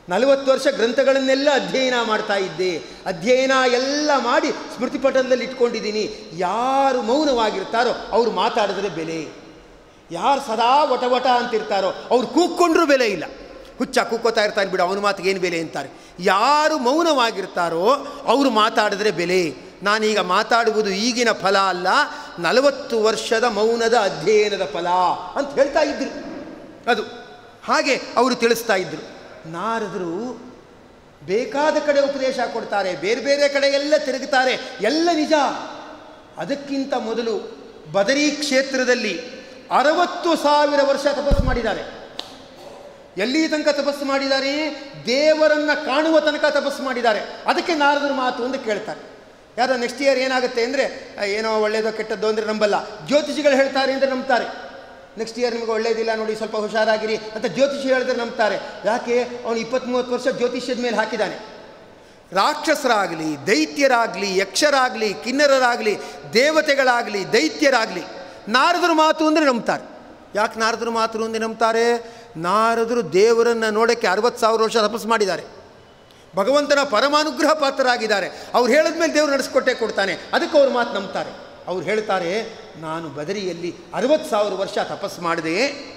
ನಲವತ್ತು ವರ್ಷ ಗ್ರಂಥಗಳನ್ನೆಲ್ಲ ಅಧ್ಯಯನ ಮಾಡ್ತಾ ಇದ್ದೆ ಅಧ್ಯಯನ ಎಲ್ಲ ಮಾಡಿ ಸ್ಮೃತಿಪಟಲದಲ್ಲಿ ಇಟ್ಕೊಂಡಿದ್ದೀನಿ ಯಾರು ಮೌನವಾಗಿರ್ತಾರೋ ಅವ್ರು ಮಾತಾಡಿದ್ರೆ ಬೆಲೆ ಯಾರು ಸದಾ ವಟ ವಟ ಅಂತಿರ್ತಾರೋ ಅವ್ರು ಕೂಕ್ಕೊಂಡ್ರೂ ಬೆಲೆ ಇಲ್ಲ ಹುಚ್ಚ ಕೂಕ್ಕೋತಾ ಇರ್ತಾನೆ ಬಿಡು ಅವನ ಮಾತಿಗೆ ಏನು ಬೆಲೆ ಅಂತಾರೆ ಯಾರು ಮೌನವಾಗಿರ್ತಾರೋ ಅವರು ಮಾತಾಡಿದ್ರೆ ಬೆಲೆ ನಾನೀಗ ಮಾತಾಡುವುದು ಈಗಿನ ಫಲ ಅಲ್ಲ ನಲವತ್ತು ವರ್ಷದ ಮೌನದ ಅಧ್ಯಯನದ ಫಲ ಅಂತ ಹೇಳ್ತಾ ಇದ್ರು ಅದು ಹಾಗೆ ಅವರು ತಿಳಿಸ್ತಾ ಇದ್ದರು ನಾರದರು ಬೇಕಾದ ಕಡೆ ಉಪದೇಶ ಕೊಡ್ತಾರೆ ಬೇರೆ ಬೇರೆ ಕಡೆ ಎಲ್ಲ ತಿರುಗುತ್ತಾರೆ ಎಲ್ಲ ನಿಜ ಅದಕ್ಕಿಂತ ಮೊದಲು ಬದರಿ ಕ್ಷೇತ್ರದಲ್ಲಿ ಅರವತ್ತು ಸಾವಿರ ವರ್ಷ ತಪಸ್ಸು ಮಾಡಿದ್ದಾರೆ ಎಲ್ಲಿ ತನಕ ತಪಸ್ಸು ಮಾಡಿದ್ದಾರೆ ದೇವರನ್ನ ಕಾಣುವ ತನಕ ತಪಸ್ಸು ಮಾಡಿದ್ದಾರೆ ಅದಕ್ಕೆ ನಾರದರ ಮಾತು ಅಂತ ಕೇಳ್ತಾರೆ ಯಾರೋ ನೆಕ್ಸ್ಟ್ ಇಯರ್ ಏನಾಗುತ್ತೆ ಅಂದರೆ ಏನೋ ಒಳ್ಳೇದೋ ಕೆಟ್ಟದ್ದೋ ಅಂದರೆ ನಂಬಲ್ಲ ಜ್ಯೋತಿಷಿಗಳು ಹೇಳ್ತಾರೆ ಅಂದರೆ ನಂಬ್ತಾರೆ ನೆಕ್ಸ್ಟ್ ಇಯರ್ ನಿಮಗೆ ಒಳ್ಳೇದಿಲ್ಲ ನೋಡಿ ಸ್ವಲ್ಪ ಹುಷಾರಾಗಿರಿ ಅಂತ ಜ್ಯೋತಿಷಿ ಹೇಳಿದ್ರೆ ನಂಬ್ತಾರೆ ಯಾಕೆ ಅವನು ಇಪ್ಪತ್ತ್ಮೂವತ್ತು ವರ್ಷ ಜ್ಯೋತಿಷ್ಯದ ಮೇಲೆ ಹಾಕಿದ್ದಾನೆ ರಾಕ್ಷಸರಾಗಲಿ ದೈತ್ಯರಾಗಲಿ ಯಕ್ಷರಾಗಲಿ ಕಿನ್ನರರಾಗಲಿ ದೇವತೆಗಳಾಗಲಿ ದೈತ್ಯರಾಗಲಿ ನಾರದರು ಮಾತು ಅಂದರೆ ನಂಬ್ತಾರೆ ಯಾಕೆ ನಾರದರು ಮಾತು ಅಂದರೆ ನಂಬ್ತಾರೆ ನಾರದರು ದೇವರನ್ನು ನೋಡೋಕ್ಕೆ ಅರವತ್ತು ಸಾವಿರ ವರ್ಷ ತಪಸ್ಸು ಮಾಡಿದ್ದಾರೆ ಭಗವಂತನ ಪರಮಾನುಗ್ರಹ ಪಾತ್ರರಾಗಿದ್ದಾರೆ ಅವ್ರು ಹೇಳಿದ ಮೇಲೆ ದೇವರು ನಡೆಸ್ಕೊಟ್ಟೆ ಕೊಡ್ತಾನೆ ಅದಕ್ಕೆ ಅವ್ರ ಮಾತು ನಂಬ್ತಾರೆ ಅವ್ರು ಹೇಳ್ತಾರೆ ನಾನು ಬದರಿಯಲ್ಲಿ ಅರವತ್ತು ಸಾವಿರ ವರ್ಷ ತಪಸ್ಸು ಮಾಡಿದೆ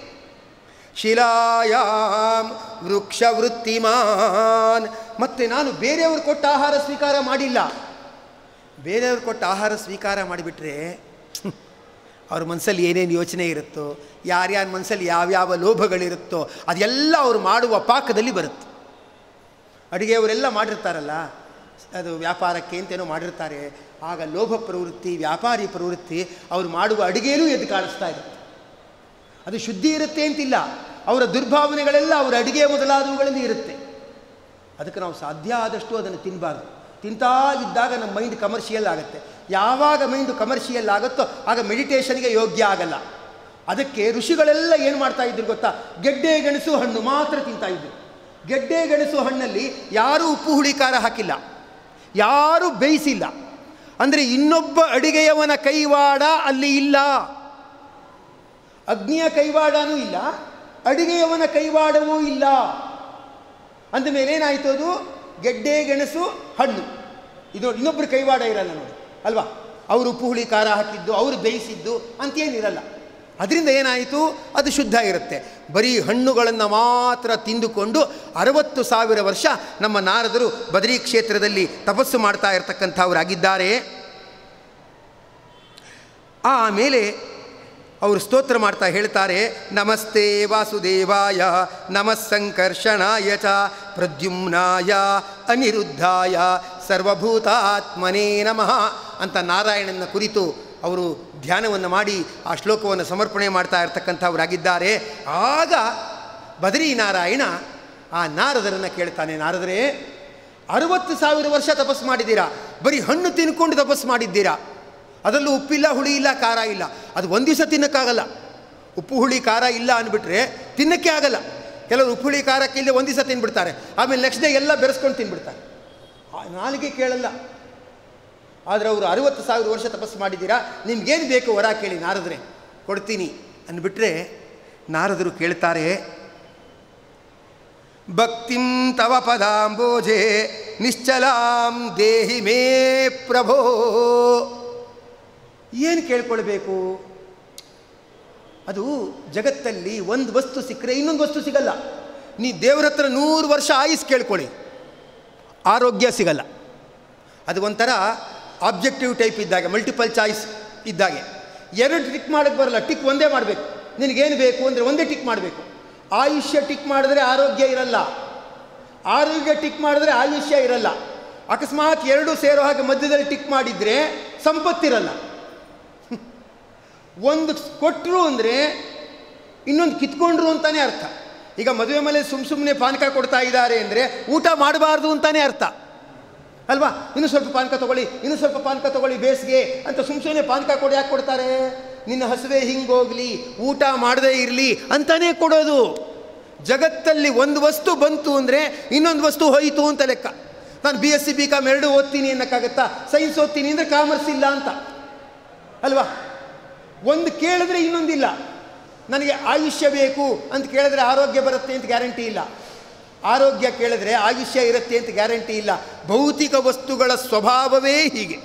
ಶಿಲಾಯಾಮ್ ವೃಕ್ಷ ವೃತ್ತಿಮಾನ್ ಮತ್ತು ನಾನು ಬೇರೆಯವರು ಕೊಟ್ಟ ಆಹಾರ ಸ್ವೀಕಾರ ಮಾಡಿಲ್ಲ ಬೇರೆಯವರು ಕೊಟ್ಟ ಆಹಾರ ಸ್ವೀಕಾರ ಮಾಡಿಬಿಟ್ರೆ ಅವ್ರ ಮನಸ್ಸಲ್ಲಿ ಏನೇನು ಯೋಚನೆ ಇರುತ್ತೋ ಯಾರ್ಯಾರ ಮನಸ್ಸಲ್ಲಿ ಯಾವ್ಯಾವ ಲೋಭಗಳಿರುತ್ತೋ ಅದೆಲ್ಲ ಅವ್ರು ಮಾಡುವ ಪಾಕದಲ್ಲಿ ಬರುತ್ತೆ ಅಡುಗೆಯವರೆಲ್ಲ ಮಾಡಿರ್ತಾರಲ್ಲ ಅದು ವ್ಯಾಪಾರಕ್ಕೆ ಅಂತೇನೋ ಮಾಡಿರ್ತಾರೆ ಆಗ ಲೋಭ ಪ್ರವೃತ್ತಿ ವ್ಯಾಪಾರಿ ಪ್ರವೃತ್ತಿ ಅವ್ರು ಮಾಡುವ ಅಡುಗೆಯಲ್ಲೂ ಎದ್ದು ಕಾಣಿಸ್ತಾ ಇರುತ್ತೆ ಅದು ಶುದ್ಧಿ ಇರುತ್ತೆ ಅಂತಿಲ್ಲ ಅವರ ದುರ್ಭಾವನೆಗಳೆಲ್ಲ ಅವರ ಅಡುಗೆ ಮೊದಲಾದವುಗಳಲ್ಲಿ ಇರುತ್ತೆ ಅದಕ್ಕೆ ನಾವು ಸಾಧ್ಯ ಆದಷ್ಟು ಅದನ್ನು ತಿನ್ನಬಾರ್ದು ತಿಂತಾ ಇದ್ದಾಗ ನಮ್ಮ ಮೈಂಡ್ ಕಮರ್ಷಿಯಲ್ ಆಗುತ್ತೆ ಯಾವಾಗ ಮೈಂಡು ಕಮರ್ಷಿಯಲ್ ಆಗುತ್ತೋ ಆಗ ಮೆಡಿಟೇಷನ್ಗೆ ಯೋಗ್ಯ ಆಗಲ್ಲ ಅದಕ್ಕೆ ಋಷಿಗಳೆಲ್ಲ ಏನು ಮಾಡ್ತಾ ಇದ್ರು ಗೊತ್ತಾ ಗೆಡ್ಡೆ ಗೆಣಸು ಹಣ್ಣು ಮಾತ್ರ ತಿಂತಾ ಇದ್ರು ಗೆಡ್ಡೆ ಗೆಣಸು ಹಣ್ಣಲ್ಲಿ ಯಾರೂ ಉಪ್ಪು ಹುಳಿ ಖಾರ ಹಾಕಿಲ್ಲ ಯಾರೂ ಬೇಯಿಸಿಲ್ಲ ಅಂದರೆ ಇನ್ನೊಬ್ಬ ಅಡಿಗೆಯವನ ಕೈವಾಡ ಅಲ್ಲಿ ಇಲ್ಲ ಅಗ್ನಿಯ ಕೈವಾಡನೂ ಇಲ್ಲ ಅಡಿಗೆಯವನ ಕೈವಾಡವೂ ಇಲ್ಲ ಅಂದ ಮೇಲೆ ಏನಾಯಿತು ಅದು ಗೆಡ್ಡೆ ಗೆಣಸು ಹಣ್ಣು ಇದು ಇನ್ನೊಬ್ಬರು ಕೈವಾಡ ಇರಲ್ಲ ನೋಡಿ ಅಲ್ವಾ ಅವರು ಉಪ್ಪು ಹುಳಿ ಖಾರ ಹಾಕಿದ್ದು ಅವರು ಬೇಯಿಸಿದ್ದು ಅಂತೇನಿರಲ್ಲ ಅದರಿಂದ ಏನಾಯಿತು ಅದು ಶುದ್ಧ ಇರುತ್ತೆ ಬರೀ ಹಣ್ಣುಗಳನ್ನು ಮಾತ್ರ ತಿಂದುಕೊಂಡು ಅರವತ್ತು ಸಾವಿರ ವರ್ಷ ನಮ್ಮ ನಾರದರು ಬದರಿ ಕ್ಷೇತ್ರದಲ್ಲಿ ತಪಸ್ಸು ಮಾಡ್ತಾ ಇರತಕ್ಕಂಥವರಾಗಿದ್ದಾರೆ ಆಮೇಲೆ ಅವರು ಸ್ತೋತ್ರ ಮಾಡ್ತಾ ಹೇಳ್ತಾರೆ ನಮಸ್ತೆ ವಾಸುದೇವಾಯ ನಮಃ ಸಂಕರ್ಷಣಾಯ ಚ ಪ್ರದ್ಯುಮ್ನಾಯ ಅನಿರುದ್ಧಾಯ ಸರ್ವಭೂತಾತ್ಮನೇ ನಮಃ ಅಂತ ನಾರಾಯಣನ ಕುರಿತು ಅವರು ಧ್ಯಾನವನ್ನು ಮಾಡಿ ಆ ಶ್ಲೋಕವನ್ನು ಸಮರ್ಪಣೆ ಮಾಡ್ತಾ ಇರ್ತಕ್ಕಂಥವರಾಗಿದ್ದಾರೆ ಆಗ ಬದರಿ ನಾರಾಯಣ ಆ ನಾರದರನ್ನು ಕೇಳ್ತಾನೆ ನಾರದರೇ ಅರವತ್ತು ಸಾವಿರ ವರ್ಷ ತಪಸ್ಸು ಮಾಡಿದ್ದೀರಾ ಬರೀ ಹಣ್ಣು ತಿನ್ಕೊಂಡು ತಪಸ್ಸು ಮಾಡಿದ್ದೀರಾ ಅದರಲ್ಲೂ ಉಪ್ಪಿಲ್ಲ ಹುಳಿ ಇಲ್ಲ ಖಾರ ಇಲ್ಲ ಅದು ಒಂದು ದಿವಸ ತಿನ್ನೋಕ್ಕಾಗಲ್ಲ ಉಪ್ಪು ಹುಳಿ ಖಾರ ಇಲ್ಲ ಅಂದ್ಬಿಟ್ರೆ ತಿನ್ನೋಕ್ಕೆ ಆಗಲ್ಲ ಕೆಲವರು ಉಪ್ಪು ಹುಳಿ ಖಾರಕ್ಕೆ ಇಲ್ಲದೆ ಒಂದು ದಿವಸ ತಿನ್ಬಿಡ್ತಾರೆ ಆಮೇಲೆ ನೆಕ್ಸ್ಟ್ ಡೇ ಎಲ್ಲ ಬೆರೆಸ್ಕೊಂಡು ತಿನ್ಬಿಡ್ತಾರೆ ಆ ನಾಲಿಗೆ ಕೇಳಲ್ಲ ಆದರೆ ಅವರು ಅರುವತ್ತು ಸಾವಿರ ವರ್ಷ ತಪಸ್ಸು ಮಾಡಿದ್ದೀರಾ ನಿಮ್ಗೇನು ಬೇಕು ವರ ಕೇಳಿ ನಾರದ್ರೆ ಕೊಡ್ತೀನಿ ಅಂದ್ಬಿಟ್ರೆ ನಾರದರು ಕೇಳ್ತಾರೆ ಭಕ್ತಿಂ ತವ ಪದಾಂಬೋಜೆ ನಿಶ್ಚಲಾಂ ದೇಹಿ ಮೇ ಪ್ರಭೋ ಏನು ಕೇಳ್ಕೊಳ್ಬೇಕು ಅದು ಜಗತ್ತಲ್ಲಿ ಒಂದು ವಸ್ತು ಸಿಕ್ಕರೆ ಇನ್ನೊಂದು ವಸ್ತು ಸಿಗಲ್ಲ ನೀ ದೇವ್ರ ಹತ್ರ ನೂರು ವರ್ಷ ಆಯುಸ್ ಕೇಳ್ಕೊಳ್ಳಿ ಆರೋಗ್ಯ ಸಿಗಲ್ಲ ಅದು ಒಂಥರ ಆಬ್ಜೆಕ್ಟಿವ್ ಟೈಪ್ ಇದ್ದಾಗೆ ಮಲ್ಟಿಪಲ್ ಚಾಯ್ಸ್ ಇದ್ದಾಗೆ ಎರಡು ಟಿಕ್ ಮಾಡೋಕ್ಕೆ ಬರಲ್ಲ ಟಿಕ್ ಒಂದೇ ಮಾಡಬೇಕು ನಿನಗೇನು ಬೇಕು ಅಂದರೆ ಒಂದೇ ಟಿಕ್ ಮಾಡಬೇಕು ಆಯುಷ್ಯ ಟಿಕ್ ಮಾಡಿದ್ರೆ ಆರೋಗ್ಯ ಇರಲ್ಲ ಆರೋಗ್ಯ ಟಿಕ್ ಮಾಡಿದ್ರೆ ಆಯುಷ್ಯ ಇರಲ್ಲ ಅಕಸ್ಮಾತ್ ಎರಡು ಸೇರೋ ಹಾಗೆ ಮಧ್ಯದಲ್ಲಿ ಟಿಕ್ ಮಾಡಿದರೆ ಸಂಪತ್ತಿರಲ್ಲ ಒಂದು ಕೊಟ್ಟರು ಅಂದರೆ ಇನ್ನೊಂದು ಕಿತ್ಕೊಂಡ್ರು ಅಂತಾನೆ ಅರ್ಥ ಈಗ ಮದುವೆ ಮೇಲೆ ಸುಮ್ಮ ಸುಮ್ಮನೆ ಪಾನಕ ಕೊಡ್ತಾ ಇದ್ದಾರೆ ಅಂದರೆ ಊಟ ಮಾಡಬಾರ್ದು ಅಂತಾನೆ ಅರ್ಥ ಅಲ್ವಾ ಇನ್ನು ಸ್ವಲ್ಪ ಪಾನಕ ತಗೊಳ್ಳಿ ಇನ್ನು ಸ್ವಲ್ಪ ಪಾನಕ ತಗೊಳ್ಳಿ ಬೇಸಿಗೆ ಅಂತ ಸುಮ್ಮ ಸುಮ್ಮನೆ ಪಾನಕ ಕೊಡಿ ಯಾಕೆ ಕೊಡ್ತಾರೆ ನಿನ್ನ ಹಸುವೆ ಹಿಂಗೋಗ್ಲಿ ಊಟ ಮಾಡದೇ ಇರಲಿ ಅಂತಾನೇ ಕೊಡೋದು ಜಗತ್ತಲ್ಲಿ ಒಂದು ವಸ್ತು ಬಂತು ಅಂದರೆ ಇನ್ನೊಂದು ವಸ್ತು ಹೋಯಿತು ಅಂತ ಲೆಕ್ಕ ನಾನು B S C B com ಎರಡು ಓದ್ತೀನಿ ಅನ್ನೋಕ್ಕಾಗತ್ತಾ ಸೈನ್ಸ್ ಓದ್ತೀನಿ ಅಂದರೆ ಕಾಮರ್ಸ್ ಇಲ್ಲ ಅಂತ ಅಲ್ವಾ ಒಂದು ಕೇಳಿದ್ರೆ ಇನ್ನೊಂದಿಲ್ಲ ನನಗೆ ಆಯುಷ್ಯ ಬೇಕು ಅಂತ ಕೇಳಿದ್ರೆ ಆರೋಗ್ಯ ಬರುತ್ತೆ ಅಂತ ಗ್ಯಾರಂಟಿ ಇಲ್ಲ ಆರೋಗ್ಯ ಕೇಳಿದ್ರೆ ಆಯುಷ್ಯ ಇರುತ್ತೆ ಅಂತ ಗ್ಯಾರಂಟಿ ಇಲ್ಲ ಭೌತಿಕ ವಸ್ತುಗಳ ಸ್ವಭಾವವೇ ಹೀಗೆ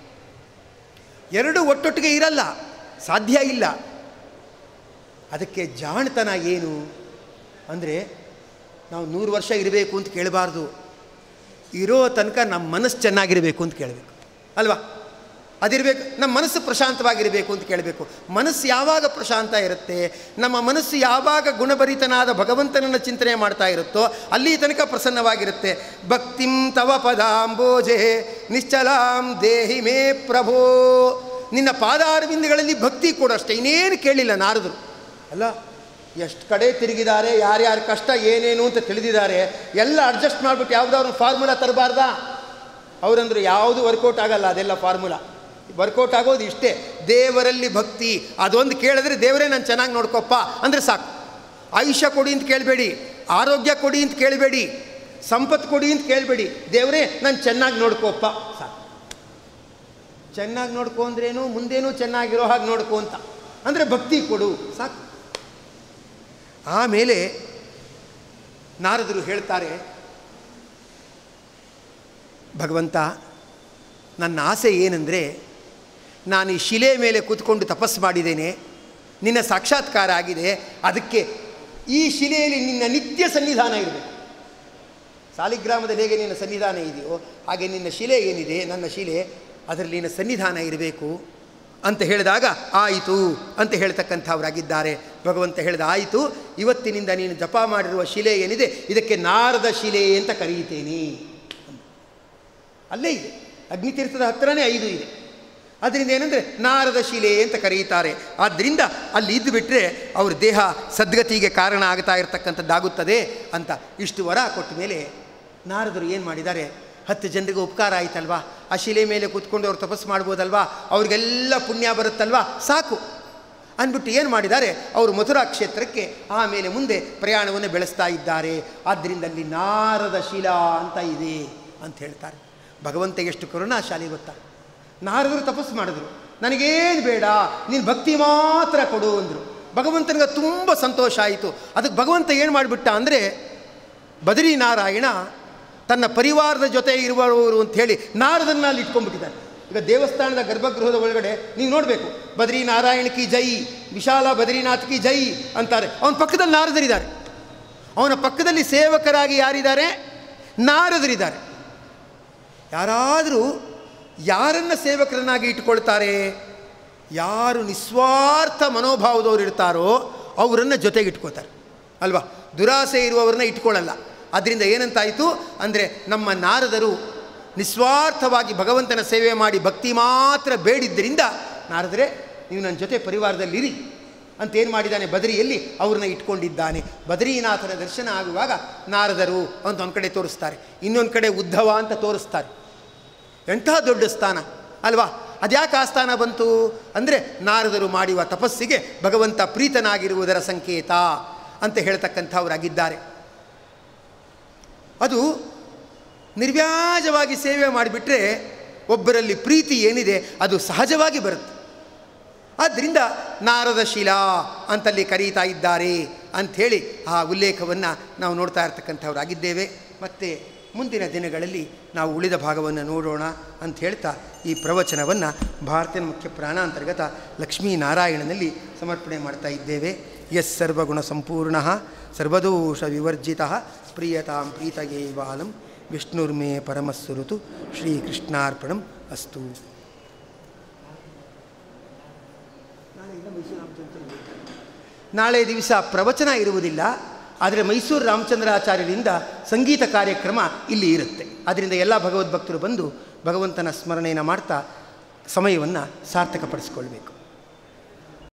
ಎರಡು ಒಟ್ಟೊಟ್ಟಿಗೆ ಇರಲ್ಲ ಸಾಧ್ಯ ಇಲ್ಲ ಅದಕ್ಕೆ ಜಾಣತನ ಏನು ಅಂದರೆ ನಾವು ನೂರು ವರ್ಷ ಇರಬೇಕು ಅಂತ ಕೇಳಬಾರ್ದು ಇರೋ ತನಕ ನಮ್ಮ ಮನಸ್ಸು ಚೆನ್ನಾಗಿರಬೇಕು ಅಂತ ಕೇಳಬೇಕು ಅಲ್ವಾ ಅದಿರಬೇಕು ನಮ್ಮ ಮನಸ್ಸು ಪ್ರಶಾಂತವಾಗಿರಬೇಕು ಅಂತ ಕೇಳಬೇಕು ಮನಸ್ಸು ಯಾವಾಗ ಪ್ರಶಾಂತ ಇರುತ್ತೆ ನಮ್ಮ ಮನಸ್ಸು ಯಾವಾಗ ಗುಣಭರಿತನಾದ ಭಗವಂತನನ್ನು ಚಿಂತನೆ ಮಾಡ್ತಾ ಇರುತ್ತೋ ಅಲ್ಲಿ ತನಕ ಪ್ರಸನ್ನವಾಗಿರುತ್ತೆ ಭಕ್ತಿಂ ತವ ಪದಾಂಬೋಜೆ ನಿಶ್ಚಲಾಂ ದೇಹಿ ಮೇ ಪ್ರಭೋ ನಿನ್ನ ಪಾದಾರವಿಂದಗಳಲ್ಲಿ ಭಕ್ತಿ ಕೂಡ ಅಷ್ಟೇ ಇನ್ನೇನು ಕೇಳಿಲ್ಲ ನಾರದರು ಅಲ್ಲ ಎಷ್ಟು ಕಡೆ ತಿರುಗಿದ್ದಾರೆ ಯಾರ್ಯಾರ ಕಷ್ಟ ಏನೇನು ಅಂತ ತಿಳಿದಿದ್ದಾರೆ ಎಲ್ಲ ಅಡ್ಜಸ್ಟ್ ಮಾಡಿಬಿಟ್ಟು ಯಾವುದಾದ್ರು ಫಾರ್ಮುಲಾ ತರಬಾರ್ದಾ ಅವರಂದ್ರು ಯಾವುದು ವರ್ಕೌಟ್ ಆಗಲ್ಲ ಅದೆಲ್ಲ ಫಾರ್ಮುಲಾ ವರ್ಕೌಟ್ ಆಗೋದು ಇಷ್ಟೇ ದೇವರಲ್ಲಿ ಭಕ್ತಿ ಅದೊಂದು ಕೇಳಿದ್ರೆ ದೇವರೇ ನಾನು ಚೆನ್ನಾಗಿ ನೋಡ್ಕೊಪ್ಪ ಅಂದರೆ ಸಾಕು ಆಯುಷ್ಯ ಕೊಡಿ ಅಂತ ಕೇಳಬೇಡಿ ಆರೋಗ್ಯ ಕೊಡಿ ಅಂತ ಕೇಳಬೇಡಿ ಸಂಪತ್ತು ಕೊಡಿ ಅಂತ ಕೇಳಬೇಡಿ ದೇವರೇ ನಾನು ಚೆನ್ನಾಗಿ ನೋಡ್ಕೊಪ್ಪ ಸಾಕು ಚೆನ್ನಾಗಿ ನೋಡ್ಕೊ ಅಂದ್ರೇನು ಮುಂದೇನೂ ಚೆನ್ನಾಗಿರೋ ಹಾಗೆ ನೋಡ್ಕೊ ಅಂತ ಅಂದರೆ ಭಕ್ತಿ ಕೊಡು ಸಾಕು ಆಮೇಲೆ ನಾರದರು ಹೇಳ್ತಾರೆ ಭಗವಂತ ನನ್ನ ಆಸೆ ಏನಂದರೆ ನಾನು ಈ ಶಿಲೆ ಮೇಲೆ ಕೂತ್ಕೊಂಡು ತಪಸ್ಸು ಮಾಡಿದ್ದೇನೆ ನಿನ್ನ ಸಾಕ್ಷಾತ್ಕಾರ ಆಗಿದೆ ಅದಕ್ಕೆ ಈ ಶಿಲೆಯಲ್ಲಿ ನಿನ್ನ ನಿತ್ಯ ಸನ್ನಿಧಾನ ಇರಬೇಕು ಸಾಲಿಗ್ರಾಮದಲ್ಲಿ ಹೇಗೆ ನಿನ್ನ ಸನ್ನಿಧಾನ ಇದೆಯೋ ಹಾಗೆ ನಿನ್ನ ಶಿಲೆ ಏನಿದೆ ನನ್ನ ಶಿಲೆ ಅದರಲ್ಲಿ ನಿನ್ನ ಸನ್ನಿಧಾನ ಇರಬೇಕು ಅಂತ ಹೇಳಿದಾಗ ಆಯಿತು ಅಂತ ಹೇಳ್ತಕ್ಕಂಥವರಾಗಿದ್ದಾರೆ ಭಗವಂತ ಹೇಳಿದ ಆಯಿತು ಇವತ್ತಿನಿಂದ ನೀನು ಜಪ ಮಾಡಿರುವ ಶಿಲೆ ಏನಿದೆ ಇದಕ್ಕೆ ನಾರದ ಶಿಲೆ ಅಂತ ಕರೆಯುತ್ತೇನೆ ಅಲ್ಲೇ ಇದೆ ಅಗ್ನಿತೀರ್ಥದ ಹತ್ರನೇ ಐದು ಇದೆ ಅದರಿಂದ ಏನಂದರೆ ನಾರದ ಶಿಲೆ ಅಂತ ಕರೆಯುತ್ತಾರೆ ಆದ್ದರಿಂದ ಅಲ್ಲಿ ಇದ್ದು ಬಿಟ್ಟರೆ ಅವ್ರ ದೇಹ ಸದ್ಗತಿಗೆ ಕಾರಣ ಆಗ್ತಾ ಇರತಕ್ಕಂಥದ್ದಾಗುತ್ತದೆ ಅಂತ ಇಷ್ಟು ವರ ಕೊಟ್ಟ ಮೇಲೆ ನಾರದರು ಏನು ಮಾಡಿದ್ದಾರೆ ಹತ್ತು ಜನರಿಗೆ ಉಪಕಾರ ಆಯ್ತಲ್ವಾ ಆ ಶಿಲೆ ಮೇಲೆ ಕೂತ್ಕೊಂಡು ಅವ್ರು ತಪಸ್ಸು ಮಾಡ್ಬೋದಲ್ವಾ ಅವ್ರಿಗೆಲ್ಲ ಪುಣ್ಯ ಬರುತ್ತಲ್ವಾ ಸಾಕು ಅಂದ್ಬಿಟ್ಟು ಏನು ಮಾಡಿದ್ದಾರೆ ಅವರು ಮಥುರಾ ಕ್ಷೇತ್ರಕ್ಕೆ ಆಮೇಲೆ ಮುಂದೆ ಪ್ರಯಾಣವನ್ನು ಬೆಳೆಸ್ತಾ ಇದ್ದಾರೆ ಆದ್ದರಿಂದ ಅಲ್ಲಿ ನಾರದ ಶಿಲಾ ಅಂತ ಇದೆ ಅಂತ ಹೇಳ್ತಾರೆ ಭಗವಂತ ಎಷ್ಟು ಕರುಣಾಶಾಲಿ ಗೊತ್ತಾ ನಾರದರು ತಪಸ್ಸು ಮಾಡಿದ್ರು ನನಗೇನು ಬೇಡ ನೀನು ಭಕ್ತಿ ಮಾತ್ರ ಕೊಡು ಅಂದರು ಭಗವಂತನಿಗೆ ತುಂಬ ಸಂತೋಷ ಆಯಿತು ಅದಕ್ಕೆ ಭಗವಂತ ಏನು ಮಾಡಿಬಿಟ್ಟ ಅಂದರೆ ಬದರಿನಾರಾಯಣ ತನ್ನ ಪರಿವಾರದ ಜೊತೆ ಇರುವವರು ಅಂಥೇಳಿ ನಾರದನ್ನ ಅಲ್ಲಿ ಇಟ್ಕೊಂಡ್ಬಿಟ್ಟಿದ್ದಾನೆ ಈಗ ದೇವಸ್ಥಾನದ ಗರ್ಭಗೃಹದ ಒಳಗಡೆ ನೀವು ನೋಡಬೇಕು ಬದ್ರಿನಾರಾಯಣ ಕಿ ಜೈ ವಿಶಾಲ ಬದ್ರಿನಾಥ್ ಕಿ ಜೈ ಅಂತಾರೆ ಅವನ ಪಕ್ಕದಲ್ಲಿ ನಾರದರಿದ್ದಾರೆ ಅವನ ಪಕ್ಕದಲ್ಲಿ ಸೇವಕರಾಗಿ ಯಾರಿದ್ದಾರೆ ನಾರದರಿದ್ದಾರೆ ಯಾರಾದರೂ ಯಾರನ್ನು ಸೇವಕರನ್ನಾಗಿ ಇಟ್ಕೊಳ್ತಾರೆ ಯಾರು ನಿಸ್ವಾರ್ಥ ಮನೋಭಾವದವ್ರು ಇರ್ತಾರೋ ಅವರನ್ನು ಜೊತೆಗೆ ಇಟ್ಕೋತಾರೆ ಅಲ್ವಾ ದುರಾಸೆ ಇರುವವ್ರನ್ನ ಇಟ್ಕೊಳ್ಳಲ್ಲ ಅದರಿಂದ ಏನಂತಾಯಿತು ಅಂದರೆ ನಮ್ಮ ನಾರದರು ನಿಸ್ವಾರ್ಥವಾಗಿ ಭಗವಂತನ ಸೇವೆ ಮಾಡಿ ಭಕ್ತಿ ಮಾತ್ರ ಬೇಡಿದ್ದರಿಂದ ನಾರದರೆ ನೀವು ನನ್ನ ಜೊತೆ ಪರಿವಾರದಲ್ಲಿರಿ ಅಂತ ಏನು ಮಾಡಿದ್ದಾನೆ ಬದರಿಯಲ್ಲಿ ಅವ್ರನ್ನ ಇಟ್ಕೊಂಡಿದ್ದಾನೆ ಬದರೀನಾಥನ ದರ್ಶನ ಆಗುವಾಗ ನಾರದರು ಅಂತ ಒಂದು ಕಡೆ ತೋರಿಸ್ತಾರೆ ಇನ್ನೊಂದು ಕಡೆ ಉದ್ಧವ ಅಂತ ತೋರಿಸ್ತಾರೆ ಎಂಥ ದೊಡ್ಡ ಸ್ಥಾನ ಅಲ್ವಾ ಅದ್ಯಾಕೆ ಆ ಸ್ಥಾನ ಬಂತು ಅಂದರೆ ನಾರದರು ಮಾಡುವ ತಪಸ್ಸಿಗೆ ಭಗವಂತ ಪ್ರೀತನಾಗಿರುವುದರ ಸಂಕೇತ ಅಂತ ಹೇಳ್ತಕ್ಕಂಥವರಾಗಿದ್ದಾರೆ ಅದು ನಿರ್ವ್ಯಾಜವಾಗಿ ಸೇವೆ ಮಾಡಿಬಿಟ್ರೆ ಒಬ್ಬರಲ್ಲಿ ಪ್ರೀತಿ ಏನಿದೆ ಅದು ಸಹಜವಾಗಿ ಬರುತ್ತೆ ಆದ್ದರಿಂದ ನಾರದ ಶಿಲಾ ಅಂತಲ್ಲಿ ಕರೀತಾ ಇದ್ದಾರೆ ಅಂಥೇಳಿ ಆ ಉಲ್ಲೇಖವನ್ನು ನಾವು ನೋಡ್ತಾ ಇರ್ತಕ್ಕಂಥವರಾಗಿದ್ದೇವೆ ಮತ್ತು ಮುಂದಿನ ದಿನಗಳಲ್ಲಿ ನಾವು ಉಳಿದ ಭಾಗವನ್ನು ನೋಡೋಣ ಅಂತ ಹೇಳ್ತಾ ಈ ಪ್ರವಚನವನ್ನು ಭಾರತೀಯ ಮುಖ್ಯ ಪ್ರಾಣಾಂತರ್ಗತ ಲಕ್ಷ್ಮೀನಾರಾಯಣನಲ್ಲಿ ಸಮರ್ಪಣೆ ಮಾಡ್ತಾ ಇದ್ದೇವೆ ಎಸ್ ಸರ್ವಗುಣ ಸಂಪೂರ್ಣ ಸರ್ವದೋಷ ವಿವರ್ಜಿತ ಪ್ರಿಯತಾಂ ಪ್ರೀತಯೇ ಬಾಲಂ ವಿಷ್ಣುರ್ಮೇ ಪರಮಸ್ಸುರುತು ಶ್ರೀಕೃಷ್ಣಾರ್ಪಣಂ ಅಸ್ತು ನಾಳೆ ದಿವಸ ಪ್ರವಚನ ಇರುವುದಿಲ್ಲ ಆದರೆ ಮೈಸೂರು ರಾಮಚಂದ್ರಾಚಾರ್ಯರಿಂದ ಸಂಗೀತ ಕಾರ್ಯಕ್ರಮ ಇಲ್ಲಿ ಇರುತ್ತೆ ಅದರಿಂದ ಎಲ್ಲ ಭಗವದ್ಭಕ್ತರು ಬಂದು ಭಗವಂತನ ಸ್ಮರಣೆಯನ್ನು ಮಾಡ್ತಾ ಸಮಯವನ್ನು ಸಾರ್ಥಕಪಡಿಸ್ಕೊಳ್ಬೇಕು